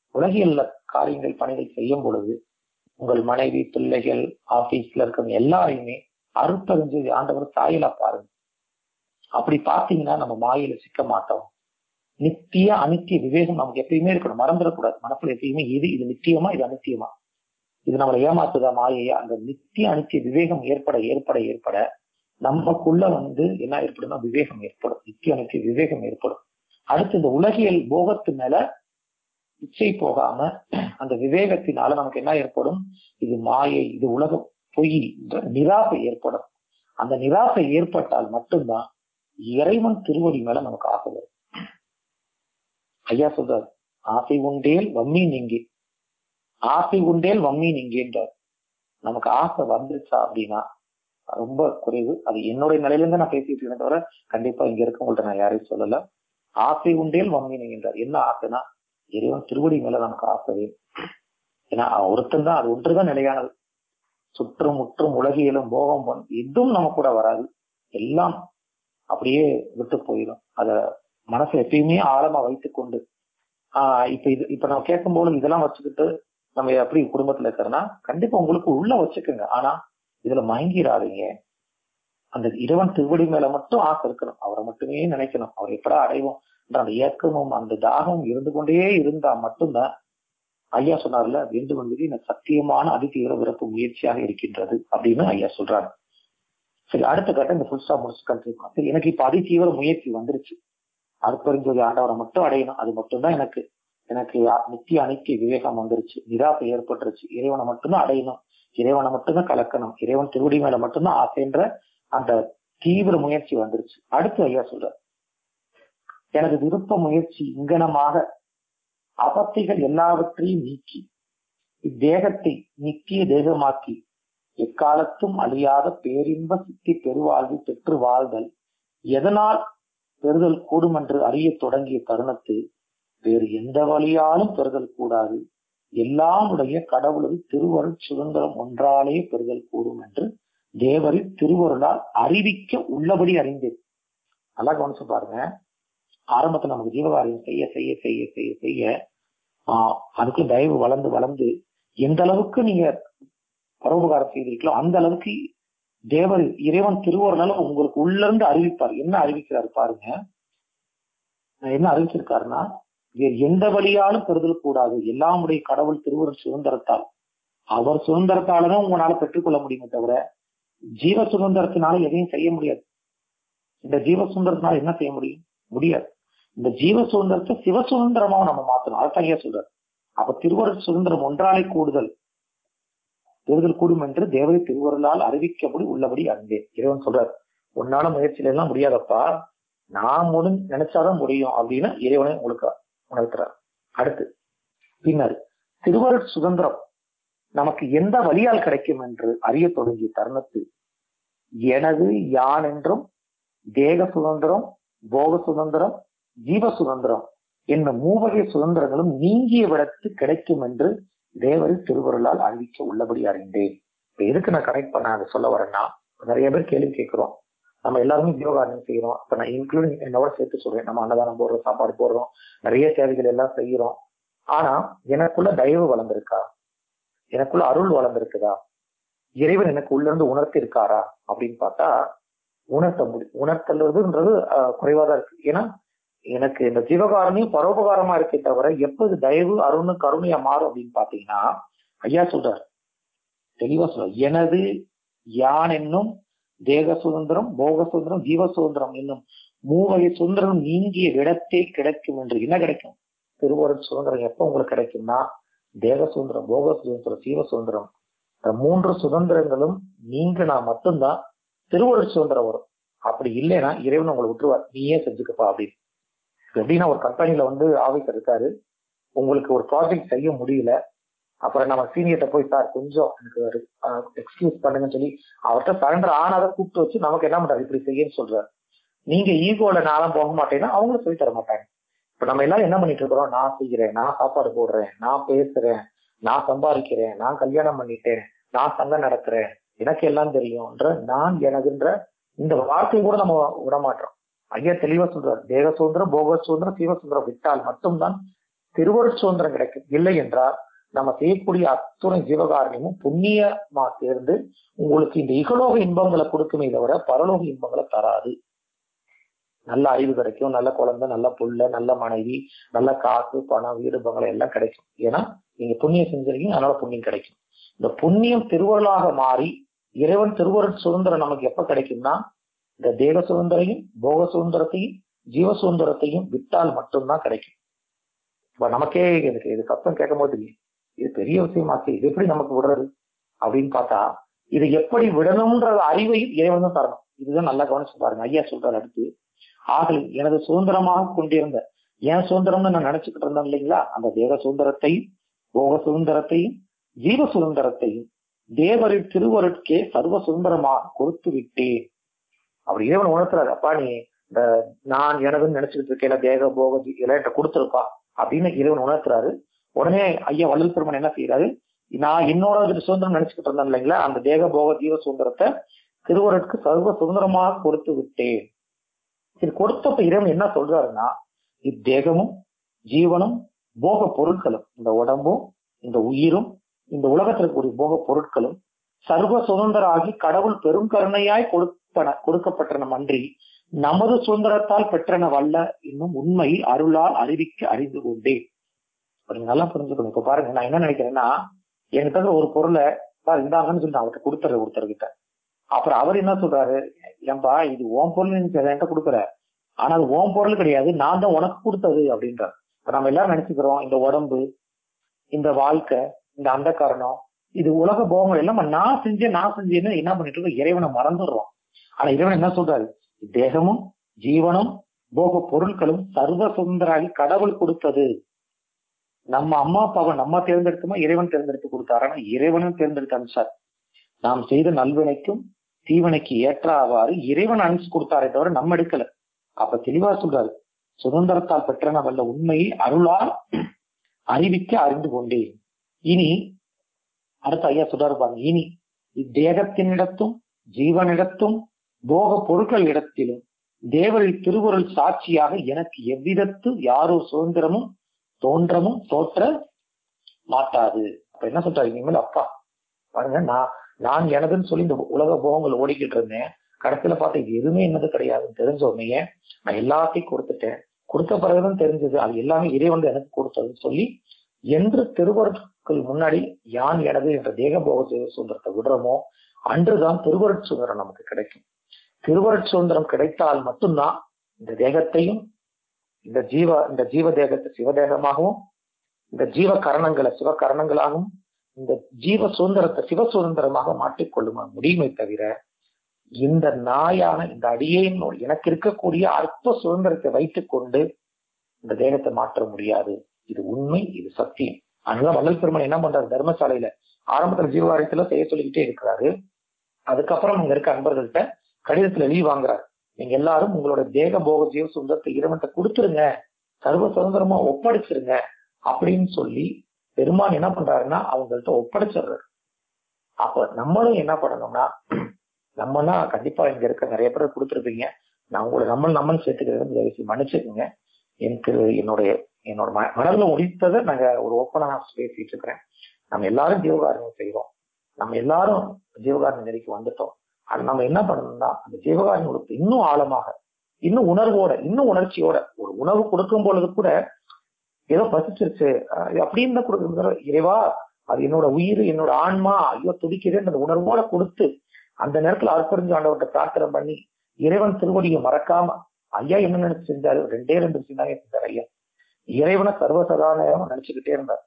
உலகியல்ல காரியங்கள் பணிகள் செய்யும் பொழுது உங்கள் மனைவி பிள்ளைகள் ஆபீஸ்ல இருக்கிற எல்லாரையுமே அறுப்பறிஞ்சு ஆண்டவர் தாயிலா பாருங்க அப்படி பார்த்தீங்கன்னா நம்ம மாயில சிக்க மாட்டோம் நித்திய அனித்திய விவேகம் நமக்கு எப்பயுமே இருக்கணும் மறந்துடக்கூடாது மனசுல எப்பயுமே இது இது நித்தியமா இது அனித்தியமா இது நம்மளை ஏமாத்துதா மாயையா அந்த நித்திய அனித்திய விவேகம் ஏற்பட ஏற்பட ஏற்பட நமக்குள்ள வந்து என்ன ஏற்படும்னா விவேகம் ஏற்படும் நித்திய அனித்திய விவேகம் ஏற்படும் அடுத்து இந்த உலகியல் போகத்து மேல இச்சை போகாம அந்த விவேகத்தினால நமக்கு என்ன ஏற்படும் இது மாயை இது உலக பொய் என்ற நிராசை ஏற்படும் அந்த நிராசை ஏற்பட்டால் மட்டும்தான் இறைவன் திருவடி மேல நமக்கு ஆசை வரும் ஐயா சொல்றார் ஆசை உண்டேல் வம்மி நீங்கி ஆசை உண்டேல் வம்மி நீங்கின்றார் நமக்கு ஆசை வந்துருச்சா அப்படின்னா ரொம்ப குறைவு அது என்னுடைய நிலையில இருந்து நான் பேசிட்டு இருக்கேன் தவிர கண்டிப்பா இங்க இருக்கவங்கள்ட்ட நான் யாரையும் சொல்லல ஆசை உண்டேல் வம்மி நீங்கின்றார் என்ன ஆசைனா இறைவன் திருவடி மேல நமக்கு ஆசை வேணும் ஏன்னா ஒருத்தன் தான் அது ஒன்றுதான் நிலையானது சுற்றும் முற்றும் உலகியலும் போகம் பொன் எதுவும் நம்ம கூட வராது எல்லாம் அப்படியே விட்டு போயிடும் அத மனசை எப்பயுமே ஆழமா வைத்துக் கொண்டு ஆஹ் இப்ப இது இப்ப நம்ம கேட்கும்போது இதெல்லாம் வச்சுக்கிட்டு நம்ம எப்படி குடும்பத்துல இருக்கிறோம்னா கண்டிப்பா உங்களுக்கு உள்ள வச்சுக்கோங்க ஆனா இதுல மயங்கிடாதீங்க அந்த இறைவன் திருவடி மேல மட்டும் ஆசை இருக்கணும் அவரை மட்டுமே நினைக்கணும் அவர் எப்படா அடைவோம் அந்த இயக்கமும் அந்த தாகமும் இருந்து கொண்டே இருந்தா மட்டும்தான் ஐயா சொன்னார்ல வேண்டும் என்பது இந்த சத்தியமான அதிதீவிர விருப்ப முயற்சியாக இருக்கின்றது அப்படின்னு ஐயா சொல்றாரு சரி அடுத்த கட்டம் இந்த ஃபுல் ஸ்டாப் முடிச்சு கண்டிப்பா சரி எனக்கு இப்ப அதிதீவிர முயற்சி வந்துருச்சு அது பெருஞ்சோதி ஆண்டவரை மட்டும் அடையணும் அது மட்டும்தான் எனக்கு எனக்கு நித்திய அனித்திய விவேகம் வந்துருச்சு நிராசை ஏற்பட்டுருச்சு இறைவனை மட்டும்தான் அடையணும் இறைவனை மட்டும்தான் கலக்கணும் இறைவன் திருவடி மேல மட்டும்தான் ஆசைன்ற அந்த தீவிர முயற்சி வந்துருச்சு அடுத்து ஐயா சொல்ற எனது விருப்ப முயற்சி இங்கனமாக அபத்தைகள் எல்லாவற்றையும் நீக்கி இத்தேகத்தை நித்திய தேகமாக்கி எக்காலத்தும் அழியாத பேரின்ப சித்தி பெருவாழ்வு பெற்று வாழ்தல் எதனால் பெறுதல் கூடும் என்று அறிய தொடங்கிய தருணத்தில் வேறு எந்த வழியாலும் பெறுதல் கூடாது எல்லாமுடைய கடவுளது திருவருள் சுதந்திரம் ஒன்றாலே பெறுதல் கூடும் என்று தேவரின் திருவருளால் அறிவிக்க உள்ளபடி அறிந்தேன் நல்லா கவனிச்சு பாருங்க ஆரம்பத்துல நமக்கு ஜீவகாரியம் செய்ய செய்ய செய்ய செய்ய செய்ய ஆஹ் அதுக்குள்ள தயவு வளர்ந்து வளர்ந்து எந்த அளவுக்கு நீங்க பரோபகாரம் செய்திருக்கீங்களோ அந்த அளவுக்கு தேவர் இறைவன் திருவருளால உங்களுக்கு உள்ள இருந்து அறிவிப்பார் என்ன அறிவிக்கிறாரு பாருங்க என்ன அறிவிச்சிருக்காருன்னா வேறு எந்த வழியாலும் பெறுதல் கூடாது எல்லாமுடைய கடவுள் திருவருள் சுதந்திரத்தால் அவர் சுதந்திரத்தாலதான் உங்களால பெற்றுக்கொள்ள முடியுமே தவிர ஜீவ சுதந்திரத்தினால எதையும் செய்ய முடியாது இந்த ஜீவ சுதந்திரத்தினால என்ன செய்ய முடியும் முடியாது இந்த ஜீவ சுதந்திரத்தை சிவ சுதந்திரமா நம்ம மாத்தணும் அதான் ஐயா சொல்றாரு அப்ப திருவருள் சுதந்திரம் ஒன்றாலே கூடுதல் பெறுதல் கூடும் என்று தேவதை திருவருளால் அறிவிக்கப்படி உள்ளபடி அறிந்தேன் இறைவன் சொல்றார் உன்னால முயற்சியில எல்லாம் முடியாதப்பா நான் முடி நினைச்சாதான் முடியும் அப்படின்னு இறைவனை உங்களுக்கு உணர்த்துறார் அடுத்து பின்னர் திருவருள் சுதந்திரம் நமக்கு எந்த வழியால் கிடைக்கும் என்று அறிய தொடங்கிய தருணத்தில் எனது யான் என்றும் தேக சுதந்திரம் போக சுதந்திரம் ஜீவ சுதந்திரம் என்னும் மூவகை சுதந்திரங்களும் நீங்கிய விடத்து கிடைக்கும் என்று தேவரி திருவருளால் அறிவிக்க உள்ளபடி அறிந்தேன் இப்ப எதுக்கு நான் கனெக்ட் பண்ண அதை சொல்ல வரேன்னா நிறைய பேர் கேள்வி கேட்கிறோம் நம்ம எல்லாருமே ஜீவகாரணம் செய்யறோம் இப்ப நான் இன்க்ளூடிங் என்னோட சேர்த்து சொல்றேன் நம்ம அன்னதானம் போடுறோம் சாப்பாடு போடுறோம் நிறைய சேவைகள் எல்லாம் செய்யறோம் ஆனா எனக்குள்ள தயவு வளர்ந்திருக்கா எனக்குள்ள அருள் வளர்ந்திருக்குதா இறைவன் எனக்கு உள்ள இருந்து உணர்த்தி இருக்காரா அப்படின்னு பார்த்தா உணர்த்த முடியும் உணர்த்தல்றதுன்றது குறைவா தான் இருக்கு ஏன்னா எனக்கு இந்த ஜீவகாரணியும் பரோபகாரமா இருக்கே தவிர எப்போது தயவு அருண் கருணையா மாறும் அப்படின்னு பாத்தீங்கன்னா ஐயா சொல்றாரு தெளிவா சொல்ற எனது யான் என்னும் தேக சுதந்திரம் போக சுதந்திரம் ஜீவ சுதந்திரம் என்னும் மூவகை சுதந்திரம் நீங்கிய இடத்தே கிடைக்கும் என்று என்ன கிடைக்கும் திருவருள் சுதந்திரம் எப்ப உங்களுக்கு கிடைக்கும்னா தேக சுதந்திரம் போக சுதந்திரம் ஜீவ சுதந்திரம் இந்த மூன்று சுதந்திரங்களும் நீங்கினா மட்டும்தான் திருவருள் சுதந்திரம் வரும் அப்படி இல்லைன்னா இறைவன் உங்களை விட்டுருவார் நீயே செஞ்சுக்கப்பா அப்படின்னு எப்படின்னா ஒரு கம்பெனில வந்து ஆபீசர் இருக்காரு உங்களுக்கு ஒரு ப்ராஜெக்ட் செய்ய முடியல அப்புறம் நம்ம சீனியர்கிட்ட போய் சார் கொஞ்சம் எனக்கு ஒரு எக்ஸ்கியூஸ் பண்ணுங்கன்னு சொல்லி அவர்கிட்ட சரண்டர் ஆனாதான் கூப்பிட்டு வச்சு நமக்கு என்ன பண்றாரு இப்படி செய்யன்னு சொல்றாரு நீங்க ஈகோல நானும் போக மாட்டேன்னா அவங்களும் சொல்லி தர மாட்டாங்க இப்ப நம்ம எல்லாரும் என்ன பண்ணிட்டு இருக்கிறோம் நான் செய்கிறேன் நான் சாப்பாடு போடுறேன் நான் பேசுறேன் நான் சம்பாதிக்கிறேன் நான் கல்யாணம் பண்ணிட்டேன் நான் சங்கம் நடத்துறேன் எனக்கு எல்லாம் தெரியும்ன்ற நான் எனக்குன்ற இந்த வார்த்தையை கூட நம்ம விட மாட்டோம் ஐயா தெளிவா சொல்றாரு தேக சுதந்திரம் போக சுதந்திரம் சீவ சுதந்திரம் விட்டால் மட்டும்தான் திருவருட் சுதந்திரம் கிடைக்கும் இல்லை என்றால் நம்ம செய்யக்கூடிய அத்துணை ஜீவகாரணியமும் புண்ணியமா சேர்ந்து உங்களுக்கு இந்த இகலோக இன்பங்களை கொடுக்குமே தவிர பரலோக இன்பங்களை தராது நல்ல அறிவு கிடைக்கும் நல்ல குழந்தை நல்ல புள்ள நல்ல மனைவி நல்ல காசு பணம் வீடு பங்களம் எல்லாம் கிடைக்கும் ஏன்னா நீங்க புண்ணியம் செஞ்சிருக்கீங்க அதனால புண்ணியம் கிடைக்கும் இந்த புண்ணியம் திருவருளாக மாறி இறைவன் திருவருட் சுதந்திரம் நமக்கு எப்ப கிடைக்கும்னா இந்த தேக சுதந்திரையும் போக சுதந்திரத்தையும் ஜீவ சுதந்திரத்தையும் விட்டால் மட்டும்தான் கிடைக்கும் இப்ப நமக்கே எனக்கு இது சத்தம் கேட்கும் போது இது பெரிய விஷயமாச்சு இது எப்படி நமக்கு விடுறது அப்படின்னு பார்த்தா இது எப்படி விடணும்ன்ற அறிவையும் இறைவன் தான் தரணும் இதுதான் நல்லா கவனிச்சு பாருங்க ஐயா சொல்றாரு அடுத்து ஆகலின் எனது சுதந்திரமாக கொண்டிருந்த என் சுதந்திரம்னு நான் நினைச்சுக்கிட்டு இருந்தேன் இல்லைங்களா அந்த தேவ சுதந்திரத்தையும் போக சுதந்திரத்தையும் ஜீவ சுதந்திரத்தையும் தேவரின் திருவருட்கே சர்வ சுதந்திரமாக கொடுத்து விட்டேன் அவர் இறைவன் உணர்த்துறாரு அப்பா நீ இந்த நான் எனதுன்னு நினைச்சுக்கிட்டு இருக்கேன் தேக போக எல்லாம் என்கிட்ட கொடுத்துருப்பா அப்படின்னு இறைவன் உணர்த்துறாரு உடனே ஐயா வள்ளல் பெருமன் என்ன செய்யறாரு நான் என்னோட சுதந்திரம் நினைச்சுக்கிட்டு இருந்தேன் இல்லைங்களா அந்த தேக போக ஜீவ சுதந்திரத்தை திருவருட்கு சர்வ சுதந்திரமாக கொடுத்து விட்டேன் இது கொடுத்தப்ப இறைவன் என்ன சொல்றாருன்னா இத்தேகமும் ஜீவனும் போக பொருட்களும் இந்த உடம்பும் இந்த உயிரும் இந்த உலகத்தில் இருக்கக்கூடிய போக பொருட்களும் சர்வ சுதந்திராகி கடவுள் பெரும் கருணையாய் கொடுப்பன கொடுக்கப்பட்டன அன்றி நமது சுதந்திரத்தால் பெற்றன வல்ல இன்னும் உண்மை அருளால் அறிவிக்க அறிந்து கொண்டேன் நீங்க நல்லா புரிஞ்சுக்கணும் இப்ப பாருங்க நான் என்ன நினைக்கிறேன்னா என்கிட்ட ஒரு பொருளை சார் இந்தாங்கன்னு சொல்லி அவர்கிட்ட கொடுத்துரு ஒருத்தர்கிட்ட அப்புறம் அவர் என்ன சொல்றாரு ஏன்பா இது ஓம் பொருள் நீ என்கிட்ட கொடுக்குற ஆனா அது ஓம் பொருள் கிடையாது நான் தான் உனக்கு கொடுத்தது அப்படின்றார் இப்ப நம்ம எல்லாரும் நினைச்சுக்கிறோம் இந்த உடம்பு இந்த வாழ்க்கை இந்த அந்த காரணம் இது உலக போகங்கள் எல்லாம் நான் செஞ்சேன் நான் செஞ்சேன்னு என்ன பண்ணிட்டு இருக்கோம் இறைவனை மறந்துடுறோம் ஆனா இறைவன் என்ன சொல்றாரு தேகமும் ஜீவனும் போக பொருட்களும் சர்வ சுந்தராகி கடவுள் கொடுத்தது நம்ம அம்மா அப்பாவை நம்ம தேர்ந்தெடுத்தோமா இறைவன் தேர்ந்தெடுத்து கொடுத்தாரு ஆனா இறைவனும் தேர்ந்தெடுத்து அனுப்பிச்சார் நாம் செய்த நல்வினைக்கும் தீவனைக்கு ஏற்றாவாறு இறைவன் அனுப்பிச்சு கொடுத்தாரே தவிர நம்ம எடுக்கல அப்ப தெளிவா சொல்றாரு சுதந்திரத்தால் பெற்றன வல்ல உண்மையை அருளால் அறிவிக்க அறிந்து கொண்டேன் இனி அடுத்த ஐயா சொல்றாரு பாருங்க இனி இத்தேகத்தினிடத்தும் ஜீவனிடத்தும் போக பொருட்கள் இடத்திலும் தேவரின் திருவுருள் சாட்சியாக எனக்கு எவ்விதத்து யாரோ சுதந்திரமும் தோன்றமும் தோற்ற மாட்டாது அப்ப என்ன சொல்றாரு இனிமேல் அப்பா பாருங்க நான் நான் எனதுன்னு சொல்லி இந்த உலக போகங்கள் ஓடிக்கிட்டு இருந்தேன் கடைசியில பார்த்தா இது எதுவுமே என்னது கிடையாதுன்னு தெரிஞ்ச உடனே நான் எல்லாத்தையும் கொடுத்துட்டேன் கொடுத்த பிறகுதான் தெரிஞ்சது அது எல்லாமே இறைவன் எனக்கு கொடுத்ததுன்னு சொல்லி என்று திருவருட்கள் முன்னாடி யான் எனது என்ற தேக போக சுதந்திரத்தை விடுறோமோ அன்றுதான் திருவருட் சுதந்திரம் நமக்கு கிடைக்கும் திருவருட் சுதந்திரம் கிடைத்தால் மட்டும்தான் இந்த தேகத்தையும் இந்த ஜீவ இந்த ஜீவ தேகத்தை சிவதேகமாகவும் இந்த ஜீவ கரணங்களை சிவ கரணங்களாகவும் இந்த ஜீவ சுதந்திரத்தை சிவ சுதந்திரமாக மாற்றிக்கொள்ளுமா முடியுமே தவிர இந்த நாயான இந்த அடியேன் எனக்கு இருக்கக்கூடிய அற்ப சுதந்திரத்தை வைத்துக் கொண்டு இந்த தேகத்தை மாற்ற முடியாது இது உண்மை இது சத்தியம் அதனால வள்ளல் பெருமன் என்ன பண்றாரு தர்மசாலையில ஆரம்பத்துல ஜீவகாரியத்துல செய்ய சொல்லிக்கிட்டே இருக்கிறாரு அதுக்கப்புறம் அங்க இருக்க அன்பர்கள்ட்ட கடிதத்துல எழுதி வாங்குறாரு நீங்க எல்லாரும் உங்களோட தேக போக ஜீவ சுதந்திரத்தை இறைவன்கிட்ட கொடுத்துருங்க சர்வ சுதந்திரமா ஒப்படைச்சிருங்க அப்படின்னு சொல்லி பெருமான் என்ன பண்றாருன்னா அவங்கள்ட்ட ஒப்படைச்சிடுறாரு அப்ப நம்மளும் என்ன பண்ணணும்னா நம்மனா கண்டிப்பா இங்க இருக்க நிறைய பேர் கொடுத்துருப்பீங்க நான் உங்களை நம்ம நம்மன்னு சேர்த்துக்கிறது மன்னிச்சுக்கோங்க எனக்கு என்னுடைய என்னோட மனதுல முடித்ததை நாங்க ஒரு ஓப்பனா பேசிட்டு இருக்கிறேன் நம்ம எல்லாரும் ஜீவகாரணம் செய்வோம் நம்ம எல்லாரும் ஜீவகாரண நெறிக்கு வந்துட்டோம் அது நம்ம என்ன பண்ணணும்னா அந்த ஜீவகாரணம் கொடுத்து இன்னும் ஆழமாக இன்னும் உணர்வோட இன்னும் உணர்ச்சியோட ஒரு உணவு கொடுக்கும் பொழுது கூட ஏதோ பசிச்சிருச்சு அப்படின்னு தான் கொடுக்குறது இறைவா அது என்னோட உயிர் என்னோட ஆன்மா ஐயோ துடிக்குதுன்னு அந்த உணர்வோட கொடுத்து அந்த நேரத்துல அற்பறிஞ்சு ஆண்டவர்கிட்ட பிரார்த்தனை பண்ணி இறைவன் திருவடியை மறக்காம ஐயா என்ன நினைச்சு செஞ்சாரு ரெண்டே ரெண்டு விஷயம் தான் செஞ்சார் ஐயா இறைவனை சர்வசதா நேரம் நினைச்சுக்கிட்டே இருந்தார்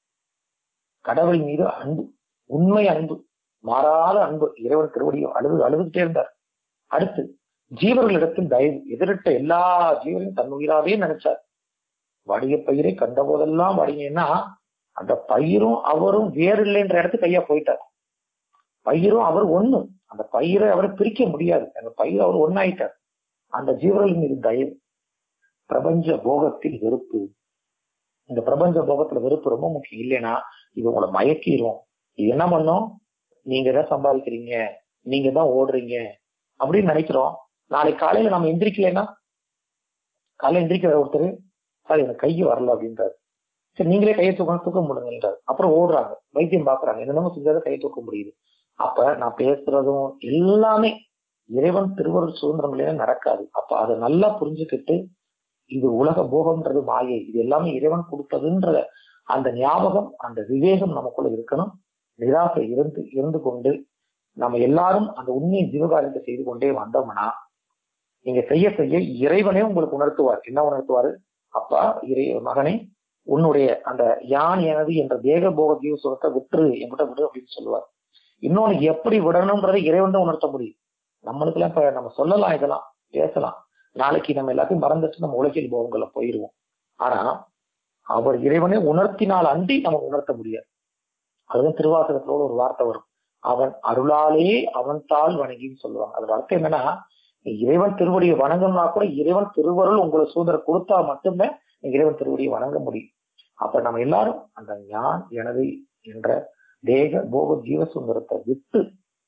கடவுள் மீது அன்பு உண்மை அன்பு மாறாத அன்பு இறைவன் திருவடியும் அழுது அழுதுகிட்டே இருந்தார் அடுத்து ஜீவர்களிடத்தில் தயவு எதிரிட்ட எல்லா ஜீவரையும் தன் உயிராவே நினைச்சார் வடிய பயிரை கண்ட போதெல்லாம் வடிங்கன்னா அந்த பயிரும் அவரும் வேறு இல்லைன்ற இடத்துக்கு ஐயா போயிட்டார் பயிரும் அவர் ஒண்ணு அந்த பயிரை அவரை பிரிக்க முடியாது அந்த பயிர் அவர் ஒன்னாயிட்டார் அந்த ஜீவர்கள் மீது தயவு பிரபஞ்ச போகத்தில் வெறுப்பு இந்த பிரபஞ்ச போகத்துல வெறுப்பு ரொம்ப முக்கியம் இல்லைன்னா இது உங்களை மயக்கிரும் இது என்ன பண்ணும் நீங்க தான் சம்பாதிக்கிறீங்க நீங்க தான் ஓடுறீங்க அப்படின்னு நினைக்கிறோம் நாளைக்கு காலையில நம்ம எந்திரிக்கலைன்னா காலையில எந்திரிக்கிற ஒருத்தர் சார் எனக்கு கைக்கு வரல அப்படின்றாரு சரி நீங்களே கையை தூக்க தூக்க முடியுங்கன்றாரு அப்புறம் ஓடுறாங்க வைத்தியம் பாக்குறாங்க என்னென்னமோ செஞ்சாதான் கையை தூக்க முடியுது அப்ப நான் பேசுறதும் எல்லாமே இறைவன் திருவருள் சுதந்திரங்களே நடக்காது அப்ப அதை நல்லா புரிஞ்சுக்கிட்டு இது உலக போகம்ன்றது மாயை இது எல்லாமே இறைவன் கொடுத்ததுன்ற அந்த ஞாபகம் அந்த விவேகம் நமக்குள்ள இருக்கணும் நிராசை இருந்து இருந்து கொண்டு நம்ம எல்லாரும் அந்த உண்மையை ஜீவகாரியத்தை செய்து கொண்டே வந்தோம்னா நீங்க செய்ய செய்ய இறைவனே உங்களுக்கு உணர்த்துவார் என்ன உணர்த்துவாரு அப்பா இறை மகனே உன்னுடைய அந்த யான் எனது என்ற தேக போக ஜீவ சுகத்தை விட்டுரு என்கிட்ட விடு அப்படின்னு சொல்லுவார் இன்னொன்னு எப்படி விடணும்ன்றதை இறைவன் தான் உணர்த்த முடியும் நம்மளுக்கு எல்லாம் இப்ப நம்ம சொல்லலாம் இதெல்லாம் பேசலாம் நாளைக்கு நம்ம எல்லாத்தையும் மறந்துட்டு நம்ம உலகில் போகங்களை போயிருவோம் ஆனா அவர் இறைவனை உணர்த்தினால் அன்றி நமக்கு உணர்த்த முடியாது அதுதான் திருவாசகத்தோட ஒரு வார்த்தை வரும் அவன் அருளாலே அவன் தாள் வணங்கின்னு சொல்லுவாங்க அதோட அர்த்தம் என்னன்னா நீ இறைவன் திருவடியை வணங்கணும்னா கூட இறைவன் திருவருள் உங்களுக்கு சூதரை கொடுத்தா மட்டுமே நீ இறைவன் திருவடியை வணங்க முடியும் அப்ப நம்ம எல்லாரும் அந்த ஞான் எனது என்ற தேக போக ஜீவ சுந்தரத்தை விட்டு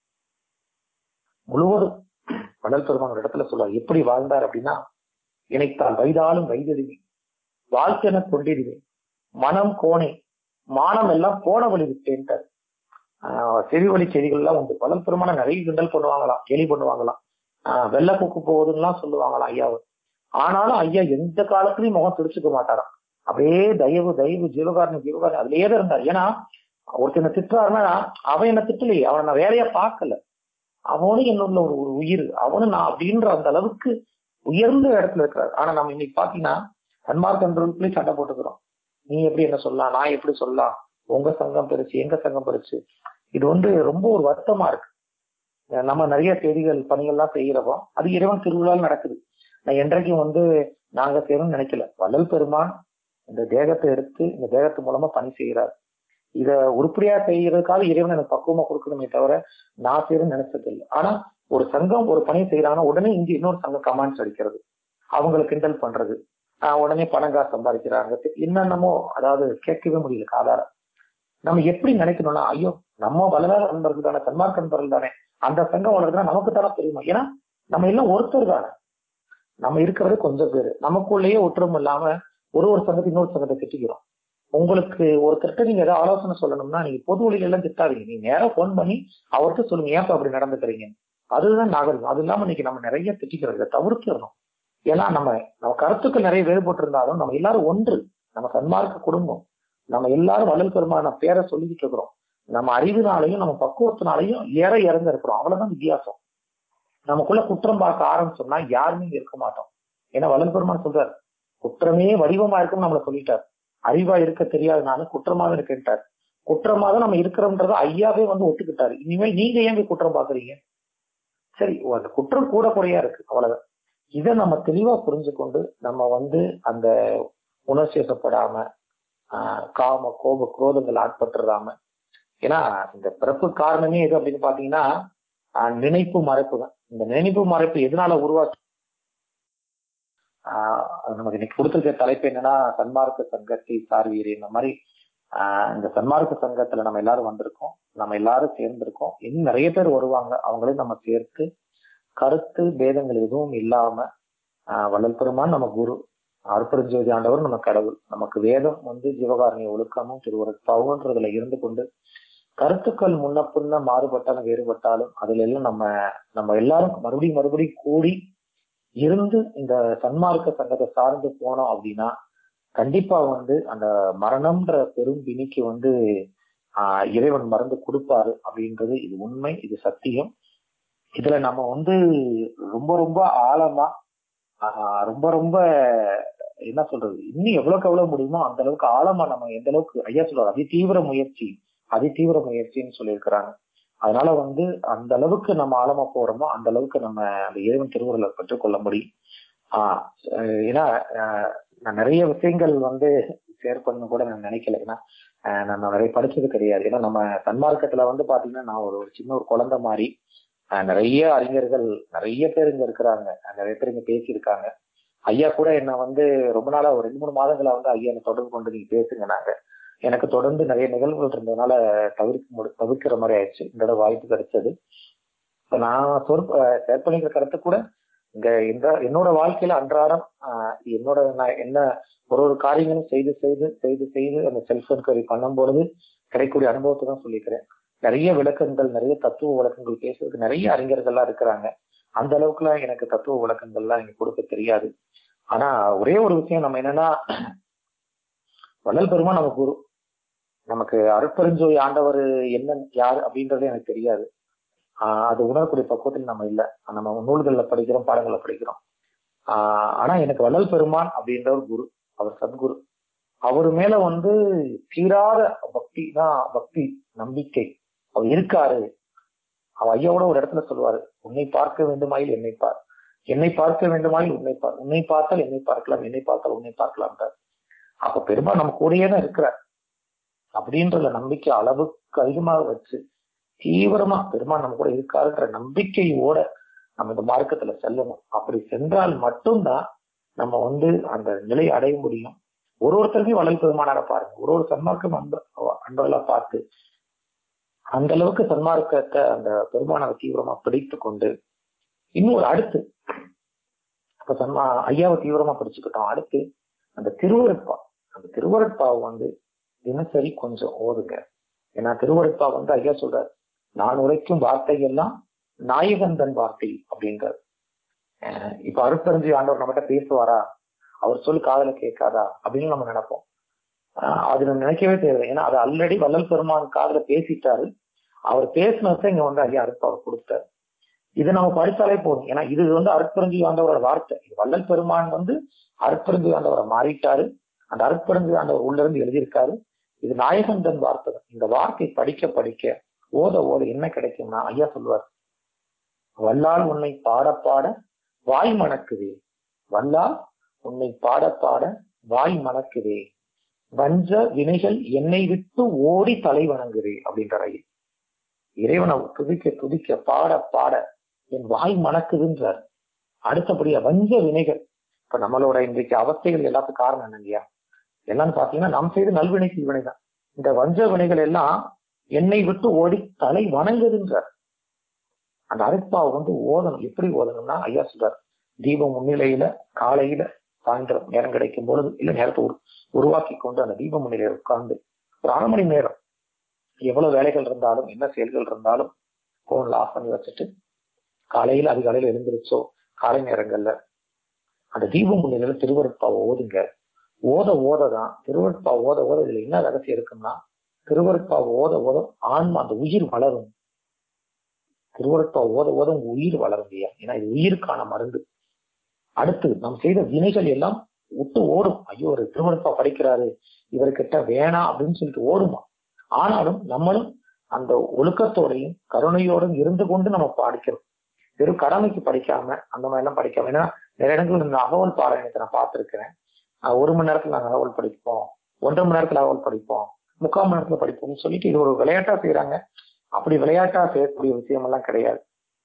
முழுவதும் கடல் பெருமான் ஒரு இடத்துல சொல்லுவார் எப்படி வாழ்ந்தார் அப்படின்னா இணைத்தால் வைதாலும் வைதெடுவேன் வாழ்க்கென கொண்டிடுவேன் மனம் கோணை மானம் எல்லாம் போன வழி விட்டேன்ட்டார் ஆஹ் செவிவழி செடிகள்லாம் உண்டு வளம் பெருமான நிறைய கிண்டல் பண்ணுவாங்களாம் கேலி பண்ணுவாங்களாம் ஆஹ் வெள்ளை கொக்கு போகுதுன்னுலாம் சொல்லுவாங்களாம் ஐயாவை ஆனாலும் ஐயா எந்த காலத்துலயும் முகம் துடிச்சுக்க மாட்டாராம் அப்படியே தயவு தயவு ஜீவகாரணம் ஜீவகாரணம் அதுலயே தான் இருந்தார் ஏன்னா ஒருத்தனை திட்டுறாருன்னா அவன் என்ன திட்டலையே அவனை நான் வேலையா பார்க்கல அவனும் என்னுள்ள ஒரு ஒரு உயிர் அவனும் நான் அப்படின்ற அந்த அளவுக்கு உயர்ந்த இடத்துல இருக்கிறார் ஆனா நம்ம இன்னைக்கு பாத்தீங்கன்னா சன்மார்க்கன்றவர்களே சண்டை போட்டுக்கிறோம் நீ எப்படி என்ன சொல்லலாம் நான் எப்படி சொல்லலாம் உங்க சங்கம் பெருசு எங்க சங்கம் பெருசு இது வந்து ரொம்ப ஒரு வருத்தமா இருக்கு நம்ம நிறைய செய்திகள் பணிகள்லாம் செய்யறப்போ அது இறைவன் திருவிழாவில் நடக்குது நான் என்றைக்கும் வந்து நாங்க செய்யணும்னு நினைக்கல வள்ளல் பெருமான் இந்த தேகத்தை எடுத்து இந்த தேகத்து மூலமா பணி செய்கிறார் இத உருப்படியா செய்யறதுக்காக இறைவன் எனக்கு பக்குவமா கொடுக்கணுமே தவிர நான் செய்யணும்னு நினைச்சது இல்லை ஆனா ஒரு சங்கம் ஒரு பணி செய்யறாங்கன்னா உடனே இங்க இன்னொரு சங்கம் கமாண்ட்ஸ் அடிக்கிறது அவங்களை கிண்டல் பண்றது ஆஹ் உடனே பணம் காசு சம்பாதிக்கிறாங்க என்னென்னமோ அதாவது கேட்கவே முடியல காதார நம்ம எப்படி நினைக்கணும்னா ஐயோ நம்ம வளராத நண்பர்கள் தானே சன்மார்க்க நண்பர்கள் தானே அந்த சங்கம் வளர்றதுனா நமக்கு தானே தெரியுமா ஏன்னா நம்ம எல்லாம் ஒருத்தர் தானே நம்ம இருக்கிறது கொஞ்சம் பேரு நமக்குள்ளேயே ஒற்றுமை இல்லாம ஒரு ஒரு சங்கத்தை இன்னொரு சங்கத்தை திட்டிக்கிறோம் உங்களுக்கு ஒருத்தர்கிட்ட நீங்க ஏதாவது ஆலோசனை சொல்லணும்னா நீங்க பொது வழியில எல்லாம் திட்டாதீங்க நீங்க நேரம் போன் பண்ணி அவர்கிட்ட சொல்லுங்க ஏன் அப்படி நடந்துக்கிறீங்க அதுதான் நாகரிகம் அது இல்லாம இன்னைக்கு நம்ம நிறைய திட்டிக்கிறோம் இதை தவிர்த்திடணும் ஏன்னா நம்ம நம்ம கருத்துக்கள் நிறைய வேறுபட்டு இருந்தாலும் நம்ம எல்லாரும் ஒன்று நம்ம சன்மார்க்க குடும்பம் நம்ம எல்லாரும் வள்ளல் பெருமான பேரை சொல்லிக்கிட்டு இருக்கிறோம் நம்ம அறிவினாலையும் நம்ம பக்குவத்தினாலையும் ஏற இறங்க இருக்கிறோம் அவ்வளவுதான் வித்தியாசம் நமக்குள்ள குற்றம் பார்க்க ஆரம்பிச்சோம்னா யாருமே இங்க இருக்க மாட்டோம் ஏன்னா வள்ளல் பெருமான் சொல்றாரு குற்றமே வடிவமா இருக்கும்னு நம்மள சொல்லிட்டார் அறிவா இருக்க தெரியாதனால குற்றமாக இருக்கின்றார் குற்றமா தான் நம்ம இருக்கிறோம்ன்றத ஐயாவே வந்து ஒத்துக்கிட்டாரு இனிமேல் நீங்க ஏன் போய் குற்றம் பாக்குறீங்க சரி அந்த குற்றம் கூட குறையா இருக்கு அவ்வளவுதான் இதை நம்ம தெளிவா புரிஞ்சு கொண்டு நம்ம வந்து அந்த உணர்ச்சியப்படாம ஆஹ் காம கோப குரோதங்கள் ஆட்பட்டுறாம ஏன்னா இந்த பிறப்பு காரணமே எது அப்படின்னு பாத்தீங்கன்னா ஆஹ் நினைப்பு மறைப்பு தான் இந்த நினைப்பு மறைப்பு எதனால உருவாச்சு ஆஹ் நமக்கு இன்னைக்கு கொடுத்திருக்க தலைப்பு என்னன்னா சன்மார்க்க சங்கத்தை சார்வீர் இந்த மாதிரி ஆஹ் இந்த சன்மார்க்க சங்கத்துல நம்ம எல்லாரும் வந்திருக்கோம் நம்ம எல்லாரும் சேர்ந்திருக்கோம் இன்னும் நிறைய பேர் வருவாங்க அவங்களையும் நம்ம சேர்த்து கருத்து பேதங்கள் எதுவும் இல்லாம ஆஹ் வள்ளல் பெருமான் நம்ம குரு அருப்பெருஞ்சோதி ஆண்டவர் நம்ம கடவுள் நமக்கு வேதம் வந்து ஜீவகாரணிய ஒழுக்கமும் திருவருட்பாவுன்றதுல இருந்து கொண்டு கருத்துக்கள் முன்ன பின்ன மாறுபட்டாலும் வேறுபட்டாலும் அதுல எல்லாம் நம்ம நம்ம எல்லாரும் மறுபடியும் மறுபடியும் கூடி இருந்து இந்த சன்மார்க்க சங்கத்தை சார்ந்து போனோம் அப்படின்னா கண்டிப்பா வந்து அந்த மரணம்ன்ற பெரும் பிணிக்கு வந்து ஆஹ் இறைவன் மருந்து கொடுப்பாரு அப்படின்றது இது உண்மை இது சத்தியம் இதுல நம்ம வந்து ரொம்ப ரொம்ப ஆழமா ஆஹ் ரொம்ப ரொம்ப என்ன சொல்றது இன்னும் எவ்வளவுக்கு எவ்வளவு முடியுமோ அந்த அளவுக்கு ஆழமா நம்ம எந்த அளவுக்கு ஐயா சொல்றாரு அதி தீவிர முயற்சி அதி தீவிர முயற்சின்னு சொல்லியிருக்கிறாங்க அதனால வந்து அந்த அளவுக்கு நம்ம ஆழமா போறோமோ அந்த அளவுக்கு நம்ம அந்த இறைவன் திருவுருளை பெற்றுக்கொள்ள முடியும் ஆஹ் ஏன்னா நான் நிறைய விஷயங்கள் வந்து ஷேர் பண்ண கூட நான் நினைக்கல ஏன்னா நான் நிறைய படிச்சது கிடையாது ஏன்னா நம்ம சன்மார்க்கத்துல வந்து பாத்தீங்கன்னா நான் ஒரு சின்ன ஒரு குழந்தை மாதிரி நிறைய அறிஞர்கள் நிறைய பேர் இங்க இருக்கிறாங்க நிறைய பேர் இங்க பேசியிருக்காங்க ஐயா கூட என்ன வந்து ரொம்ப நாளா ஒரு ரெண்டு மூணு மாதங்களா வந்து ஐயா என்ன தொடர்பு கொண்டு நீங்க பேசுங்க நாங்க எனக்கு தொடர்ந்து நிறைய நிகழ்வுகள் இருந்ததுனால தவிர்க்க முடி தவிர்க்கிற மாதிரி ஆயிடுச்சு இந்த வாய்ப்பு கிடைச்சது இப்ப நான் சொற் ஷேர் பண்ணிக்கிற கருத்து கூட இங்க இந்த என்னோட வாழ்க்கையில அன்றாடம் ஆஹ் என்னோட நான் என்ன ஒரு ஒரு காரியங்களும் செய்து செய்து செய்து செய்து அந்த செல்ஃப் என்கொயரி பண்ணும் பொழுது கிடைக்கக்கூடிய அனுபவத்தை தான் சொல்லிக்கிறேன் நிறைய விளக்கங்கள் நிறைய தத்துவ விளக்கங்கள் பேசுறதுக்கு நிறைய அறிஞர்கள்லாம் இருக்கிறாங்க அந்த அளவுக்குலாம் எனக்கு தத்துவ விளக்கங்கள்லாம் இங்க கொடுக்க தெரியாது ஆனா ஒரே ஒரு விஷயம் நம்ம என்னன்னா வள்ளல் பெருமா நம்ம குரு நமக்கு அருட்பெருஞ்சோய் ஆண்டவர் என்ன யார் அப்படின்றது எனக்கு தெரியாது ஆஹ் அது உணரக்கூடிய பக்குவத்தில் நம்ம இல்லை நம்ம நூல்கள்ல படிக்கிறோம் பாடங்கள்ல படிக்கிறோம் ஆஹ் ஆனா எனக்கு வள்ளல் பெருமான் அப்படின்ற ஒரு குரு அவர் சத்குரு அவர் மேல வந்து தீராத பக்தி தான் பக்தி நம்பிக்கை அவர் இருக்காரு அவர் ஐயாவோட ஒரு இடத்துல சொல்லுவாரு உன்னை பார்க்க வேண்டுமாயில் என்னை பார் என்னை பார்க்க வேண்டுமாயில் உன்னை பார் உன்னை பார்த்தால் என்னை பார்க்கலாம் என்னை பார்த்தால் உன்னை பார்க்கலாம் அப்ப பெருமாள் நம்ம கூடயே தான் இருக்கிறார் அப்படின்ற நம்பிக்கை அளவுக்கு அதிகமாக வச்சு தீவிரமா பெருமாள் நம்ம கூட இருக்காருன்ற நம்பிக்கையோட நம்ம இந்த மார்க்கத்துல செல்லணும் அப்படி சென்றால் மட்டும்தான் நம்ம வந்து அந்த நிலையை அடைய முடியும் ஒரு ஒருத்தருக்கும் வளல் பெருமானார பாருங்க ஒரு ஒரு சன்மார்க்கம் அன்ப அன்பர்களா பார்த்து அந்த அளவுக்கு சன்மார்க்கத்தை அந்த பெருமானாரை தீவிரமா பிடித்து கொண்டு இன்னும் ஒரு அடுத்து இப்ப சன்மா ஐயாவை தீவிரமா படிச்சுக்கிட்டோம் அடுத்து அந்த திருவருட்பா அந்த திருவருட்பாவை வந்து தினசரி கொஞ்சம் ஓதுங்க ஏன்னா திருவருட்பா வந்து ஐயா சொல்றாரு நான் உரைக்கும் வார்த்தை எல்லாம் நாயகந்தன் வார்த்தை அப்படின்றார் இப்ப அருட்பெருஞ்சி ஆண்டவர் நம்மகிட்ட பேசுவாரா அவர் சொல்லி காதல கேட்காதா அப்படின்னு நம்ம நினைப்போம் அது நம்ம நினைக்கவே தேவை ஏன்னா அது ஆல்ரெடி வள்ளல் பெருமான் காதல பேசிட்டாரு அவர் பேசினதை இங்க வந்து ஐயா அருட்பாவை கொடுத்தாரு இதை நம்ம படித்தாலே போதும் ஏன்னா இது வந்து அருட்பெருஞ்சி ஆண்டவரோட வார்த்தை இது வள்ளல் பெருமான் வந்து அருட்பெருஞ்சி ஆண்டவரை மாறிட்டாரு அந்த அருட்பெருஞ்சி ஆண்டவர் உள்ள இருந்து எழுதியிருக்காரு இது நாயகந்தன் வார்த்தை இந்த வார்த்தை படிக்க படிக்க ஓத ஓத என்ன கிடைக்கும்னா ஐயா சொல்லுவார் வல்லால் உன்னை பாட பாட வாய் மணக்குதே வல்லால் உன்னை பாட பாட வாய் மணக்குதே வஞ்ச வினைகள் என்னை விட்டு ஓடி தலை வணங்குதே அப்படின்ற ஐயா இறைவனை துதிக்க துதிக்க பாட பாட என் வாய் மணக்குதுன்றார் அடுத்தபடியா வஞ்ச வினைகள் இப்ப நம்மளோட இன்றைக்கு அவஸ்தைகள் எல்லாத்துக்கும் காரணம் என்னங்கய்யா எல்லாம் பாத்தீங்கன்னா நாம் செய்த நல்வினை தீவினை தான் இந்த வஞ்ச வினைகள் எல்லாம் என்னை விட்டு ஓடி தலை வணங்குதுன்றார் அந்த அரைப்பாவை வந்து ஓதணும் எப்படி ஓதணும்னா ஐயா சொல்றார் தீபம் முன்னிலையில காலையில சாயந்தரம் நேரம் கிடைக்கும் பொழுது இல்ல நேரத்தை உருவாக்கி கொண்டு அந்த தீப முன்னிலையில உட்கார்ந்து ஒரு அரை மணி நேரம் எவ்வளவு வேலைகள் இருந்தாலும் என்ன செயல்கள் இருந்தாலும் போன்ல ஆஃப் பண்ணி வச்சுட்டு காலையில அதிகாலையில எழுந்திருச்சோ காலை நேரங்கள்ல அந்த தீப முன்னிலையில திருவருட்பாவை ஓதுங்க ஓத ஓததான் திருவருட்பா ஓத ஓத இதுல என்ன ரகசியம் இருக்குன்னா திருவருட்பா ஓத ஓத ஆன்மா அந்த உயிர் வளரும் திருவருட்பா ஓத ஓத உங்க உயிர் வளரும் இல்லையா ஏன்னா இது உயிருக்கான மருந்து அடுத்து நாம் செய்த வினைகள் எல்லாம் விட்டு ஓடும் ஐயோ ஒரு திருவருட்பா படிக்கிறாரு இவர்கிட்ட வேணாம் அப்படின்னு சொல்லிட்டு ஓடுமா ஆனாலும் நம்மளும் அந்த ஒழுக்கத்தோடையும் கருணையோடும் இருந்து கொண்டு நம்ம படிக்கிறோம் வெறும் கடமைக்கு படிக்காம அந்த மாதிரி எல்லாம் படிக்காம ஏன்னா நிறைய இடங்கள் இந்த அகவல் பாராயணத்தை நான் பார்த்திருக்கிறேன் ஒரு மணி நேரத்துல நாங்க அகவல் படிப்போம் ஒன்றரை மணி நேரத்துல அகவல் படிப்போம் முக்கால் மணி நேரத்துல படிப்போம்னு சொல்லிட்டு இது ஒரு விளையாட்டா செய்யறாங்க அப்படி விளையாட்டா செய்யக்கூடிய விஷயம் எல்லாம் கிடையாது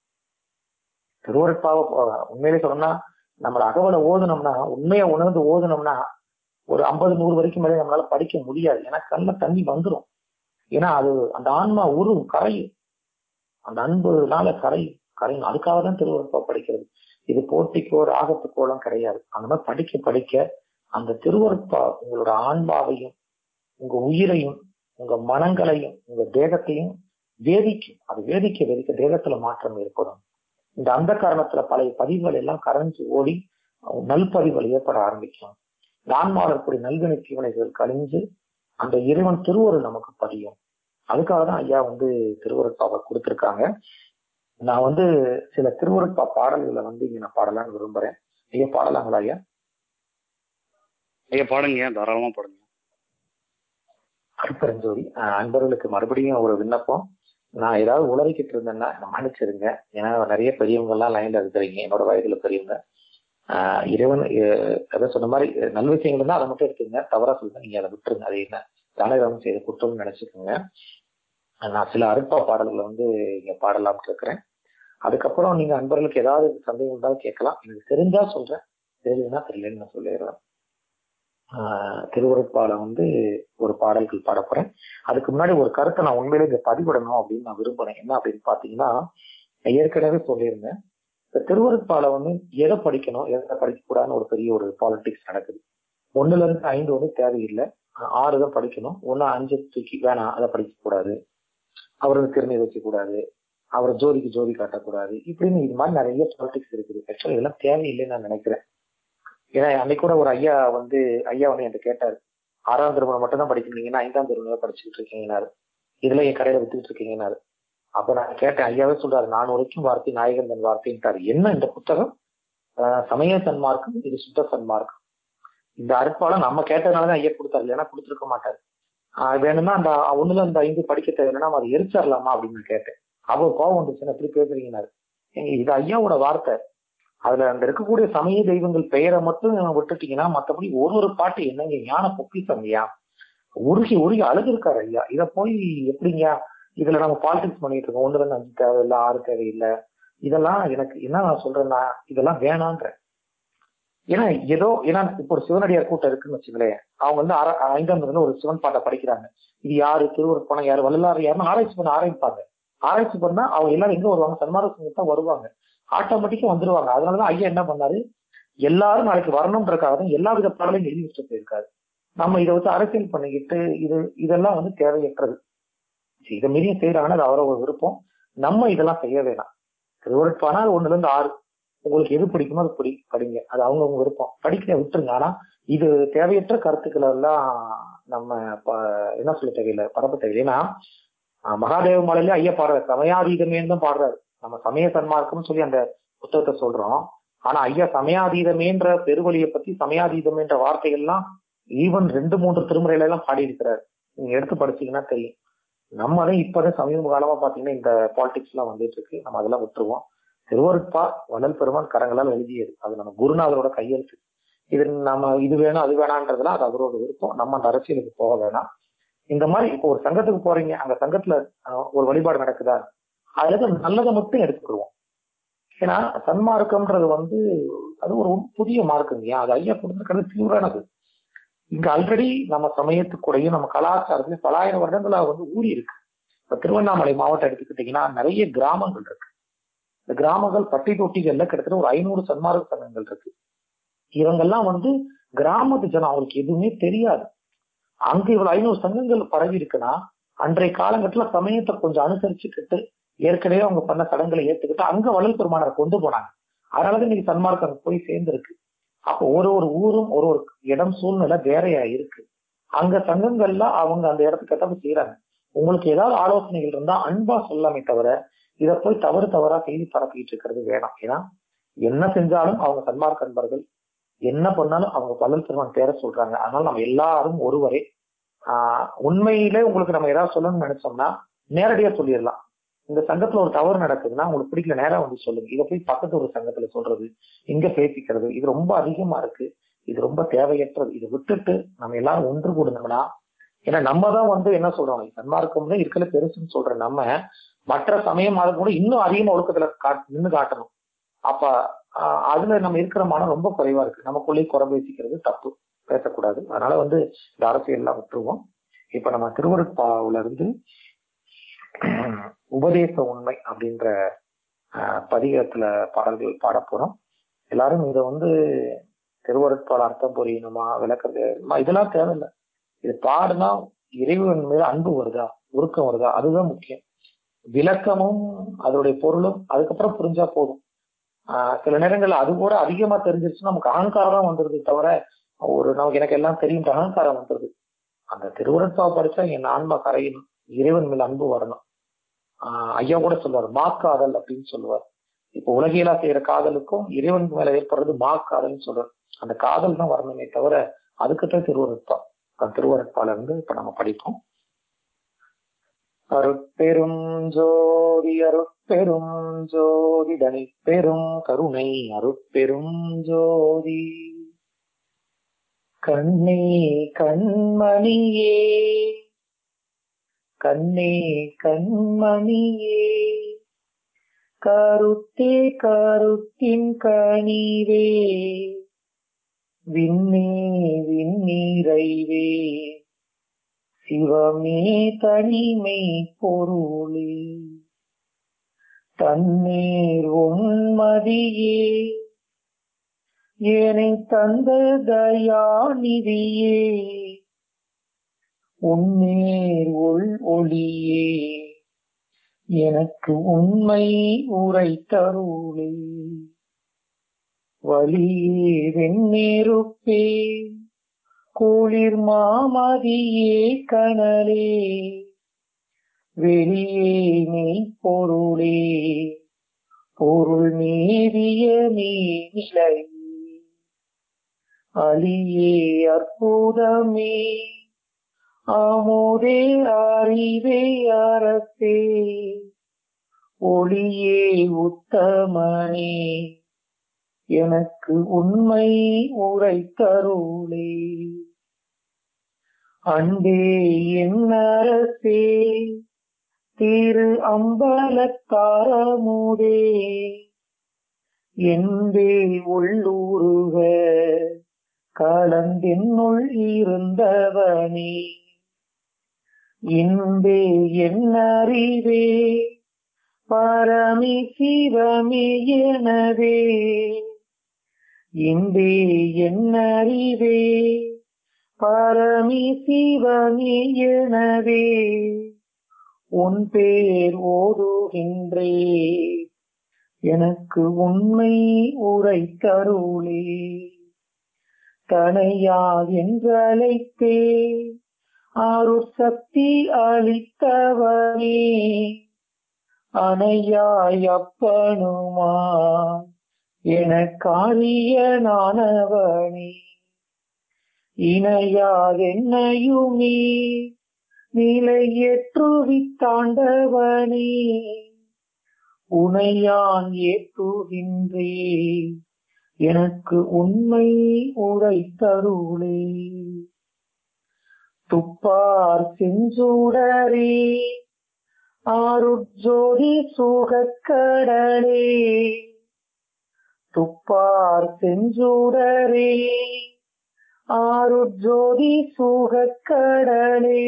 திருவருட்பாவை உண்மையிலே சொல்லணும்னா நம்மள அகவலை ஓதுனோம்னா உண்மையை உணர்ந்து ஓதுனோம்னா ஒரு ஐம்பது நூறு வரைக்கும் மேலே நம்மளால படிக்க முடியாது ஏன்னா கண்ணில் தண்ணி வந்துடும் ஏன்னா அது அந்த ஆன்மா உரு கரையும் அந்த அன்புனால கரையும் கரையும் அதுக்காக தான் திருவருட்பா படிக்கிறது இது போட்டிக்கோ ராகத்துக்கோ எல்லாம் கிடையாது அந்த மாதிரி படிக்க படிக்க அந்த திருவருட்பா உங்களோட ஆன்மாவையும் உங்க உயிரையும் உங்க மனங்களையும் உங்க தேகத்தையும் வேதிக்கும் அது வேதிக்க வேதிக்க தேகத்துல மாற்றம் ஏற்படும் இந்த அந்த காரணத்துல பழைய பதிவுகள் எல்லாம் கரைஞ்சு ஓடி நல்பதிவுகள் ஏற்பட ஆரம்பிக்கும் நான்மாவில் இருக்கக்கூடிய நல்வினை தீவனைகள் கழிஞ்சு அந்த இறைவன் திருவருள் நமக்கு பதியும் அதுக்காக தான் ஐயா வந்து திருவருட்பாவை கொடுத்துருக்காங்க நான் வந்து சில திருவருட்பா பாடல்களை வந்து இங்க நான் பாடலாம்னு விரும்புறேன் ஐயா பாடலாங்களா ஐயா ஐயா பாடுங்க தாராளமா பாடுங்க அருப்பெருஞ்சோதி அன்பர்களுக்கு மறுபடியும் ஒரு விண்ணப்பம் நான் ஏதாவது உளறிக்கிட்டு இருந்தேன்னா மன்னிச்சிருங்க ஏன்னா நிறைய பெரியவங்க எல்லாம் லைன்ல இருக்கிறீங்க என்னோட வயதுல பெரியவங்க ஆஹ் இறைவன் அதை சொன்ன மாதிரி நல்ல விஷயங்கள் தான் அதை மட்டும் எடுத்துங்க தவறா சொல்லுங்க நீங்க அதை விட்டுருங்க அது என்ன தானகம் செய்த குற்றம்னு நினைச்சுக்கோங்க நான் சில அருப்பா பாடல்களை வந்து இங்க பாடலாம்னு இருக்கிறேன் அதுக்கப்புறம் நீங்க அன்பர்களுக்கு ஏதாவது சந்தேகம் இருந்தாலும் கேட்கலாம் எனக்கு தெரிஞ்சா சொல்றேன் தெரியலன்னா தெரியலன்னு நான் சொல்லிடுறேன் ஆஹ் திருவருட்பால வந்து ஒரு பாடல்கள் பாட போறேன் அதுக்கு முன்னாடி ஒரு கருத்தை நான் உண்மையிலே இங்க பதிவிடணும் அப்படின்னு நான் விரும்புறேன் என்ன அப்படின்னு பாத்தீங்கன்னா ஏற்கனவே சொல்லியிருந்தேன் இந்த திருவருட்பால வந்து எதை படிக்கணும் எதை படிக்கக்கூடாதுன்னு ஒரு பெரிய ஒரு பாலிடிக்ஸ் நடக்குது ஒண்ணுல இருந்து ஐந்து வந்து தேவையில்லை ஆறு தான் படிக்கணும் ஒண்ணு அஞ்சு தூக்கி வேணாம் அதை படிக்க கூடாது அவருக்கு திறமை வைக்க கூடாது அவரை ஜோதிக்கு ஜோதி காட்டக்கூடாது இப்படின்னு இது மாதிரி நிறைய பாலிடிக்ஸ் இருக்குது ஆக்சுவலி இதெல்லாம் தேவையில்லைன்னு நான் நினைக்கிறேன் ஏன்னா அன்னைக்கு கூட ஒரு ஐயா வந்து ஐயா வந்து என்கிட்ட கேட்டாரு ஆறாம் திருமணம் மட்டும் தான் படிக்கிறீங்கன்னா ஐந்தாம் திருமணம் படிச்சுக்கிட்டு இருக்கீங்கன்னாரு இதுல என் கடையில வித்துக்கிட்டு இருக்கீங்கன்னாரு அப்ப நான் கேட்டேன் ஐயாவே சொல்றாரு நான் உரைக்கும் வார்த்தை நாயகன் தன் வார்த்தைன்ட்டாரு என்ன இந்த புத்தகம் ஆஹ் சமய சன்மார்க்கம் இது சுத்த சன்மார்க்கம் இந்த அருட்பாலம் நம்ம கேட்டதுனாலதான் ஐயா கொடுத்தாரு இல்லைன்னா கொடுத்துருக்க மாட்டாரு ஆஹ் வேணும்னா அந்த ஒண்ணுல அந்த ஐந்து படிக்க தேவைன்னா நம்ம அதை எரிச்சிடலாமா அப்படின்னு நான் கேட்டேன் அவர் கோவம் வந்துச்சுன்னா எப்படி பேசுறீங்கன்னாரு ஏங்க இது ஐயாவோட வார்த்தை அதுல அந்த இருக்கக்கூடிய சமய தெய்வங்கள் பெயரை மட்டும் விட்டுட்டீங்கன்னா மத்தபடி ஒரு ஒரு பாட்டு என்னங்க ஞான பொக்கிசம் ஐயா உருகி உருகி அழுதுருக்காரு ஐயா இத போய் எப்படிங்க இதுல நம்ம பாலிடிக்ஸ் பண்ணிட்டு இருக்கோம் ஒன்று ரெண்டு அஞ்சு தேவையில்லை ஆறு தேவையில்லை இதெல்லாம் எனக்கு என்ன நான் சொல்றேன்னா இதெல்லாம் வேணான்ற ஏன்னா ஏதோ ஏன்னா இப்போ ஒரு சிவனடியார் கூட்டம் இருக்குன்னு வச்சுங்களேன் அவங்க வந்து ஆரா- ஐந்தாம் இருந்து ஒரு சிவன் பாட்டை படிக்கிறாங்க இது யாரு திருவருப்பணம் யாரு வள்ளலார் யாருன்னு ஆராய்ச்சி பண்ண ஆரம்பிப்பாங்க ஆராய்ச்சி பண்ணா அவங்க எல்லாரும் எங்க வருவாங்க சன்மார்க்க சங்கத்துக்கு தான் வருவாங்க ஆட்டோமேட்டிக்கா வந்துருவாங்க அதனாலதான் ஐயா என்ன பண்ணாரு எல்லாரும் நாளைக்கு வரணும்ன்றக்காக தான் எல்லா வித பாடலையும் எழுதி வச்சுட்டு போயிருக்காரு நம்ம இதை வச்சு அரசியல் பண்ணிக்கிட்டு இது இதெல்லாம் வந்து தேவையற்றது சரி, இதை மீறியும் செய்யறாங்கன்னா அது அவரோட விருப்பம் நம்ம இதெல்லாம் செய்ய வேணாம் திருவருட்பானா அது ஒண்ணுல இருந்து ஆறு உங்களுக்கு எது பிடிக்குமோ அது பிடி படிங்க அது அவங்கவுங்க விருப்பம் படிக்க விட்டுருங்க ஆனா இது தேவையற்ற கருத்துக்களை எல்லாம் நம்ம ப- என்ன சொல்ல தேவையில்லை பரப்ப தேவையில்லை ஏன்னா ஆஹ் மகாதேவ மலையில ஐயா பாடுறாரு சமயாதீதமேன்னு தான் பாடுறாரு நம்ம சமய சன்மார்க்கம்னு சொல்லி அந்த புத்தகத்தை சொல்றோம் ஆனா ஐயா சமயாதீதமேன்ற பெருவழியை பத்தி சமயாதீதமேன்ற வார்த்தைகள்லாம் ஈவன் ரெண்டு மூன்று திருமுறையில எல்லாம் பாடி இருக்கிறாரு நீங்க எடுத்து படிச்சீங்கன்னா தெரியும் நம்ம தான் இப்பதான் சமீப காலமா பாத்தீங்கன்னா இந்த பாலிடிக்ஸ் எல்லாம் வந்துட்டு இருக்கு நம்ம அதெல்லாம் விட்டுருவோம் திருவருட்பா வள்ளல் பெருமான் கரங்களால் எழுதியது அது நம்ம குருநாதரோட கையெழுத்து இது நம்ம இது வேணும் அது வேணான்றதுலாம் அது அவரோட விருப்பம் நம்ம அந்த அரசியலுக்கு போக வேணாம் இந்த மாதிரி இப்போ ஒரு சங்கத்துக்கு போறீங்க அந்த சங்கத்துல அஹ், ஒரு வழிபாடு நடக்குதா அதுல இருந்து நல்லதை மட்டும் எடுத்துக்கிடுவோம் ஏன்னா சன்மார்க்கம்ன்றது வந்து அது ஒரு புதிய மார்க்கம் இல்லையா அது ஐயா கொடுத்துருக்கிறது பியூரானது இங்க ஆல்ரெடி நம்ம சமயத்துக்கூடையும் நம்ம கலாச்சாரத்தையும் பலாயிரம் வருடங்களா வந்து ஊறி இருக்கு இப்ப திருவண்ணாமலை மாவட்டம் எடுத்துக்கிட்டீங்கன்னா நிறைய கிராமங்கள் இருக்கு இந்த கிராமங்கள் பட்டி தொட்டிகள்ல கிட்டத்தட்ட ஒரு ஐநூறு சன்மார்க்க சங்கங்கள் இருக்கு இவங்கெல்லாம் வந்து கிராமத்து ஜனம் அவங்களுக்கு எதுவுமே தெரியாது அங்க இவ்வளவு ஐநூறு சங்கங்கள் பரவி இருக்குன்னா அன்றைய காலகட்டத்துல சமயத்தை கொஞ்சம் அனுசரிச்சுக்கிட்டு ஏற்கனவே அவங்க பண்ண சடங்குகளை ஏத்துக்கிட்டு அங்க வள்ளல் பெருமானரை கொண்டு போனாங்க அதனாலதான் இன்னைக்கு சன்மார்க்கம் அங்க போய் சேர்ந்திருக்கு அப்போ ஒரு ஒரு ஊரும் ஒரு ஒரு இடம் சூழ்நிலை வேறையா இருக்கு அங்க சங்கங்கள்ல அவங்க அந்த இடத்துக்கு ஏற்ற செய்யறாங்க உங்களுக்கு ஏதாவது ஆலோசனைகள் இருந்தா அன்பா சொல்லாமே தவிர இதை போய் தவறு தவறா செய்தி பரப்பிட்டு இருக்கிறது வேணாம் ஏன்னா என்ன செஞ்சாலும் அவங்க சன்மார்க்க அன்பர்கள் என்ன பண்ணாலும் அவங்க வள்ளல் பெருமான் பேர சொல்றாங்க அதனால நம்ம எல்லாரும் ஒருவரே ஆஹ் உண்மையிலே உங்களுக்கு நம்ம ஏதாவது சொல்லணும்னு நினைச்சோம்னா நேரடியா சொல்லிடலாம் இந்த சங்கத்துல ஒரு தவறு நடக்குதுன்னா உங்களுக்கு பிடிக்கல நேரா வந்து சொல்லுங்க இதை போய் பக்கத்து ஒரு சங்கத்துல சொல்றது இங்க பேசிக்கிறது இது ரொம்ப அதிகமா இருக்கு இது ரொம்ப தேவையற்றது இதை விட்டுட்டு நம்ம எல்லாரும் ஒன்று கூடுனோம்னா ஏன்னா நம்ம தான் வந்து என்ன சொல்றோம் சன்மார்க்கம்ல இருக்கல பெருசுன்னு சொல்ற நம்ம மற்ற சமயம் அதை கூட இன்னும் அதிகமா ஒழுக்கத்துல காட் நின்று காட்டணும் அப்ப ஆஹ் அதுல நம்ம இருக்கிற மனம் ரொம்ப குறைவா இருக்கு நமக்குள்ளேயே குறை பேசிக்கிறது தப்பு பேசக்கூடாது அதனால வந்து இந்த அரசியல் எல்லாம் விட்டுருவோம் இப்ப நம்ம திருவருட்பாவுல இருந்து உபதேச உண்மை அப்படின்ற ஆஹ், பதிகத்துல பாடல்கள் பாட போறோம் எல்லாரும் இதை வந்து திருவருட்பால் அர்த்தம் புரியணுமா விளக்குறது அம்மா, இதெல்லாம் தேவையில்லை இது பாடுனா இறைவன் மேல அன்பு வருதா உருக்கம் வருதா அதுதான் முக்கியம் விளக்கமும் அதனுடைய பொருளும் அதுக்கப்புறம் புரிஞ்சா போதும் ஆஹ் சில நேரங்கள்ல அது கூட அதிகமா தெரிஞ்சிருச்சுன்னா நமக்கு அகங்காரம் தான் வந்துருது தவிர ஒரு நமக்கு எனக்கு எல்லாம் தெரியும் அகங்காரம் வந்துருது அந்த திருவருட்பா படிச்சா என் ஆன்மா கரையணும் இறைவன் மேல அன்பு வரணும் ஆஹ் ஐயா கூட சொல்லுவார் மாக்காதல் அப்படின்னு சொல்லுவார் இப்போ உலகியலா செய்யற காதலுக்கும் இறைவன் மேல ஏற்படுறது மாக்காதல்னு சொல்றார் அந்த காதல் தான் வரணுமே தவிர அதுக்குத்தான் திருவருட்பா அந்த திருவருட்பால இருந்து இப்ப நம்ம படிப்போம் அருட்பெரும் ஜோதி அருட்பெரும் ஜோதி தனி பெரும் கருணை அருட்பெரும் ஜோதி கண்ணே கண்மணியே கண்ணே கண்மணியே கருத்தே கருத்தின் கனிவே விண்ணே விண்ணீரைவே சிவமே தனிமை பொருளே தண்ணீர் உன்மதியே ஏனை தந்த தயாநிதியே உன்னேர் உள் ஒளியே எனக்கு உண்மை உரைத்தருளே வலியே வெண்ணேருப்பே குளிர் மாமதியே கனலே வெளியே மெய்ப்பொருளே பொருள் மேவிய மேநிலை அலியே அற்புதமே ஆமோதே அறிவே அரசே ஒளியே உத்தமனே எனக்கு உண்மை உரைத்தருளே அன்பே என் அரசே திரு அம்பலத்தாரமுதே என்பே உள்ளூருக கலந்தென்னுள் இருந்தவனே இன்பே என் அறிவே பரமி சிவமே எனவே இன்பே என் அறிவே பரமி சிவமே எனவே உன் பேர் ஓதுகின்றே எனக்கு உண்மை உரைத்தருளே தனையா என்றழைத்தே அருள் சக்தி அளித்தவனே அணையாய் அப்பனுமா என காரிய நானவனே இணையாதென்னையுமே நிலையேற்றுவித்தாண்டவனே உனையான் ஏற்றுகின்றே எனக்கு உண்மை உரைத்தருளே துப்பார் செஞ்சூடரே ஆருஜோதி சுகக்கடலே துப்பார் செஞ்சூடரே ஆருஜோதி சுகக்கடலே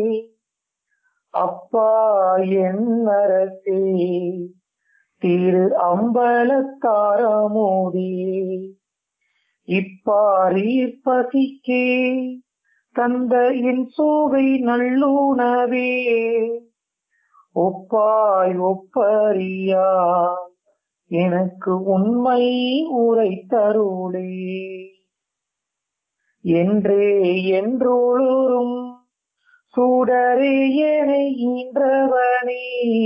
அப்பா என் அரசே திரு அம்பலத்தாரமோதே இப்பாரீர் பசிக்கே தந்த என் சோவை நல்லுணவே ஒப்பாய் ஒப்பறியாய் எனக்கு உண்மை உரைத்தருளே என்றே என்றுளுரும் சூடரே எனை ஈன்றவனே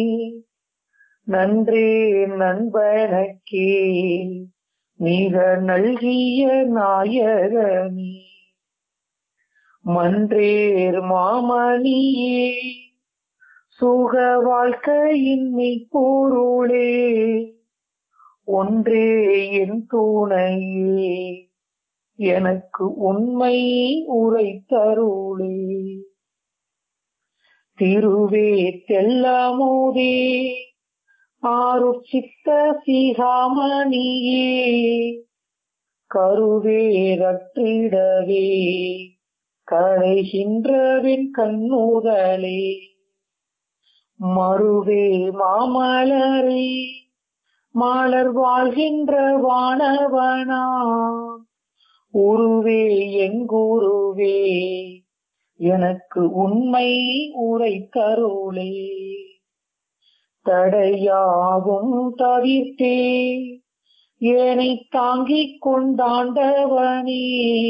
நன்றே நண்பனக்கே மிக நல்கிய நாயகனே மன்றேர் மாமணியே சுக வாழ்க்கையின் பொருளே ஒன்றே என் துணையே எனக்கு உண்மை உரைத்தருளே திருவே தெல்லாமோதே ஆறு சித்த சிகாமணியே கருவேரற்றிடவே கரைகின்றவின் கண்ணுதலே மறுவே மாமலரே மாலர் வாழ்கின்ற வானவனா உருவே எங்குருவே எனக்கு உண்மை உரைத்தருளே தடையாகும் தவிர்த்தே ஏனை தாங்கிக் கொண்டாண்டவனே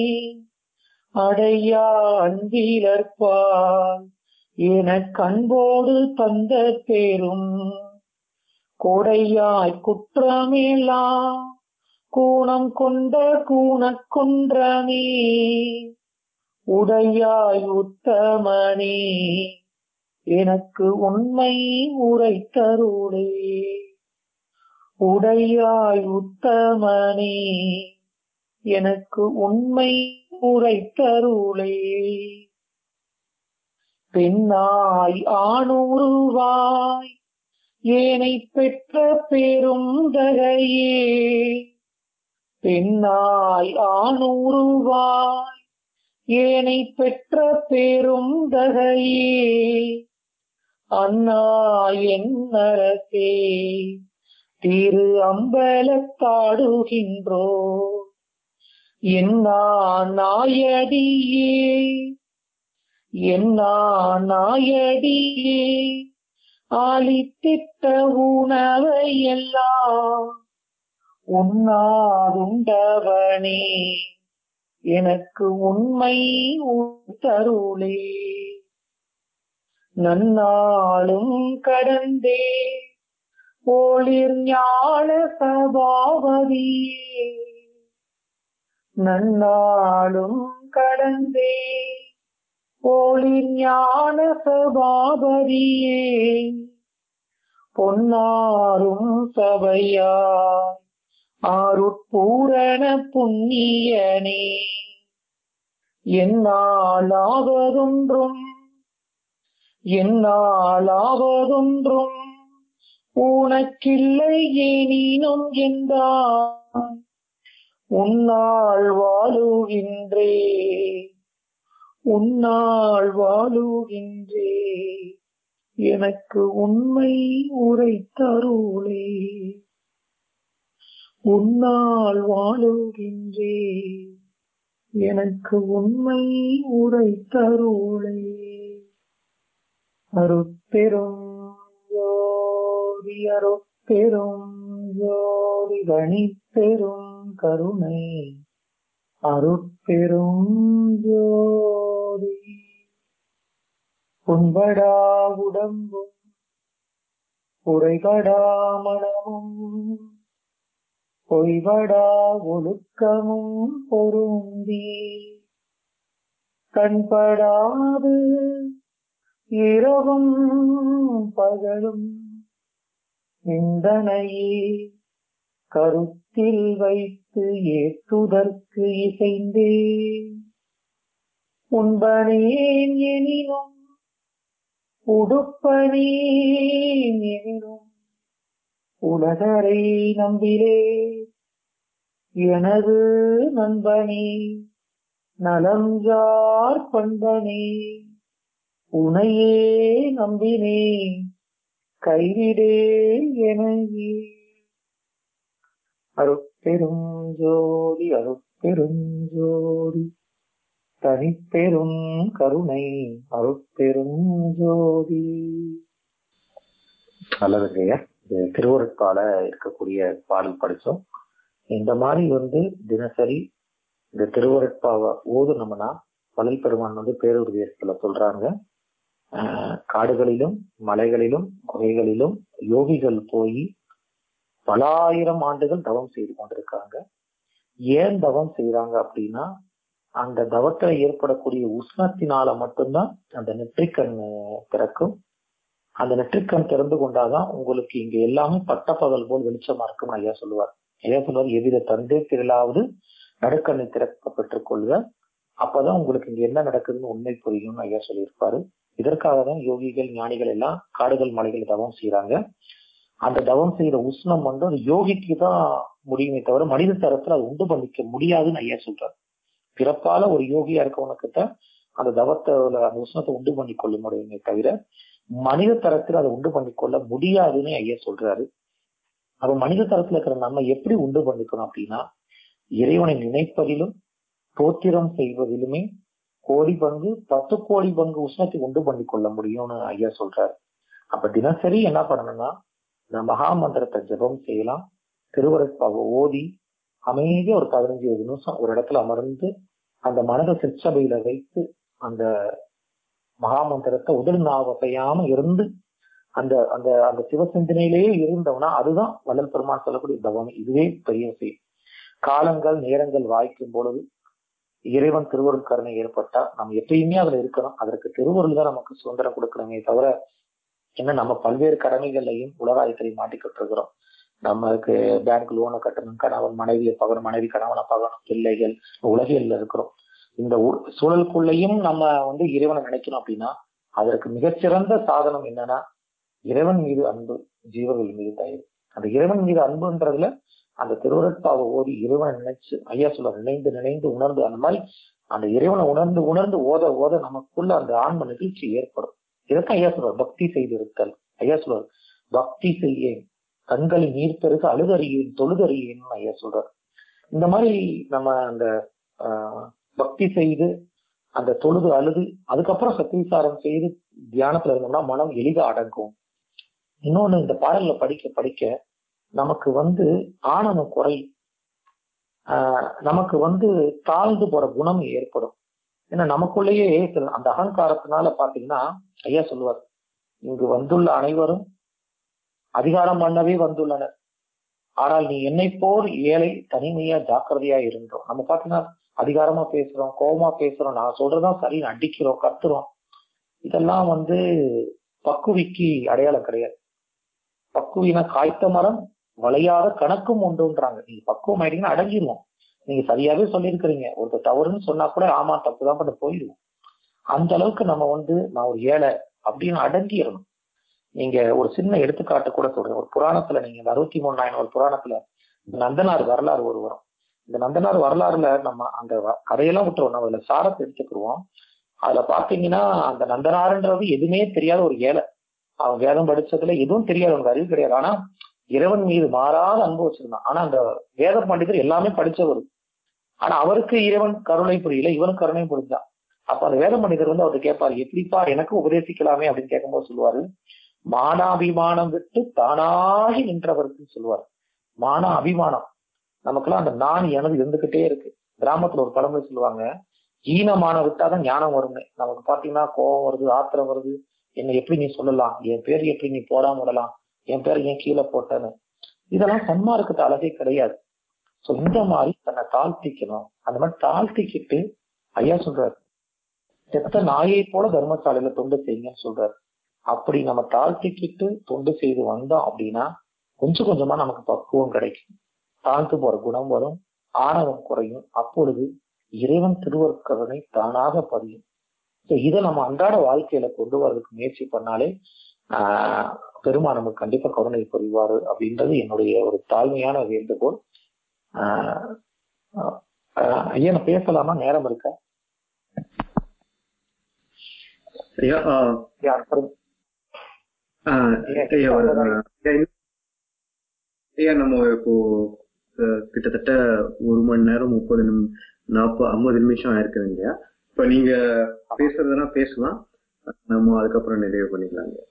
அடையா அன்பிலற்பால் எனக் கண்போடு தந்த பேரும் கொடையாய் குற்றமெல்லாம் கூணம் கொண்ட கூணக் குன்றமே உடையாய் உத்தமனே எனக்கு உண்மை உரைத்தருளே உடையாய் உத்தமனே எனக்கு உண்மை உரைத்தருளே பெண்ணாய் ஆணுருவாய் ஏனை பெற்ற பெரும் தகையே பெண்ணாய் ஆணுருவாய் ஏனை பெற்ற பெரும் தகையே அண்ணா என்னரசே திரு அம்பலத்தாடுகின்றோ என்னா நாயடியே என்னா நாயடியே ஆலித்திட்ட உணவை எல்லாம் உண்ணாதுண்டவனே எனக்கு உண்மை தருளே நன்னாளும் கடந்தே போலிர் ஞான சபாவதியே நன்னாளும் கடந்தே போலிர் ஞான சபாபதியே பொன்னாரும் சபையார் ஆருட்பூரண புண்ணியனே என்னாலாவதொன்றும் என்னாலாவதொன்றும் உனக்கில்லை ஏனினும் என்றான் உன்னால் வாழுகின்றே உன்னால் வாழுகின்றே எனக்கு உண்மை உரைத்தருளே உன்னால் வாழுகின்றே எனக்கு உண்மை உரைத்தருளே அருட்பெரும் ஜோதி அருட்பெரும் ஜோதி கணிப்பெரும் கருணை அருட்பெரும் ஜோதி புண்படா உடம்பும் குறைபடா மனமும் பொய்படா ஒழுக்கமும் பொருந்தி கண்படாது இரவும் பகலும் சிந்தனையே கருத்தில் வைத்து ஏற்றுதற்கு இசைந்தே உண்பனேன் எனினும் உடுப்பனேன் எனினும் உலகரை நம்பிலே எனது நண்பனே நலம் யார் பண்பனே உனையே நம்பினே கைவிடே எனையே அருட்பெரும் ஜோதி அருட்பெரும் ஜோதி தனிப்பெரும் கருணை அருட்பெரும் ஜோதி நல்லதுங்க இது திருவருட்பால இருக்கக்கூடிய பாடல் படிச்சோம் இந்த மாதிரி வந்து தினசரி இந்த திருவருட்பாவை ஓதுனோம்னா வள்ளல் பெருமான் வந்து பேருதயத்துல சொல்றாங்க ஆஹ் காடுகளிலும் மலைகளிலும் குகைகளிலும் யோகிகள் போய் பல ஆயிரம் ஆண்டுகள் தவம் செய்து கொண்டிருக்காங்க ஏன் தவம் செய்யறாங்க அப்படின்னா அந்த தவத்துல ஏற்படக்கூடிய உஷ்ணத்தினால மட்டும்தான் அந்த நெற்றிக்கண் திறக்கும் அந்த நெற்றிக்கண் திறந்து கொண்டாதான் உங்களுக்கு இங்க எல்லாமே பட்ட பகல் போல் வெளிச்சமா இருக்கும் ஐயா சொல்லுவார் ஐயா சொல்லுவார் எவ்வித தந்தை திரளாவது நடுக்கண்ணை திறக்க பெற்றுக் கொள்க அப்பதான் உங்களுக்கு இங்க என்ன நடக்குதுன்னு உண்மை புரியும்னு ஐயா சொல்லியிருப்பாரு இதற்காக தான் யோகிகள் ஞானிகள் எல்லாம் காடுகள் மலைகள் தவம் செய்யறாங்க அந்த தவம் செய்யற உஷ்ணம் வந்து அந்த யோகிக்கு தான் முடியுமே தவிர மனித தரத்துல அதை உண்டு பண்ணிக்க முடியாதுன்னு ஐயா சொல்றாரு பிறப்பால ஒரு யோகியா இருக்கவனுக்கு தான் அந்த தவத்தை அந்த உஷ்ணத்தை உண்டு பண்ணி கொள்ள முடியுமே தவிர மனித தரத்துல அதை உண்டு பண்ணி கொள்ள முடியாதுன்னு ஐயா சொல்றாரு அப்ப மனித தரத்துல இருக்கிற நம்ம எப்படி உண்டு பண்ணிக்கணும் அப்படின்னா இறைவனை நினைப்பதிலும் தோத்திரம் செய்வதிலுமே கோடி பங்கு பத்து கோடி பங்கு உஷ்ணத்தை உண்டு பண்ணி கொள்ள முடியும்னு ஐயா சொல்றாரு அப்ப தினசரி என்ன பண்ணணும்னா இந்த மகா மந்திரத்தை ஜெபம் செய்யலாம் திருவருட்பாவை ஓதி அமைதியா ஒரு பதினஞ்சு இருபது நிமிஷம் ஒரு இடத்துல அமர்ந்து அந்த மனதை சிற்சபையில வைத்து அந்த மகாமந்திரத்தை உடல் நாவசையாம இருந்து அந்த அந்த அந்த சிவசிந்தனையிலேயே இருந்தவனா அதுதான் வள்ளல் பெருமான் சொல்லக்கூடிய தவம் இதுவே பெரிய விஷயம் காலங்கள் நேரங்கள் வாய்க்கும் பொழுது இறைவன் திருவருள் கருணை ஏற்பட்டா நம்ம எப்பயுமே அதுல இருக்கணும் அதற்கு திருவருள் தான் நமக்கு சுதந்திரம் கொடுக்கணுமே தவிர என்ன நம்ம பல்வேறு கடமைகள்லையும் உலகாயத்திலையும் மாட்டிக்கிட்டு இருக்கிறோம் நமக்கு பேங்க் லோனை கட்டணும் கணவன் மனைவியை பகணும் மனைவி கணவனை பகணும் பிள்ளைகள் உலகியல்ல இருக்கிறோம் இந்த சூழலுக்குள்ளேயும் நம்ம வந்து இறைவனை நினைக்கணும் அப்படின்னா அதற்கு மிகச்சிறந்த சாதனம் என்னன்னா இறைவன் மீது அன்பு ஜீவர்கள் மீது தயவு அந்த இறைவன் மீது அன்புன்றதுல அந்த திருவருட்பாவை ஓடி இறைவனை நினைச்சு ஐயா சொல்ல நினைந்து நினைந்து உணர்ந்து அந்த மாதிரி அந்த இறைவனை உணர்ந்து உணர்ந்து ஓத ஓத நமக்குள்ள அந்த ஆன்ம நிகழ்ச்சி ஏற்படும் இதைத்தான் ஐயா சொல்றார் பக்தி செய்திருத்தல் ஐயா சொல்றார் பக்தி செய்யேன் கண்களில் நீர் பெருக அழுதறியேன் தொழுதறியேன் ஐயா சொல்றார் இந்த மாதிரி நம்ம அந்த ஆஹ், பக்தி செய்து அந்த தொழுது அழுது அதுக்கப்புறம் சத்திவிசாரம் செய்து தியானத்துல இருந்தோம்னா மனம் எளிதா அடங்கும் இன்னொன்னு இந்த பாடல்ல படிக்க படிக்க நமக்கு வந்து ஆணவம் குறை ஆஹ் நமக்கு வந்து தாழ்ந்து போற குணம் ஏற்படும் ஏன்னா நமக்குள்ளேயே சில அந்த அகங்காரத்தினால பாத்தீங்கன்னா ஐயா சொல்லுவார் இங்கு வந்துள்ள அனைவரும் அதிகாரம் பண்ணவே வந்துள்ளனர் ஆனால் நீ என்னை போல் ஏழை தனிமையா ஜாக்கிரதையா இருந்தோம் நம்ம பாத்தீங்கன்னா அதிகாரமா பேசுறோம் கோபமா பேசுறோம் நான் சொல்றதுதான் சரி அடிக்கிறோம் கத்துறோம் இதெல்லாம் வந்து பக்குவிக்கு அடையாளம் கிடையாது பக்குவினா காய்த்த மரம் வளையாத கணக்கும் உண்டுன்றாங்க நீங்க பக்குவம் ஆயிட்டீங்கன்னா அடங்கிடுவோம் நீங்க சரியாவே சொல்லியிருக்கிறீங்க ஒருத்தர் தவறுன்னு சொன்னா கூட ஆமா தப்புதான் பண்ண போயிடுவோம் அந்த அளவுக்கு நம்ம வந்து நான் ஒரு ஏழை அப்படின்னு அடங்கிடணும் நீங்க ஒரு சின்ன எடுத்துக்காட்டு கூட சொல்றேன் ஒரு புராணத்துல நீங்க இந்த அறுபத்தி மூணாயிரம் ஒரு புராணத்துல நந்தனார் வரலாறு ஒரு வரும் இந்த நந்தனார் வரலாறுல நம்ம அந்த வ- கதையெல்லாம் விட்டுருவோம் நம்ம அதுல சாரத்தை எடுத்துக்கிடுவோம் அதுல பாத்தீங்கன்னா அந்த நந்தனார்ன்றது எதுவுமே தெரியாத ஒரு ஏழை அவன் வேதம் படிச்சதுல எதுவும் தெரியாது அவனுக்கு அறிவு கிடையாது ஆனா இறைவன் மீது மாறாத அன்பு வச்சிருந்தான் ஆனா அந்த வேத பண்டிதர் எல்லாமே படிச்சவர் ஆனா அவருக்கு இறைவன் கருணை புரியல இவனுக்கு கருணை புரிஞ்சான் அப்ப அந்த வேத பண்டிதர் வந்து அவர்கிட்ட கேட்பாரு எப்படிப்பா எனக்கு உபதேசிக்கலாமே அப்படின்னு கேட்கும்போது சொல்லுவாரு மானாபிமானம் விட்டு தானாகி நின்றவருக்கு சொல்லுவார் மான அபிமானம் நமக்கெல்லாம் அந்த நான் எனது இருந்துகிட்டே இருக்கு கிராமத்துல ஒரு பழமொழி சொல்லுவாங்க ஈனமான விட்டாதான் ஞானம் வரும்னு நமக்கு பாத்தீங்கன்னா கோபம் வருது ஆத்திரம் வருது என்னை எப்படி நீ சொல்லலாம் என் பேர் எப்படி நீ போடாம விடலாம் என் பேர் ஏன் கீழே போட்டேன்னு இதெல்லாம் சன்மார்க்கத்து அழகே கிடையாது சோ இந்த மாதிரி தன்னை தாழ்த்திக்கணும் அந்த மாதிரி தாழ்த்திக்கிட்டு ஐயா சொல்றாரு செத்த நாயை போல தர்மசாலையில தொண்டு செய்யுங்கன்னு சொல்றாரு அப்படி நம்ம தாழ்த்திக்கிட்டு தொண்டு செய்து வந்தோம் அப்படின்னா கொஞ்சம் கொஞ்சமா நமக்கு பக்குவம் கிடைக்கும் தாழ்த்து போற குணம் வரும் ஆணவம் குறையும் அப்பொழுது இறைவன் திருவருட்கருணை தானாக பதியும் So இதை நம்ம அன்றாட வாழ்க்கையில கொண்டு வரதுக்கு முயற்சி பண்ணாலே ஆஹ் பெருமான் நமக்கு கண்டிப்பா கருணை புரிவாரு அப்படின்றது என்னுடைய ஒரு தாழ்மையான வேண்டுகோள் ஆஹ் ஆஹ் ஐயா நான் பேசலாமா நேரம் இருக்கா ஐயா ஆஹ் யார் சொல்லுங்க. ஆஹ் ஐயா, ஐயா ஒரு, அவ்வளவுதான். ஐயா, இன்னும் ஐயா நம்ம இப்போ அஹ், கிட்டத்தட்ட ஒரு மணி நேரம் முப்பது நிமி நாற்பது ஐம்பது நிமிஷம் ஆயிருக்குது இல்லையா இப்ப நீங்க பேசுறதுனா பேசலாம் நம்ம அதுக்கப்புறம் நிறைவு பண்ணிக்கலாம் ஐயா.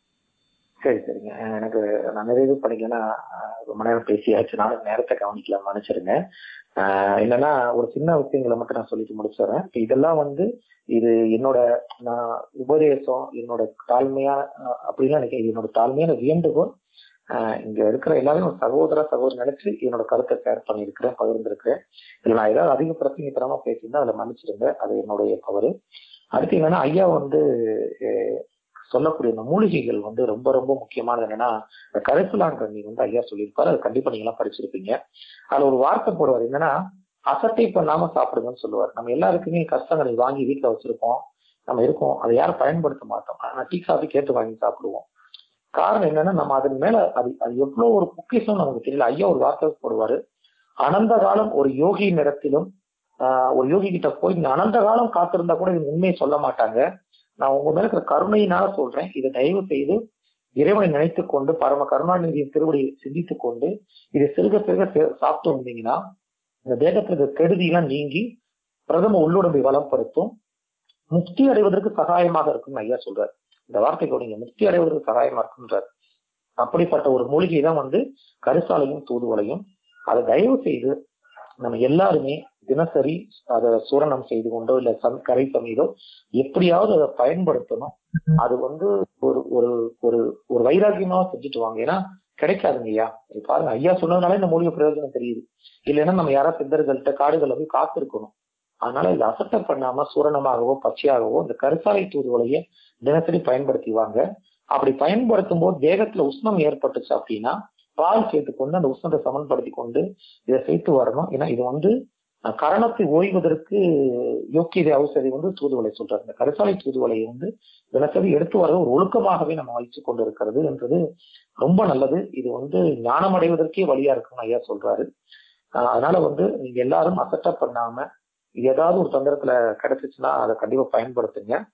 சரி சரிங்க அஹ் எனக்கு நான் நிறைய இது பண்ணிக்கலன்னா அஹ் ரொம்ப நேரம் பேசியாச்சு நானும் நேரத்தை கவனிக்கல மன்னிச்சிருங்க ஆஹ் என்னன்னா ஒரு சின்ன விஷயங்களை மட்டும் நான் சொல்லிட்டு முடிச்சிடுறேன் இப்ப இதெல்லாம் வந்து இது என்னோட நான் உபதேசம் என்னோட தாழ்மையான அஹ் அப்படிலாம் எனக்கு இது என்னோட தாழ்மையான வேண்டுகோள் ஆஹ் இங்க இருக்கிற எல்லாரும் ஒரு சகோதர சகோதரி நினைச்சு என்னோட கருத்தை ஷேர் பண்ணியிருக்கிறேன் பகிர்ந்திருக்கிறேன் இதுல நான் ஏதாவது அதிக பிரச்சனைத்தனமா பேசியிருந்தா அதுல மன்னிச்சிடுங்க அது என்னுடைய தவறு அடுத்து என்னன்னா ஐயா வந்து அஹ் சொல்லக்கூடிய இந்த மூலிகைகள் வந்து ரொம்ப ரொம்ப முக்கியமானது என்னன்னா இந்த கரைசலான்ற வந்து ஐயா சொல்லியிருப்பாரு அது கண்டிப்பா நீங்க எல்லாம் படிச்சிருப்பீங்க அதுல ஒரு வார்த்தை போடுவார் என்னன்னா அசட்டை பண்ணாம சாப்பிடுங்கன்னு சொல்லுவார் நம்ம எல்லாருக்குமே கஷ்டங்களை வாங்கி வீட்டுல வச்சிருப்போம் நம்ம இருக்கோம் அதை யாரும் பயன்படுத்த மாட்டோம் ஆனா டீ காஃபி கேட்டு வாங்கி சாப்பிடுவோம் காரணம் என்னன்னா நம்ம அதன் மேல அது அது எவ்வளவு ஒரு பொக்கிஷம் நமக்கு தெரியல ஐயா ஒரு வார்த்தை போடுவாரு அனந்த காலம் ஒரு யோகி இடத்திலும் ஆஹ் ஒரு யோகி கிட்ட போய் நீங்க அனந்த காலம் காத்திருந்தா கூட இது உண்மையை சொல்ல மாட்டாங்க நான் உங்க மேல இருக்கிற கருணையினால சொல்றேன் இதை தயவு செய்து இறைவனை நினைத்துக் கொண்டு பரம கருணாநிதியின் திருவடியை சிந்தித்துக் கொண்டு இதை சிறுக சிறுக சே- சாப்பிட்டு வந்தீங்கன்னா இந்த தேகத்துல இருக்க கெடுதியெல்லாம் நீங்கி பிரதம உள்ளுடம்பை வளப்படுத்தும் முக்தி அடைவதற்கு சகாயமாக இருக்கும் ஐயா சொல்றாரு இந்த வார்த்தைக்கு நீங்க முக்தி அடைவதற்கு சகாயமா இருக்குன்றார் அப்படிப்பட்ட ஒரு மூலிகை தான் வந்து கரிசாலையும் தூதுவளையும் அதை தயவு செய்து நம்ம எல்லாருமே தினசரி அதை சூரணம் செய்து கொண்டோ இல்ல சம் கரை சமைதோ எப்படியாவது அதை பயன்படுத்தணும் அது வந்து ஒரு ஒரு ஒரு ஒரு வைராக்கியமா செஞ்சுட்டு வாங்க ஏன்னா கிடைக்காதுங்க ஐயா இப்ப பாருங்க ஐயா சொன்னதுனால இந்த மூலிகை பிரயோஜனம் தெரியுது இல்லைன்னா நம்ம யாரா சித்தர்கள்ட்ட காடுகளை போய் காத்திருக்கணும் அதனால இதை அசட்டை பண்ணாம சூரணமாகவோ பச்சையாகவோ இந்த கருசாலை தூதுவளைய தினசரி பயன்படுத்தி வாங்க அப்படி பயன்படுத்தும் போது தேகத்துல உஷ்ணம் ஏற்பட்டுச்சு அப்படின்னா பால் சேர்த்துக்கொண்டு அந்த உஷ்ணத்தை சமன்படுத்தி கொண்டு இதை சேர்த்து வரணும் ஏன்னா இது வந்து அஹ், கரணத்தை ஓய்வதற்கு யோக்கியதை ஔஷதி வந்து தூதுவளை சொல்றாரு இந்த கரிசாலை தூதுவளையை வந்து தினசரி எடுத்து வரது ஒரு ஒழுக்கமாகவே நம்ம வைத்துக் கொண்டு இருக்கிறது என்றது ரொம்ப நல்லது இது வந்து ஞானம் அடைவதற்கே வழியா இருக்கும்னு ஐயா சொல்றாரு அஹ், அதனால வந்து நீங்க எல்லாரும் அசட்டை பண்ணாம இது ஏதாவது ஒரு தந்திரத்துல கிடைச்சிச்சுன்னா அதை கண்டிப்பா பயன்படுத்துங்க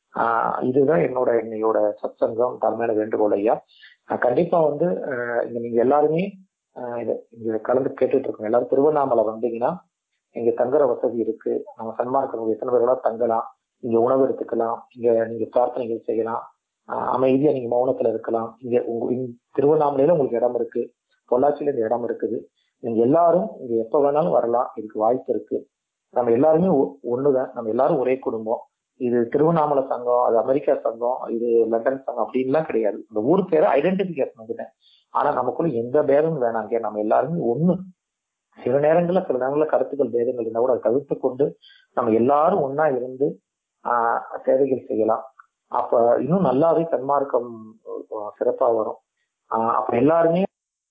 ஆஹ் இதுதான் என்னோட என்னையோட சத்சங்கம் தலைமையான வேண்டுகோள் ஐயா ஆஹ் கண்டிப்பா வந்து ஆஹ் இங்க நீங்க எல்லாருமே ஆஹ் இத இங்க கலந்து கேட்டுட்டு இருக்கோம் எல்லாரும் திருவண்ணாமலை வந்தீங்கன்னா இங்க தங்குற வசதி இருக்கு நம்ம சன்மார்க்க எத்தனை பேர்களா தங்கலாம் இங்க உணவு எடுத்துக்கலாம் இங்க நீங்க பிரார்த்தனைகள் செய்யலாம் ஆஹ் அமைதியா நீங்க மௌனத்துல இருக்கலாம் இங்க உங்க இங்க திருவண்ணாமலையில உங்களுக்கு இடம் இருக்கு பொள்ளாச்சியில இந்த இடம் இருக்குது நீங்க எல்லாரும் இங்க எப்ப வேணாலும் வரலாம் இதுக்கு வாய்ப்பு இருக்கு நம்ம எல்லாருமே ஒ- ஒண்ணுதான் நம்ம எல்லாரும் ஒரே குடும்பம் இது திருவண்ணாமலை சங்கம் அது அமெரிக்கா சங்கம் இது லண்டன் சங்கம் அப்படின்லாம் கிடையாது இந்த ஊர் பேரை ஐடென்டிபிகேஷன் வந்துட்டேன் ஆனா நமக்குள்ள எந்த பேதமும் வேணாங்க நம்ம எல்லாருமே ஒண்ணு சில நேரங்கள்ல சில நேரங்கள்ல கருத்துக்கள் பேதங்கள் இருந்தா கூட அதை தவிர்த்து கொண்டு நம்ம எல்லாரும் ஒண்ணா இருந்து ஆஹ் சேவைகள் செய்யலாம் அப்ப இன்னும் நல்லாவே சன்மார்க்கம் அஹ், சிறப்பா வரும் ஆஹ் அப்ப எல்லாருமே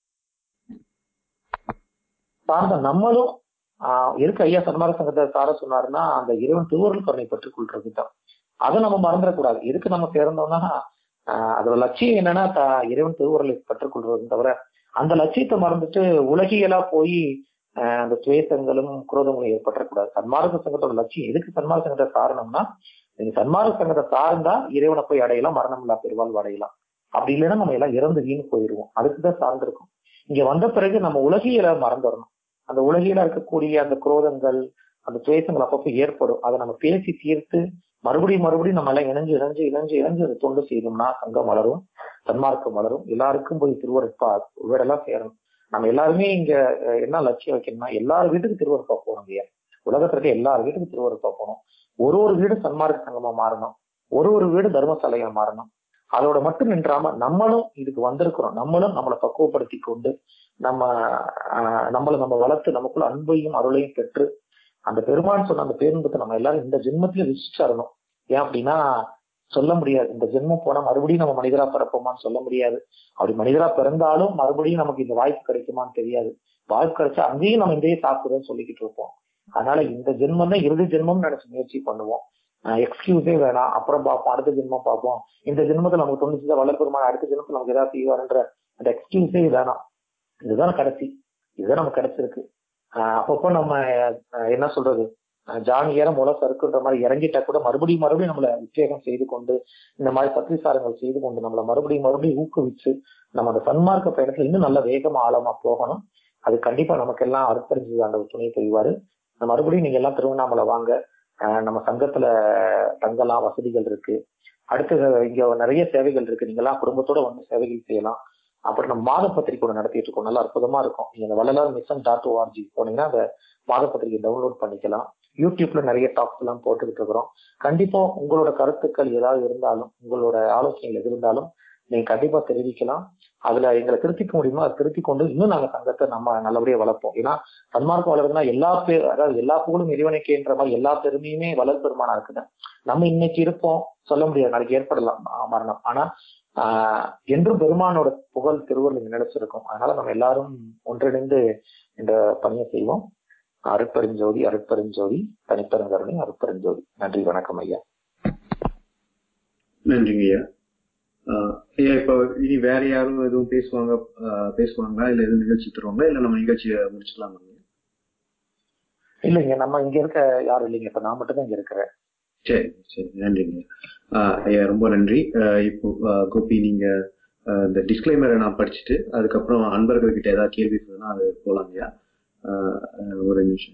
சார்ந்த நம்மளும் ஆஹ் இருக்கு ஐயா சன்மார்க்க சங்கத்தை சார சொன்னாருன்னா அந்த இறைவன் திருவருள் கருணை பெற்றுக் கொள்றது தான் அதை நம்ம மறந்துடக்கூடாது எதுக்கு நம்ம சேர்ந்தோம்னா ஆஹ் அதோட லட்சியம் என்னன்னா த- இறைவன் திருவுருளை பெற்றுக்கொள்வது தவிர அந்த லட்சியத்தை மறந்துட்டு உலகியலா போய் ஆஹ் அந்த துவேஷங்களும் குரோதங்களும் ஏற்பட்டக்கூடாது சன்மார்க்க சங்கத்தோட லட்சியம் எதுக்கு சன்மார்க்க சங்கத்தை சாரணும்னா நீங்க சன்மார்க்க சங்கத்தை சார்ந்தா இறைவனை போய் அடையலாம் மரணம் இல்லா பெருவாழ்வு அடையலாம் அப்படி இல்லைன்னா நம்ம எல்லாம் இறந்து வீண் போயிடுவோம் அதுக்குதான் சார்ந்திருக்கும் இங்க வந்த பிறகு நம்ம உலகியலை மறந்துடணும் அந்த உலகில இருக்கக்கூடிய அந்த குரோதங்கள் அந்த துவேஷங்கள் அப்பப்போ ஏற்படும் அதை நம்ம பேசி தீர்த்து மறுபடியும் மறுபடியும் நம்ம எல்லாம் இணைஞ்சு இணைஞ்சு இணைஞ்சு இணைஞ்சு அதை தொண்டு செய்யணும்னா சங்கம் வளரும் சன்மார்க்கம் வளரும் எல்லாருக்கும் போய் திருவருட்பா வீடெல்லாம் சேரணும் நம்ம எல்லாருமே இங்க அஹ், என்ன லட்சியம் வைக்கணும்னா எல்லார் வீட்டுக்கு திருவருப்பா போகணும் ஐயா உலகத்துல இருக்க எல்லார் வீட்டுக்கும் திருவருப்பா போகணும் ஒரு ஒரு வீடு சன்மார்க்க சங்கமா மாறணும் ஒரு ஒரு வீடு தர்மசாலையா மாறணும் அதோட மட்டும் நின்றாம நம்மளும் இதுக்கு வந்திருக்கிறோம் நம்மளும் நம்மளை பக்குவப்படுத்தி கொண்டு நம்ம ஆஹ், நம்மளை நம்ம வளர்த்து நமக்குள்ள அன்பையும் அருளையும் பெற்று அந்த பெருமான் சொன்ன அந்த பேருந்தத்தை நம்ம எல்லாரும் இந்த ஜென்மத்தில ருசிச்சரணும் ஏன் அப்படின்னா சொல்ல முடியாது இந்த ஜென்மம் போனா மறுபடியும் நம்ம மனிதரா பிறப்போமான்னு சொல்ல முடியாது அப்படி மனிதரா பிறந்தாலும் மறுபடியும் நமக்கு இந்த வாய்ப்பு கிடைக்குமான்னு தெரியாது வாய்ப்பு கிடைச்சா அங்கேயும் நம்ம இதையே சாப்பிடுறோம்னு சொல்லிக்கிட்டு இருப்போம் அதனால இந்த ஜென்மம் தான் இறுதி ஜென்மம் நினைச்சு முயற்சி பண்ணுவோம் எக்ஸ்கியூஸே வேணாம் அப்புறம் பார்ப்போம் அடுத்த ஜென்மம் பார்ப்போம் இந்த ஜென்மத்துல நமக்கு தொண்ணூச்சு வளர்ப்புறமான அடுத்த ஜென்மத்துல நமக்கு ஏதாவது செய்வாருன்ற அந்த எக்ஸ்கியூஸே வேணாம் இதுதான் கடைசி இதுதான் நமக்கு கிடைச்சிருக்கு ஆஹ் அப்பப்போ நம்ம ஆஹ் என்ன சொல்றது ஆஹ் ஜான் ஏற முளை சறுக்குன்ற மாதிரி இறங்கிட்டா கூட மறுபடியும் மறுபடியும் நம்மளை உத்வேகம் செய்து கொண்டு இந்த மாதிரி பத்திரிசாரங்கள் செய்து கொண்டு நம்மளை மறுபடியும் மறுபடியும் ஊக்குவிச்சு நம்ம அந்த சன்மார்க்க பயணத்துல இன்னும் நல்ல வேகமா ஆழமா போகணும் அது கண்டிப்பா நமக்கு எல்லாம் அர்ப்பணிச்சு அந்த துணை புரிவாரு மறுபடியும் நீங்க எல்லாம் திருவண்ணாமலை வாங்க ஆஹ் நம்ம சங்கத்துல தங்கலாம் வசதிகள் இருக்கு அடுத்து இங்க நிறைய சேவைகள் இருக்கு நீங்க எல்லாம் குடும்பத்தோட வந்து சேவைகள் செய்யலாம் அப்புறம் நம்ம மாத பத்திரிக்கை ஒன்று நடத்திட்டு இருக்கோம் நல்லா அற்புதமா இருக்கும் நீங்க இந்த வள்ளலார் மிஷன் டாட் ஓஆர்ஜி போனீங்கன்னா அந்த மாத பத்திரிக்கை டவுன்லோட் பண்ணிக்கலாம் யூடியூப்ல நிறைய டாக்ஸ் எல்லாம் போட்டுக்கிட்டு இருக்கிறோம் கண்டிப்பா உங்களோட கருத்துக்கள் ஏதாவது இருந்தாலும் உங்களோட ஆலோசனைகள் எது இருந்தாலும் நீங்க கண்டிப்பா தெரிவிக்கலாம் அதுல எங்களை திருத்திக்க முடியுமோ அதை திருத்தி கொண்டு இன்னும் நாங்க சங்கத்தை நம்ம நல்லபடியா வளர்ப்போம் ஏன்னா சன்மார்க்கம் வளருதுன்னா எல்லா பேர் அதாவது எல்லா புகழும் இறைவனுக்கேன்ற மாதிரி எல்லா பெருமையுமே வளர் பெருமானா இருக்குது நம்ம இன்னைக்கு இருப்போம் சொல்ல முடியாது நாளைக்கு ஏற்படலாம் ஆஹ் மரணம் ஆனா ஆஹ் என்றும் பெருமானோட புகழ் திருவள்ளுவர் இங்க நிலைச்சிருக்கும் அதனால நம்ம எல்லாரும் ஒன்றிணைந்து இந்த பணியை செய்வோம் அருட்பெருஞ்சோதி அருட்பெருஞ்சோதி தனிப்பெருங்கருணை அருட்பெருஞ்சோதி நன்றி வணக்கம் ஐயா நன்றிங்க ஐயா ஆஹ் ஐயா இப்போ இனி வேற யாரும் எதுவும் பேசுவாங்க ஆஹ் பேசுவாங்களா இல்ல எதுவும் நிகழ்ச்சி தருவாங்களா இல்ல நம்ம நிகழ்ச்சியை முடிச்சுக்கலாமா இல்லைங்க நம்ம இங்க இருக்க யாரும் இல்லைங்க இப்ப நான் மட்டும் தான் இங்க இருக்கிறேன் சரி சரி நன்றிங்க ஆஹ் ஐயா ரொம்ப நன்றி ஆஹ் இப்போ ஆஹ் கோபி நீங்க ஆஹ் இந்த டிஸ்க்ளைமரை நான் படிச்சுட்டு அதுக்கப்புறம் அன்பர்கள் கிட்ட ஏதாவது கேள்வி சொன்னா அது போலாம் ஐயா ஆஹ் ஆஹ் ஒரு நிமிஷம்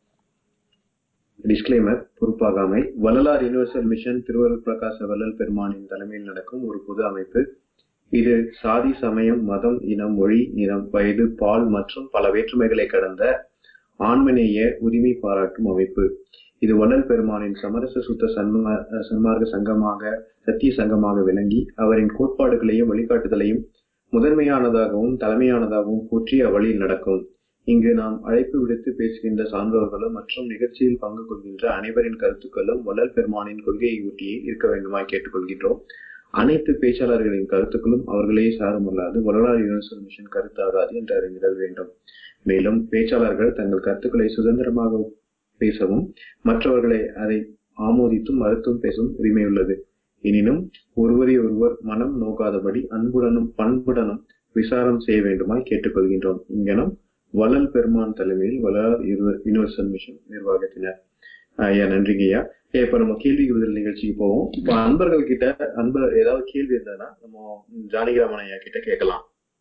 டிஸ்க்ளைமர் பொறுப்பாகாமை வள்ளலார் யுனிவர்சல் மிஷன் திருவருள் பிரகாச வள்ளல் பெருமானின் தலைமையில் நடக்கும் ஒரு பொது அமைப்பு இது சாதி சமயம் மதம் இனம் மொழி நிறம் வயது பால் மற்றும் பல வேற்றுமைகளை கடந்த ஆண்மநேய உரிமை பாராட்டும் அமைப்பு இது வள்ளல் பெருமானின் சமரச சுத்த சன்ம சன்மார்க்க சங்கமாக சத்திய சங்கமாக விளங்கி அவரின் கோட்பாடுகளையும் வழிகாட்டுதலையும் முதன்மையானதாகவும் தலைமையானதாகவும் போற்றி அவ்வழியில் நடக்கும் இங்கு நாம் அழைப்பு விடுத்து பேசுகின்ற சான்றோர்களும் மற்றும் நிகழ்ச்சியில் பங்கு கொள்கின்ற அனைவரின் கருத்துக்களும் வள்ளல் பெருமானின் கொள்கையை ஒட்டியே இருக்க வேண்டுமாய் கேட்டுக்கொள்கின்றோம் அனைத்து பேச்சாளர்களின் கருத்துக்களும் அவர்களே சாருமல்லாது வள்ளலார் யுனிவர்சல் மிஷன் கருத்தாகாது என்று அறிந்திடல் வேண்டும் மேலும் பேச்சாளர்கள் தங்கள் கருத்துக்களை சுதந்திரமாக பேசவும் மற்றவர்களை அதை ஆமோதித்தும் மறுத்தும் பேசும் உரிமை உள்ளது எனினும் ஒருவரை ஒருவர் மனம் நோக்காதபடி அன்புடனும் பண்புடனும் விசாரம் செய்ய வேண்டுமாய் கேட்டுக்கொள்கின்றோம் இங்கனம் வள்ளல் பெருமான் தலைமையில் வள்ளலார் யுனிவர்சல் மிஷன் நிர்வாகத்தினர் ஐயா நன்றிங்க ஐயா ஏ, இப்ப நம்ம கேள்வி பதில் நிகழ்ச்சிக்கு போவோம் இப்ப அன்பர்கள் கிட்ட அன்பர் ஏதாவது கேள்வி இருந்ததுன்னா நம்ம ஜானகிராமன் ஐயா கிட்ட கேட்கலாம்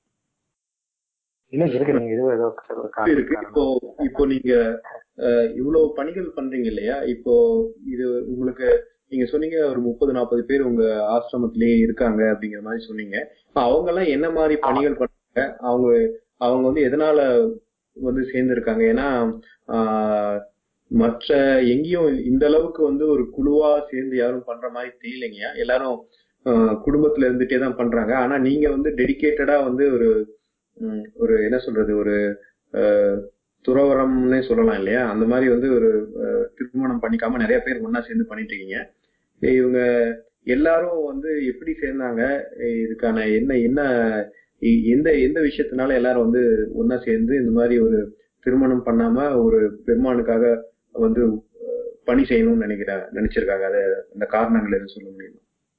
இல்ல இருக்கு நீங்க இது ஏதோ ஒரு காரணம் இருக்கு இப்போ இப்போ நீங்க அஹ், இவ்வளவு பணிகள் பண்றீங்க இல்லையா இப்போ இது உங்களுக்கு நீங்க சொன்னீங்க ஒரு முப்பது நாற்பது பேர் உங்க ஆசிரமத்திலேயே இருக்காங்க அப்படிங்கிற மாதிரி சொன்னீங்க இப்ப அவங்க எல்லாம் என்ன மாதிரி பணிகள் பண்றாங்க அவங்க அவங்க வந்து எதனால வந்து சேர்ந்திருக்காங்க ஏன்னா ஆஹ், மற்ற எங்கேயும் இந்த அளவுக்கு வந்து ஒரு குழுவா சேர்ந்து யாரும் பண்ற மாதிரி தெரியலைங்க எல்லாரும் ஆஹ், குடும்பத்துல இருந்துட்டே தான் பண்றாங்க ஆனா நீங்க வந்து டெடிகேட்டடா வந்து ஒரு ம், ஒரு என்ன சொல்றது ஒரு ஆஹ், துறவரம்னே சொல்லலாம் இல்லையா அந்த மாதிரி வந்து ஒரு ஆஹ், திருமணம் பண்ணிக்காம நிறைய பேர் ஒண்ணா சேர்ந்து பண்ணிட்டு இருக்கீங்க இவங்க எல்லாரும் வந்து எப்படி சேர்ந்தாங்க இதுக்கான என்ன என்ன எ- எந்த எந்த விஷயத்தினால எல்லாரும் வந்து ஒண்ணா சேர்ந்து இந்த மாதிரி ஒரு திருமணம் பண்ணாம ஒரு பெருமானுக்காக வந்து அஹ், பணி செய்யணும்னு நினைக்கிற நினைச்சிருக்காங்க அதை அந்த காரணங்கள் எதுவும் சொல்ல முடியுமா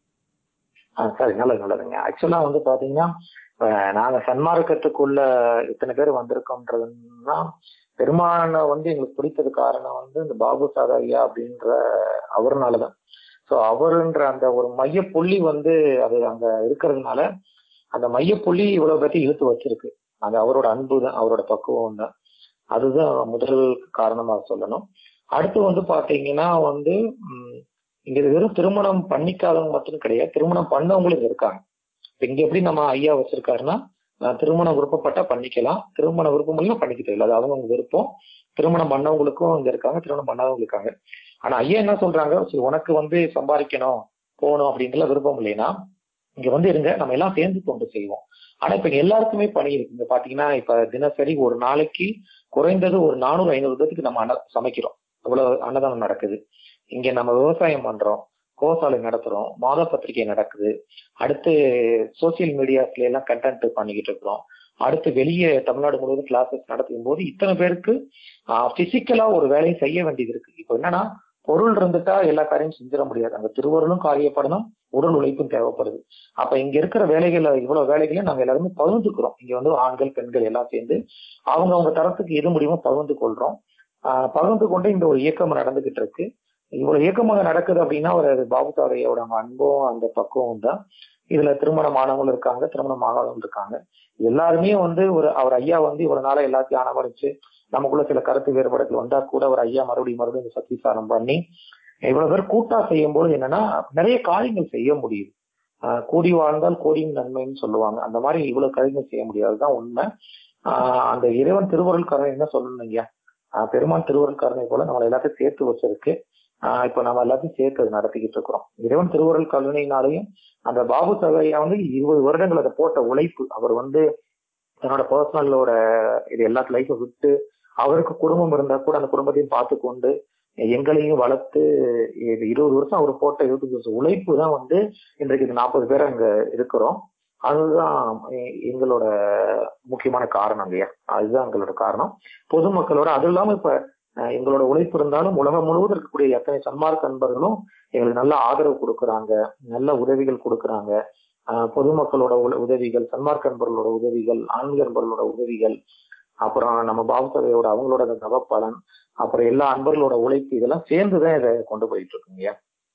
ஆ, சரி நல்லது நல்லதுங்க ஆக்சுவலா வந்து பாத்தீங்கன்னா இப்ப நாங்க சன்மார்க்கத்துக்குள்ள இத்தனை பேர் வந்திருக்கோம்ன்றதுன்னா பெருமான வந்து எங்களுக்கு பிடித்தது காரணம் வந்து இந்த பாபு சாதா ஐயா அப்படின்ற அவர்னாலதான் சோ அவருன்ற அந்த ஒரு மைய புள்ளி வந்து அது அங்க இருக்கிறதுனால அந்த மைய புள்ளி இவ்வளவு பத்தி இழுத்து வச்சிருக்கு அது அவரோட அன்பு தான் அவரோட பக்குவம் தான் அதுதான் முதல் காரணமா சொல்லணும் அடுத்து வந்து பாத்தீங்கன்னா வந்து ம், இங்க இது வெறும் திருமணம் பண்ணிக்காதவங்க மட்டும் கிடையாது திருமணம் பண்ணவங்களும் இருக்காங்க இப்ப இங்க எப்படி நம்ம ஐயா வச்சிருக்காருன்னா அஹ், திருமணம் விருப்பப்பட்டா பண்ணிக்கலாம் திருமண விருப்பம் இல்லைன்னா பண்ணிக்க தேவையில்ல அது அவங்க விருப்பம் திருமணம் பண்ணவங்களுக்கும் இங்க இருக்காங்க திருமணம் பண்ணாதவங்க இருக்காங்க ஆனா ஐயா என்ன சொல்றாங்க சரி உனக்கு வந்து சம்பாதிக்கணும் போகணும் அப்படின்ட்டுலாம் விருப்பம் இல்லைன்னா இங்க வந்து இருங்க நம்ம எல்லாம் சேர்ந்து கொண்டு செய்வோம் ஆனா இப்ப இங்க எல்லாருக்குமே பணி இருக்கு இங்க பாத்தீங்கன்னா இப்ப தினசரி ஒரு நாளைக்கு குறைந்தது ஒரு நானூறு ஐநூறு பேத்துக்கு நம்ம அன்ன சமைக்கிறோம் அவ்வளவு அன்னதானம் நடக்குது இங்க நம்ம விவசாயம் பண்றோம் கோசாலை நடத்துறோம் மாத பத்திரிகை நடக்குது அடுத்து சோசியல் மீடியாஸ்ல எல்லாம் கண்டென்ட் பண்ணிக்கிட்டு இருக்கிறோம் அடுத்து வெளியே தமிழ்நாடு முழுவதும் கிளாஸஸ் நடத்தும் போது இத்தனை பேருக்கு பிசிக்கலா ஒரு வேலையை செய்ய வேண்டியது இருக்கு இப்போ என்னன்னா பொருள் இருந்துட்டா எல்லா காரியம் செஞ்சிட முடியாது அங்க திருவருளும் காரியப்படணும் உடல் உழைப்பும் தேவைப்படுது அப்ப இங்க இருக்கிற வேலைகள் இவ்வளவு வேலைகளையும் நாங்க எல்லாருமே பகிர்ந்துக்கிறோம் இங்க வந்து ஆண்கள் பெண்கள் எல்லாம் சேர்ந்து அவங்க அவங்க தரத்துக்கு எது முடியுமோ பகிர்ந்து கொள்றோம் ஆஹ் பகிர்ந்து கொண்டு இந்த ஒரு இயக்கம் நடந்துகிட்டு இருக்கு இவ்வளவு இயக்கமாக நடக்குது அப்படின்னா ஒரு பாபு தாரையோட அன்பும் அந்த பக்குவம் தான் இதுல திருமணம் ஆனவங்களும் இருக்காங்க திருமணம் ஆகாதவங்க இருக்காங்க எல்லாருமே வந்து ஒரு அவர் ஐயா வந்து இவ்வளவு நாளா எல்லாத்தையும் அனுமதிச்சு நமக்குள்ள சில கருத்து வேறுபாடுகள் வந்தா கூட ஒரு ஐயா மறுபடியும் மறுபடியும் இந்த சத்திசாரம் பண்ணி இவ்வளவு பேர் கூட்டா செய்யும் போது என்னன்னா நிறைய காரியங்கள் செய்ய முடியுது ஆஹ் கூடி வாழ்ந்தால் கோடியும் நன்மைன்னு சொல்லுவாங்க அந்த மாதிரி இவ்வளவு காரியங்கள் செய்ய முடியாதுதான் உண்மை ஆஹ் அந்த இறைவன் திருவருள் கருணை என்ன சொல்லணும் ஐயா ஆஹ் பெருமான் திருவருள் கருணை போல நம்மளை எல்லாத்தையும் சேர்த்து வச்சிருக்கு ஆஹ் இப்ப நம்ம எல்லாத்தையும் சேர்த்து அதை நடத்திக்கிட்டு இருக்கிறோம் இறைவன் திருவருள் கருணையினாலையும் அந்த பாபு சகையா வந்து இருபது வருடங்கள் அதை போட்ட உழைப்பு அவர் வந்து தன்னோட பர்சனலோட இது எல்லாத்து லைஃபை விட்டு அவருக்கு குடும்பம் இருந்தா கூட அந்த குடும்பத்தையும் பார்த்து கொண்டு எங்களையும் வளர்த்து இது இருபது வருஷம் அவர் போட்ட இருபத்தஞ்சு வருஷம் உழைப்பு தான் வந்து இன்றைக்கு இது நாற்பது பேர் அங்க இருக்கிறோம் அதுதான் எ- எங்களோட முக்கியமான காரணம் இல்லையா அதுதான் எங்களோட காரணம் பொதுமக்களோட அது இல்லாம இப்ப அஹ், எங்களோட உழைப்பு இருந்தாலும் உலகம் முழுவதும் இருக்கக்கூடிய எத்தனை சன்மார்க்க நண்பர்களும் எங்களுக்கு நல்ல ஆதரவு கொடுக்கறாங்க நல்ல உதவிகள் கொடுக்கறாங்க ஆஹ் பொதுமக்களோட உல- உதவிகள் சன்மார்க்க நண்பர்களோட உதவிகள் ஆன்மீக நண்பர்களோட உதவிகள் அப்புறம் நம்ம பாபுசபையோட அவங்களோட அந்த நவப்பலன் அப்புறம் எல்லா அன்பர்களோட உழைப்பு இதெல்லாம் சேர்ந்துதான் இதை கொண்டு போயிட்டு இருக்குங்க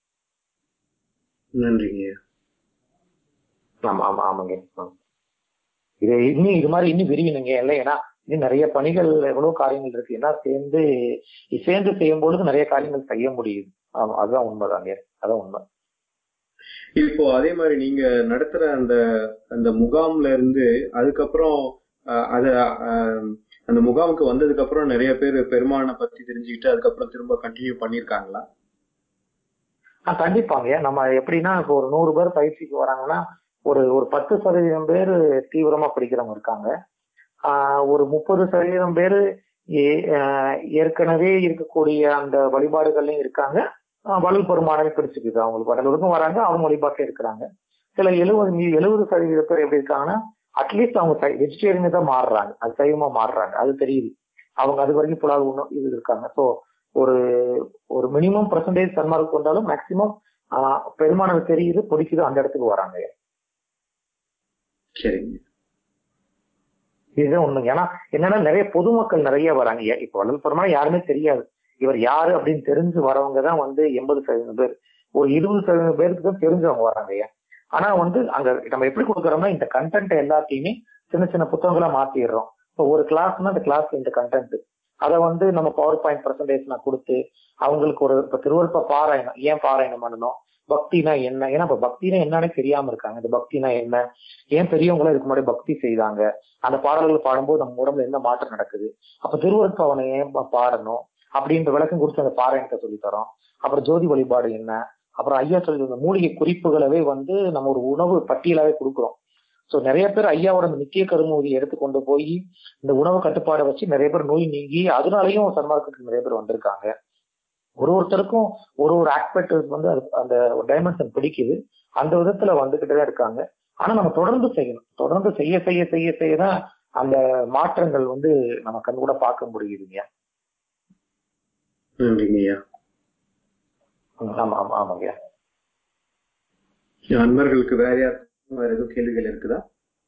நன்றிங்க ஆமா ஆமா ஆமாங்க ஆமா. இது இன்னும் இது மாதிரி இன்னும் விரியணுங்க இல்லை ஏன்னா இன்னும் நிறைய பணிகள் எவ்வளவு காரியங்கள் இருக்கு ஏன்னா சேர்ந்து சேர்ந்து செய்யும் பொழுது நிறைய காரியங்கள் செய்ய முடியுது ஆமா அதுதான் உண்மைதாங்க அதான் உண்மை இப்போ அதே மாதிரி நீங்க நடத்துற அந்த அந்த முகாம்ல இருந்து அதுக்கப்புறம் அஹ், அது அஹ், அந்த முகாமுக்கு வந்ததுக்கு அப்புறம் நிறைய பேர் பெருமானை பத்தி தெரிஞ்சுக்கிட்டு அதுக்கப்புறம் திரும்ப கண்டினியூ பண்ணிருக்காங்களா ஆ கண்டிப்பாங்க நம்ம எப்படின்னா இப்போ ஒரு நூறு பேர் பயிற்சிக்கு வராங்கன்னா ஒரு ஒரு பத்து சதவீதம் பேர் தீவிரமா படிக்கிறவங்க இருக்காங்க ஆஹ் ஒரு முப்பது சதவீதம் பேர் ஏற்கனவே இருக்கக்கூடிய அந்த வழிபாடுகள்லயும் இருக்காங்க ஆஹ் வலுல் பெருமானமே பிடிச்சிக்குது அவங்களுக்கு வடலூருக்கும் வராங்க அவங்க வழிபாட்டில் இருக்கிறாங்க சில எழுபது மீ எழுபது சதவீத பேர் எப்படி இருக்காங்கன்னா அட்லீஸ்ட் அவங்க வெஜிடேரியன் தான் மாறுறாங்க அது சைவமா மாறுறாங்க அது தெரியுது அவங்க அது வரைக்கும் புலால் உண்ணும் இது இருக்காங்க ஸோ ஒரு ஒரு மினிமம் பர்சன்டேஜ் சன்மார்க் கொண்டாலும் மேக்சிமம் பெருமானது தெரியுது பிடிக்குது அந்த இடத்துக்கு வராங்க சரிங்க இதுதான் உண்மைங்க ஏன்னா என்னன்னா நிறைய பொதுமக்கள் நிறைய வராங்க ஏ- இப்ப வள்ளல் பெருமாள் யாருமே தெரியாது இவர் யாரு அப்படின்னு தெரிஞ்சு வரவங்க தான் வந்து எண்பது சதவீதம் பேர் ஒரு இருபது சதவீதம் பேருக்கு தான் தெரிஞ்சவங்க வராங்க ஐயா ஆனா வந்து அங்க நம்ம எப்படி கொடுக்குறோம்னா இந்த கண்டென்ட் எல்லாத்தையுமே சின்ன சின்ன புத்தகங்களா மாத்திடுறோம் இப்போ ஒரு கிளாஸ்னா அந்த கிளாஸ்ல இந்த கண்டென்ட் அதை வந்து நம்ம பவர் பாயிண்ட் பர்சன்டேஜ் நான் கொடுத்து அவங்களுக்கு ஒரு இப்ப திருவருப்ப பாராயணம் ஏன் பாராயணம் பண்ணணும் பக்தினா என்ன ஏன்னா இப்ப பக்தினா என்னன்னு தெரியாம இருக்காங்க இந்த பக்தினா என்ன ஏன் பெரியவங்களும் இதுக்கு முன்னாடி பக்தி செய்தாங்க அந்த பாடல்கள் பாடும்போது நம்ம உடம்புல என்ன மாற்றம் நடக்குது அப்ப திருவருப்ப அவனை ஏன் பா- பாடணும் அப்படின்ற விளக்கம் கொடுத்து அந்த பாராயணத்தை சொல்லி தரோம் அப்புறம் ஜோதி வழிபாடு என்ன அப்புறம் ஐயா சொல்லி தந்த மூலிகை குறிப்புகளவே வந்து நம்ம ஒரு உணவு பட்டியலாவே கொடுக்குறோம் சோ நிறைய பேர் ஐயாவோட அந்த நித்திய கருமூதியை எடுத்து கொண்டு போய் இந்த உணவு கட்டுப்பாடை வச்சு நிறைய பேர் நோய் நீங்கி அதனாலயும் சன்மார்க்கத்துக்கு நிறைய பேர் வந்திருக்காங்க ஒரு ஒருத்தருக்கும் ஒரு ஒரு ஆஸ்பெக்ட் வந்து அது அந்த டைமென்ஷன் பிடிக்குது அந்த விதத்துல வந்துகிட்டு தான் இருக்காங்க ஆனா நம்ம தொடர்ந்து செய்யணும் தொடர்ந்து செய்ய செய்ய செய்ய செய்ய தான் அந்த மாற்றங்கள் வந்து நம்ம கண் கூட பார்க்க முடியுதுங்க நன்றிங்க ஐயா ம், ஆமா ஆமா ஆமாங்க அன்பர்களுக்கு வேற யாருக்கும் வேற எதுவும் கேள்விகள் இருக்குதா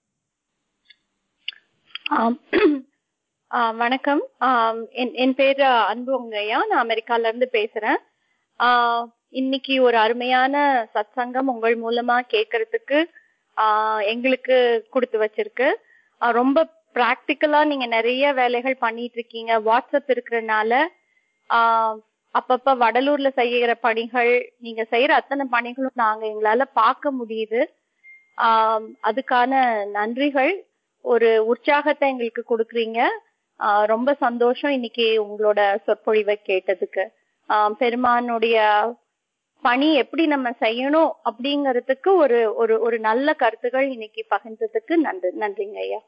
ஆம். ஆ, வணக்கம் ஆம், என் என் பேர் அன்பு உங்கையா நான் அமெரிக்கால இருந்து பேசுறேன் ஆ, இன்னைக்கு ஒரு அருமையான சத்சங்கம் உங்கள் மூலமா கேட்கறதுக்கு ஆ, எங்களுக்கு கொடுத்து வச்சிருக்கு ஆ, ரொம்ப பிராக்டிக்கலா நீங்க நிறைய வேலைகள் பண்ணிட்டு இருக்கீங்க வாட்ஸ்அப் இருக்கிறனால ஆ, அப்பப்ப வடலூர்ல செய்யற பணிகள் நீங்க செய்யற அத்தனை பணிகளும் நாங்க எங்களால பார்க்க முடியுது ஆம், அதுக்கான நன்றிகள் ஒரு உற்சாகத்தை எங்களுக்கு கொடுக்குறீங்க ஆஹ் ரொம்ப சந்தோஷம் இன்னைக்கு உங்களோட சொற்பொழிவை கேட்டதுக்கு ஆஹ் பெருமானுடைய பணி எப்படி நம்ம செய்யணும் அப்படிங்கறதுக்கு ஒரு ஒரு ஒரு நல்ல கருத்துகள் இன்னைக்கு பகிர்ந்ததுக்கு நன்றி நன்றிங்க ஐயா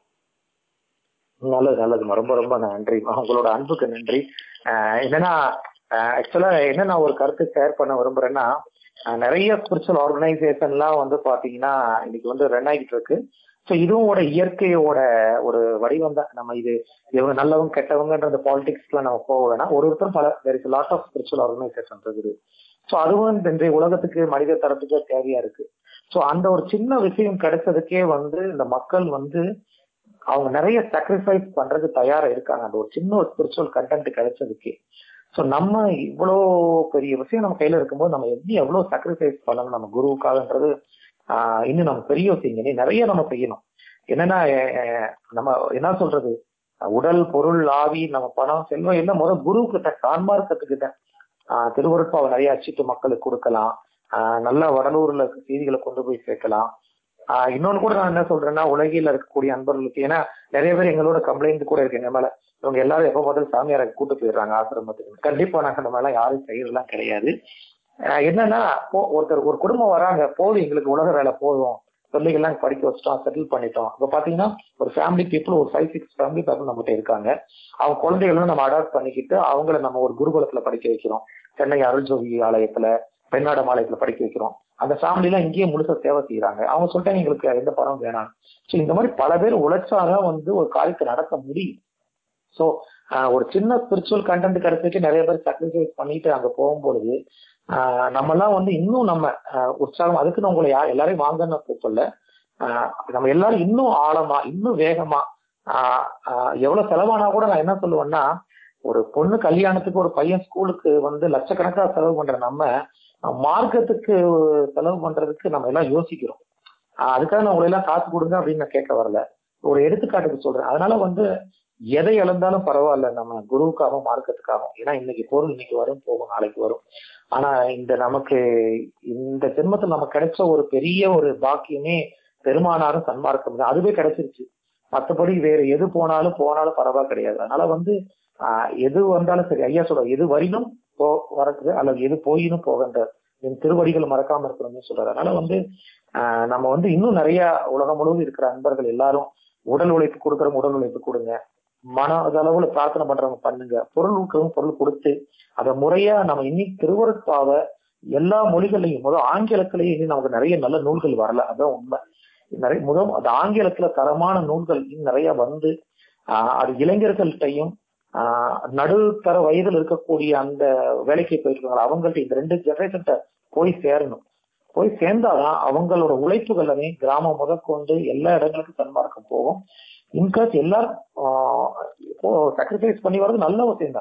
நல்லது நல்லதுமா ரொம்ப ரொம்ப நன்றி உங்களோட அன்புக்கு நன்றி ஆஹ் என்னன்னா ஆக்சுவலா என்ன நான் ஒரு கருத்து ஷேர் பண்ண விரும்புறேன்னா ஆஹ் நிறைய ஸ்பிரிச்சுவல் ஆர்கனைசேஷன்லாம் வந்து பாத்தீங்கன்னா இன்னைக்கு வந்து ரன் ஆகிட்டு இருக்கு ஸோ இதுவோட இயற்கையோட ஒரு வடிவம் தான் நம்ம இது இவங்க நல்லவங்க கெட்டவங்கன்ற அந்த பாலிடிக்ஸ்லாம் நம்ம போக வேணாம் ஒரு ஒருத்தரும் பல there is a lot of spiritual organisation இருக்குது ஸோ அதுவும் இன்றைய உலகத்துக்கு மனித தரத்துக்கு தேவையா இருக்கு ஸோ அந்த ஒரு சின்ன விஷயம் கிடைச்சதுக்கே வந்து இந்த மக்கள் வந்து அவங்க நிறைய சாக்ரிஃபைஸ் பண்றதுக்கு தயாரா இருக்காங்க அந்த ஒரு சின்ன ஒரு ஸ்பிரிச்சுவல் கண்டென்ட் கிடைச்சதுக்கு ஸோ நம்ம இவ்வளோ பெரிய விஷயம் நம்ம கையில இருக்கும்போது நம்ம எப்படி எவ்வளவு சாக்ரிஃபைஸ் பண்ணணும் நம்ம குருவுக்காகன்றது ஆஹ் இன்னும் நம்ம பெரிய விஷயம் நிறைய நம்ம செய்யணும் என்னன்னா அஹ் நம்ம என்ன சொல்றது உடல் பொருள் ஆவி நம்ம பணம் செல்வம் எல்லாம் முதல் குரு கிட்ட சான்மார்க்கத்துக்கிட்ட ஆஹ் திருவருட்பாவை நிறைய அச்சிட்டு மக்களுக்கு கொடுக்கலாம் ஆஹ் நல்ல வடலூர்ல இருக்க செய்திகளை கொண்டு போய் சேர்க்கலாம் ஆஹ் இன்னொன்னு கூட நான் என்ன சொல்றேன்னா உலகில் இருக்கக்கூடிய அன்பர்களுக்கு ஏன்னா நிறைய பேர் எங்களோட கம்ப்ளைண்ட் கூட இருக்கு எங்க மேல இவங்க எல்லாரும் எப்ப பார்த்தாலும் சாமியாரை கூட்டு போயிடுறாங்க ஆசிரமத்துக்கு கண்டிப்பா நாங்க அந்த மாதிரிலாம் யாரும் செய்யறதுலாம் கிடையாது ஆஹ் என்னன்னா போ- ஒருத்தர் ஒரு குடும்பம் வராங்க போதும் எங்களுக்கு உலக வேலை போதும் பிள்ளைகள்லாம் படிக்க வச்சுட்டோம் செட்டில் பண்ணிட்டோம் இப்ப பாத்தீங்கன்னா ஒரு ஃபேமிலி பீப்புள் ஒரு ஃபைவ் சிக்ஸ் ஃபேமிலி பீப்புள் நம்மகிட்ட இருக்காங்க அவங்க குழந்தைகளும் நம்ம அடாப்ட் பண்ணிக்கிட்டு அவங்கள நம்ம ஒரு குருகுலத்துல படிக்க வைக்கிறோம் சென்னை அருள்ஜோதி ஆலயத்துல பெண்ணாடம் ஆலயத்துல படிக்க வைக்கிறோம் அந்த ஃபேமிலி எல்லாம் இங்கேயே முழுசா சேவை செய்யறாங்க அவங்க சொல்லிட்டாங்க எங்களுக்கு எந்த பணம் வேணாம் ஸோ இந்த மாதிரி பல பேர் உழைச்சாதான் வந்து ஒரு காரியத்தை நடக்க முடியும் ஸோ ஒரு சின்ன ஸ்பிரிச்சுவல் கண்டென்ட் கிடைச்சிட்டு நிறைய பேர் சாக்ரிஃபைஸ் பண்ணிட்டு அங்க போகும்பொழுது ஆஹ் நம்மலாம் வந்து இன்னும் நம்ம ஆஹ் உற்சாகம் அதுக்கு நான் உங்களை யார் எல்லாரையும் வாங்கன்னு கூப்பிடல ஆஹ் நம்ம எல்லாரும் இன்னும் ஆழமா இன்னும் வேகமா ஆஹ் ஆஹ் எவ்வளவு செலவானா கூட நான் என்ன சொல்லுவேன்னா ஒரு பொண்ணு கல்யாணத்துக்கு ஒரு பையன் ஸ்கூலுக்கு வந்து லட்சக்கணக்கா செலவு பண்ற நம்ம ஆஹ் மார்க்கத்துக்கு செலவு பண்றதுக்கு நம்ம எல்லாம் யோசிக்கிறோம் ஆஹ் அதுக்காக நான் உங்களை எல்லாம் காசு கொடுங்க அப்படின்னு நான் கேட்க வரல ஒரு எடுத்துக்காட்டுக்கு சொல்றேன் அதனால வந்து எதை இழந்தாலும் பரவாயில்ல நம்ம குருவுக்காகவும் மார்க்கத்துக்காகவும் ஏன்னா இன்னைக்கு பொருள் இன்னைக்கு வரும் போகும் நாளைக்கு வரும் ஆனா இந்த நமக்கு இந்த ஜென்மத்தில் நமக்கு கிடைச்ச ஒரு பெரிய ஒரு பாக்கியமே பெருமானாரும் சன்மார்க்கம் தான் அதுவே கிடைச்சிருச்சு மற்றபடி வேற எது போனாலும் போனாலும் பரவாயில்ல கிடையாது அதனால வந்து ஆஹ் எது வந்தாலும் சரி ஐயா சொல்ற எது வரினும் போ வரக்குது அல்லது எது போயினும் போகின்ற என் திருவடிகள் மறக்காம இருக்கணும்னு சொல்றாரு அதனால வந்து ஆஹ் நம்ம வந்து இன்னும் நிறைய உலகம் முழுவதும் இருக்கிற அன்பர்கள் எல்லாரும் உடல் உழைப்பு கொடுக்குறவங்க உடல் உழைப்பு கொடுங்க மன அளவுல பிரார்த்தனை பண்றவங்க பண்ணுங்க பொருள் ஊக்கிறவங்க பொருள் கொடுத்து அதை முறையா நம்ம இன்னைக்கு திருவருட்பாவை எல்லா மொழிகள்லையும் முதல் ஆங்கிலத்திலேயே இன்னும் நமக்கு நிறைய நல்ல நூல்கள் வரல அதான் உண்மை நிறைய முதல் அது ஆங்கிலத்துல தரமான நூல்கள் இன்னும் நிறைய வந்து ஆஹ் அது இளைஞர்கள்ட்டையும் ஆஹ் நடுத்தர வயதில் இருக்கக்கூடிய அந்த வேலைக்கு போயிருக்காங்க அவங்கள்ட்ட இந்த ரெண்டு ஜெனரேஷன்ட்ட போய் சேரணும் போய் சேர்ந்தாதான் அவங்களோட உழைப்புகள் எல்லாமே கிராமம் முதற்கொண்டு எல்லா இடங்களுக்கும் சன்மார்க்கம் போகும் இன்கேஸ் எல்லாரும் சாக்ரிஃபைஸ் பண்ணி வர்றது நல்ல விஷயம் தான்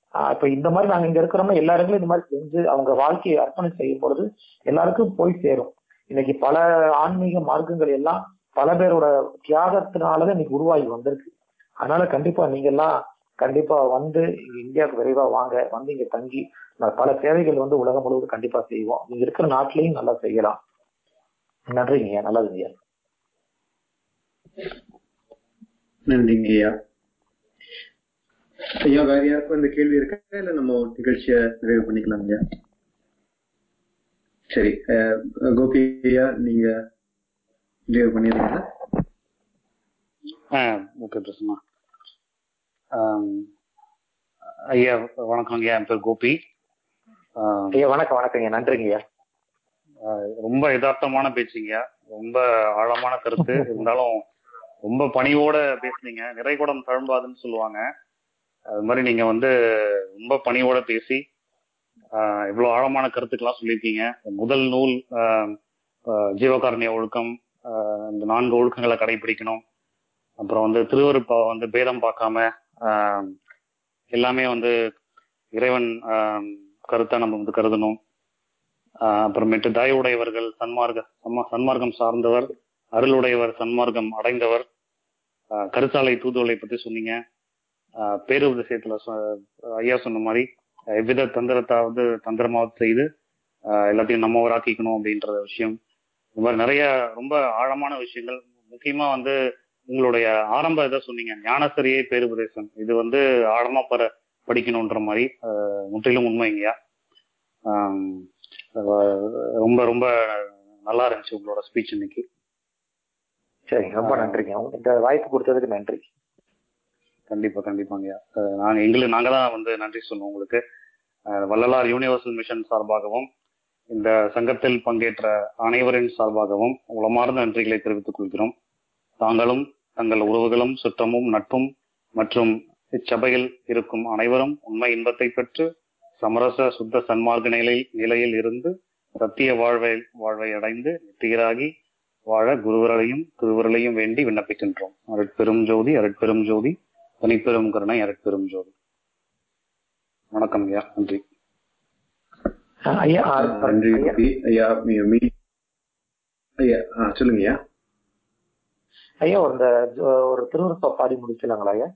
ஆஹ் இப்ப இந்த மாதிரி நாங்க இங்க இருக்கிறோம்னா எல்லா இடங்களும் இந்த மாதிரி செஞ்சு அவங்க வாழ்க்கையை அர்ப்பணம் செய்யும் பொழுது எல்லாருக்கும் போய் சேரும் இன்னைக்கு பல ஆன்மீக மார்க்கங்கள் எல்லாம் பல பேரோட தியாகத்தினாலதான் இன்னைக்கு உருவாகி வந்திருக்கு அதனால கண்டிப்பா நீங்க எல்லாம் கண்டிப்பா வந்து இங்க இந்தியாவுக்கு விரைவா வாங்க வந்து இங்க தங்கி நான் பல சேவைகள் வந்து உலகம் முழுவதும் கண்டிப்பா செய்வோம் நீங்க இருக்கிற நாட்டிலையும் நல்லா செய்யலாம் நன்றிங்க நல்லதுங்க நன்றிங்க ஐயா ஐயா வேற யாருக்கும் இந்த கேள்வி இருக்கா இல்ல நம்ம நிகழ்ச்சியை நிறைவு பண்ணிக்கலாம் ஐயா சரி அஹ், கோபி ஐயா நீங்க நிறைவு பண்ணிடுறீங்களா ஆ ஓகே பிரசன்னா ஆம், ஐயா வணக்கம் ஐயா என் பேர் கோபி ஆம், ஐயா வணக்கம் வணக்கங்க நன்றிங்கய்யா ஆ, ரொம்ப யதார்த்தமான பேச்சுங்க ரொம்ப ஆழமான கருத்து இருந்தாலும் ரொம்ப பணிவோட பேசுனீங்க நிறைகுடம் தழும்பாதுன்னு சொல்லுவாங்க அது மாதிரி நீங்க வந்து ரொம்ப பணிவோட பேசி ஆ, இவ்வளவு ஆழமான கருத்துக்கெல்லாம் சொல்லியிருக்கீங்க முதல் நூல் ஆ, ஆ, ஜீவகாருண்ய ஒழுக்கம் ஆ, இந்த நான்கு ஒழுக்கங்களை கடைபிடிக்கணும் அப்புறம் வந்து திருவருப்பா வந்து பேதம் பார்க்காம ஆஹ், எல்லாமே வந்து இறைவன் ஆஹ், கருத்தா நம்ம வந்து கருதணும் ஆஹ், அப்புறமேட்டு தயவுடையவர்கள் சன்மார்க்க சன்மா- சன்மார்க்கம் சார்ந்தவர் அருளுடையவர் சன்மார்க்கம் அடைந்தவர் ஆஹ், கருத்தாலை தூதுவலை பத்தி சொன்னீங்க ஆஹ், பேருபதேசத்துல சொ- ஐயா சொன்ன மாதிரி எவ்வித தந்திரத்தாவது தந்திரமாவது செய்து ஆஹ், எல்லாத்தையும் நம்மவராக்கிக்கணும் அப்படின்ற விஷயம் இந்த மாதிரி நிறைய ரொம்ப ஆழமான விஷயங்கள் முக்கியமா வந்து உங்களுடைய ஆரம்ப இதை சொன்னீங்க ஞானசரியை பேருபதேசம் இது வந்து ஆழமா பர படிக்கணுன்ற மாதிரி ஆஹ், முற்றிலும் உண்மைங்கய்யா ஆம், ஆஹ், ரொம்ப ரொம்ப நல்லா இருந்துச்சு உங்களோட ஸ்பீச் இன்னைக்கு சரிங்க ரொம்ப நன்றிங்க உங்க- இந்த வாய்ப்பு கொடுத்ததுக்கு நன்றி கண்டிப்பா கண்டிப்பாங்கய்யா ஆஹ், நாங்க எங்களுக்கு நாங்க தான் வந்து நன்றி சொல்லுவோம் உங்களுக்கு ஆஹ், வள்ளலார் யூனிவர்சல் மிஷன் சார்பாகவும் இந்த சங்கத்தில் பங்கேற்ற அனைவரின் சார்பாகவும் உளமார்ந்த நன்றிகளை தெரிவித்துக் கொள்கிறோம் தாங்களும் தங்கள் உறவுகளும் சுற்றமும் நட்பும் மற்றும் இச்சபையில் இருக்கும் அனைவரும் உண்மை இன்பத்தை பெற்று சமரச சுத்த சன்மார்க்க நிலை நிலையில் இருந்து சத்திய வாழ்வை வாழ்வை அடைந்து நித்தியராகி வாழ குருவர்களையும் திருவர்களையும் வேண்டி விண்ணப்பிக்கின்றோம் அருட்பெரும் ஜோதி அருட்பெரும் ஜோதி தனிப்பெரும் கருணை அருட்பெரும் ஜோதி வணக்கம் ஐயா நன்றி அஹ் ஐயா ஆஹ், அஹ் நன்றி ஐயா கோபி ஐயா மீ- மீ- ஐயா ஆஹ், சொல்லுங்க ஐயா ஐயா ஒரு இந்த ஜோ- ஒரு திருவிருப்ப பாடி முடிக்கலாங்களா ஐயா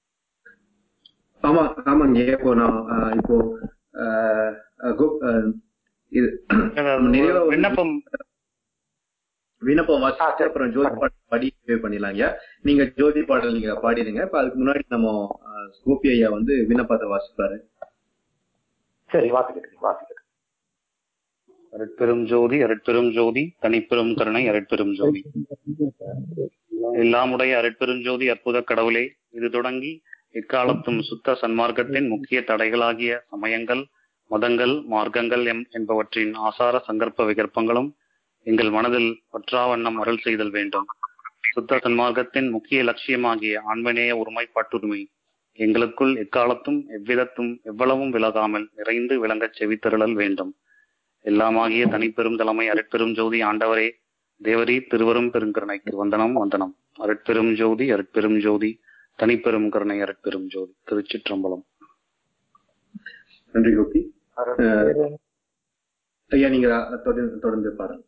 ஆமா ஆமாங்க இப்போ நான் ஆஹ், இப்போ ஆஹ், ஆஹ், கோ- ஆஹ், இது நிறைவா ஒரு விண்ணப்பம் விண்ணப்பம் ஆ, வாசிச்சு சரி. அப்புறம் ஜோதி பாடல் பாடி நிறைவு பண்ணிடலாம் ஐயா நீங்க ஜோதி பாடல் நீங்க பாடிடுங்க இப்ப அதுக்கு முன்னாடி நம்ம ஆஹ், கோபி ஐயா வந்து விண்ணப்பத்தை வாசிப்பாரு சரி வாசிக்கிட்டு வாசிக்கிட்டு அருட்பெரும் ஜோதி அருட்பெரும் ஜோதி தனிப்பெரும் கருணை அருட்பெரும் ஜோதி எல்லாமுடைய அருட்பெரும் ஜோதி அற்புத கடவுளே இது தொடங்கி இக்காலத்தும் சுத்த சன்மார்க்கத்தின் முக்கிய தடைகளாகிய சமயங்கள் மதங்கள் மார்க்கங்கள் எம்- என்பவற்றின் ஆசார சங்கற்ப விகற்பங்களும் எங்கள் மனதில் பற்றாவண்ணம் அருள் செய்தல் வேண்டும் சுத்த சன்மார்க்கத்தின் முக்கிய லட்சியமாகிய ஆண்மநேய ஒருமைப்பாட்டுரிமை எங்களுக்குள் எக்காலத்தும் எவ்விதத்தும் எவ்வளவும் விலகாமல் நிறைந்து விளங்கச் செவித்தருளல் வேண்டும் எல்லாமாகிய தனிப்பெரும் தலைமை அருட்பெரும் ஜோதி ஆண்டவரே தேவரீ திருவரும் பெருங்கருணைக்கு வந்தனம் வந்தனம் அருட்பெரும் ஜோதி அருட்பெரும் ஜோதி தனிப்பெரும் கருணை அருட்பெரும் ஜோதி திருச்சிற்றம்பலம் நன்றி கோபி அருட்பெரும் ஐயா நீங்க தொடர்ந்து தொடர்ந்து பாடல்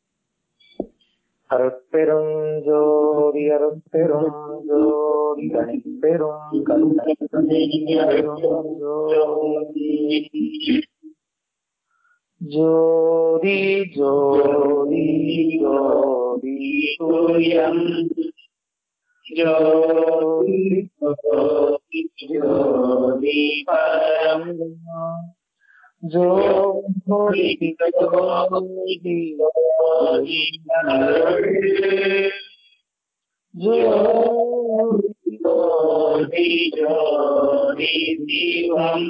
அருட்பெரும் ஜோதி அருட்பெரும் ஜோதி தனிப்பெரும் கருணை பெரும் ஜோதி ஜோதி ஜோதி ஜோதி சூரியன் ஜோதி ஜோதி ஜோதி பரம் ஜோதி ஜோதி ஜோதி ஜோதி ஜோதி ஜோதி சிவம்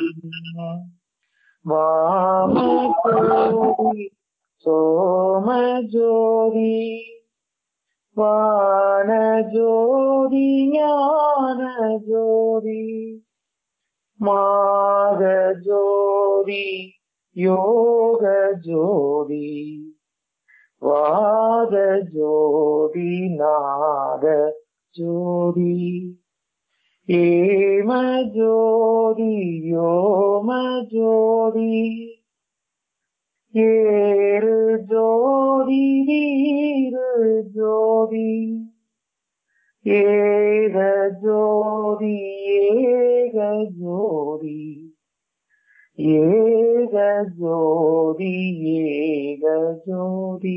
வாமஜோதி சோமஜோதி வானஜோதி ஞானஜோதி மாகஜோதி யோகஜோதி வாதஜோதி நாத ஜோதி ஏம ஜோதி யோம ஜோதி ஏறு ஜோதி வீரு ஜோதி ஏக ஜோதி ஏக ஜோதி ஏக ஜோதி ஏக ஜோதி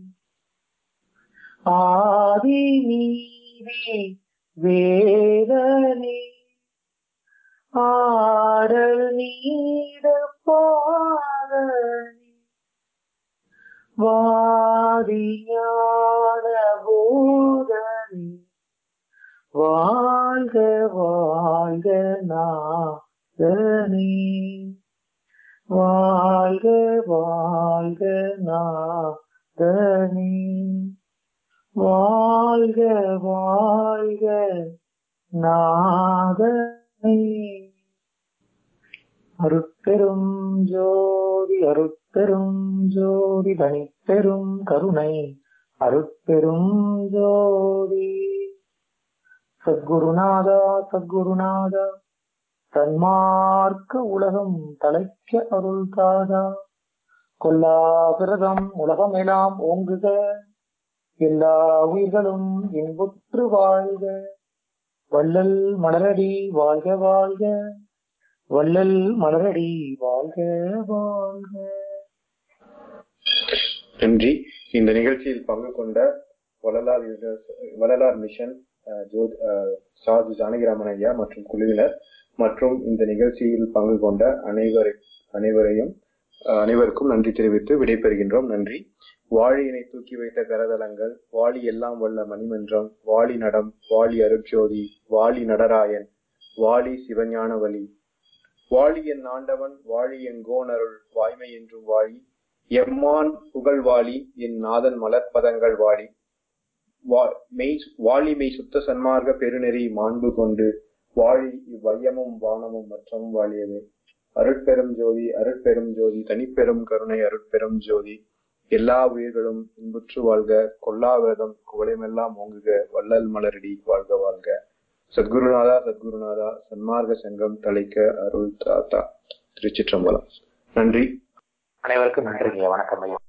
ஆதி நீதி வேதனே ஆடல் நீட பாதனே வாதியான போதனே வாழ்க வாழ்க நாதனே வாழ்க வாழ்க நாதனே வாழ்க வாழ்க நாதனே அருட்பெரும் ஜோதி அருட்பெரும் ஜோதி தனிப்பெரும் கருணை அருட்பெரும் ஜோதி சத்குருநாதா சத்குருநாதா சன்மார்க்க உலகம் தலைக்க அருள் தாதா கொல்லா பிரதம் உலகமெல்லாம் ஓங்குக எல்லா உயிர்களும் இன்புற்று வாழ்க வள்ளல் மலரடி வாழ்க வாழ்க வள்ளல் மலரடி வாழ்க வாழ்க நன்றி இந்த நிகழ்ச்சியில் பங்கு கொண்ட வள்ளலார் யூனிவர்ஸ்- வள்ளலார் மிஷன் அஹ், ஜோத் அஹ், சாது ஜானகிராமன் ஐயா மற்றும் குழுவினர் மற்றும் இந்த நிகழ்ச்சியில் பங்கு கொண்ட அனைவரை அனைவரையும் அஹ், அனைவருக்கும் நன்றி தெரிவித்து விடைபெறுகின்றோம் நன்றி வாழியினை தூக்கி வைத்த கரதலங்கள் வாளி எல்லாம் வல்ல மணிமன்றம் வாளி நடம் வாளி அருட்ஜோதி வாளி நடராயன் வாளி சிவஞான வழி வாழி என் ஆண்டவன் வாழி என் கோனருள் வாய்மை என்றும் வாழி எம்மான் புகழ்வாளி என் நாதன் மலர்பதங்கள் வாழி வா- மெய் வாழி மெய் சுத்த சன்மார்க்க பெருநெறி மாண்பு கொண்டு வாழி இவ்வையமும் வானமும் மற்றும் வாழியவே அருட்பெரும் ஜோதி அருட்பெரும் ஜோதி தனிப்பெரும் கருணை அருட்பெரும் ஜோதி எல்லா உயிர்களும் இன்புற்று வாழ்க கொல்லாவிரதம் குவளைமெல்லாம் ஓங்குக வள்ளல் மலரடி வாழ்க வாழ்க சத்குருநாதா சத்குருநாதா சன்மார்க்க சங்கம் தலைக்க அருள் தாத்தா திருச்சிற்றம்பலம் நன்றி அனைவருக்கும் நன்றிங்க வணக்கம் ஐயா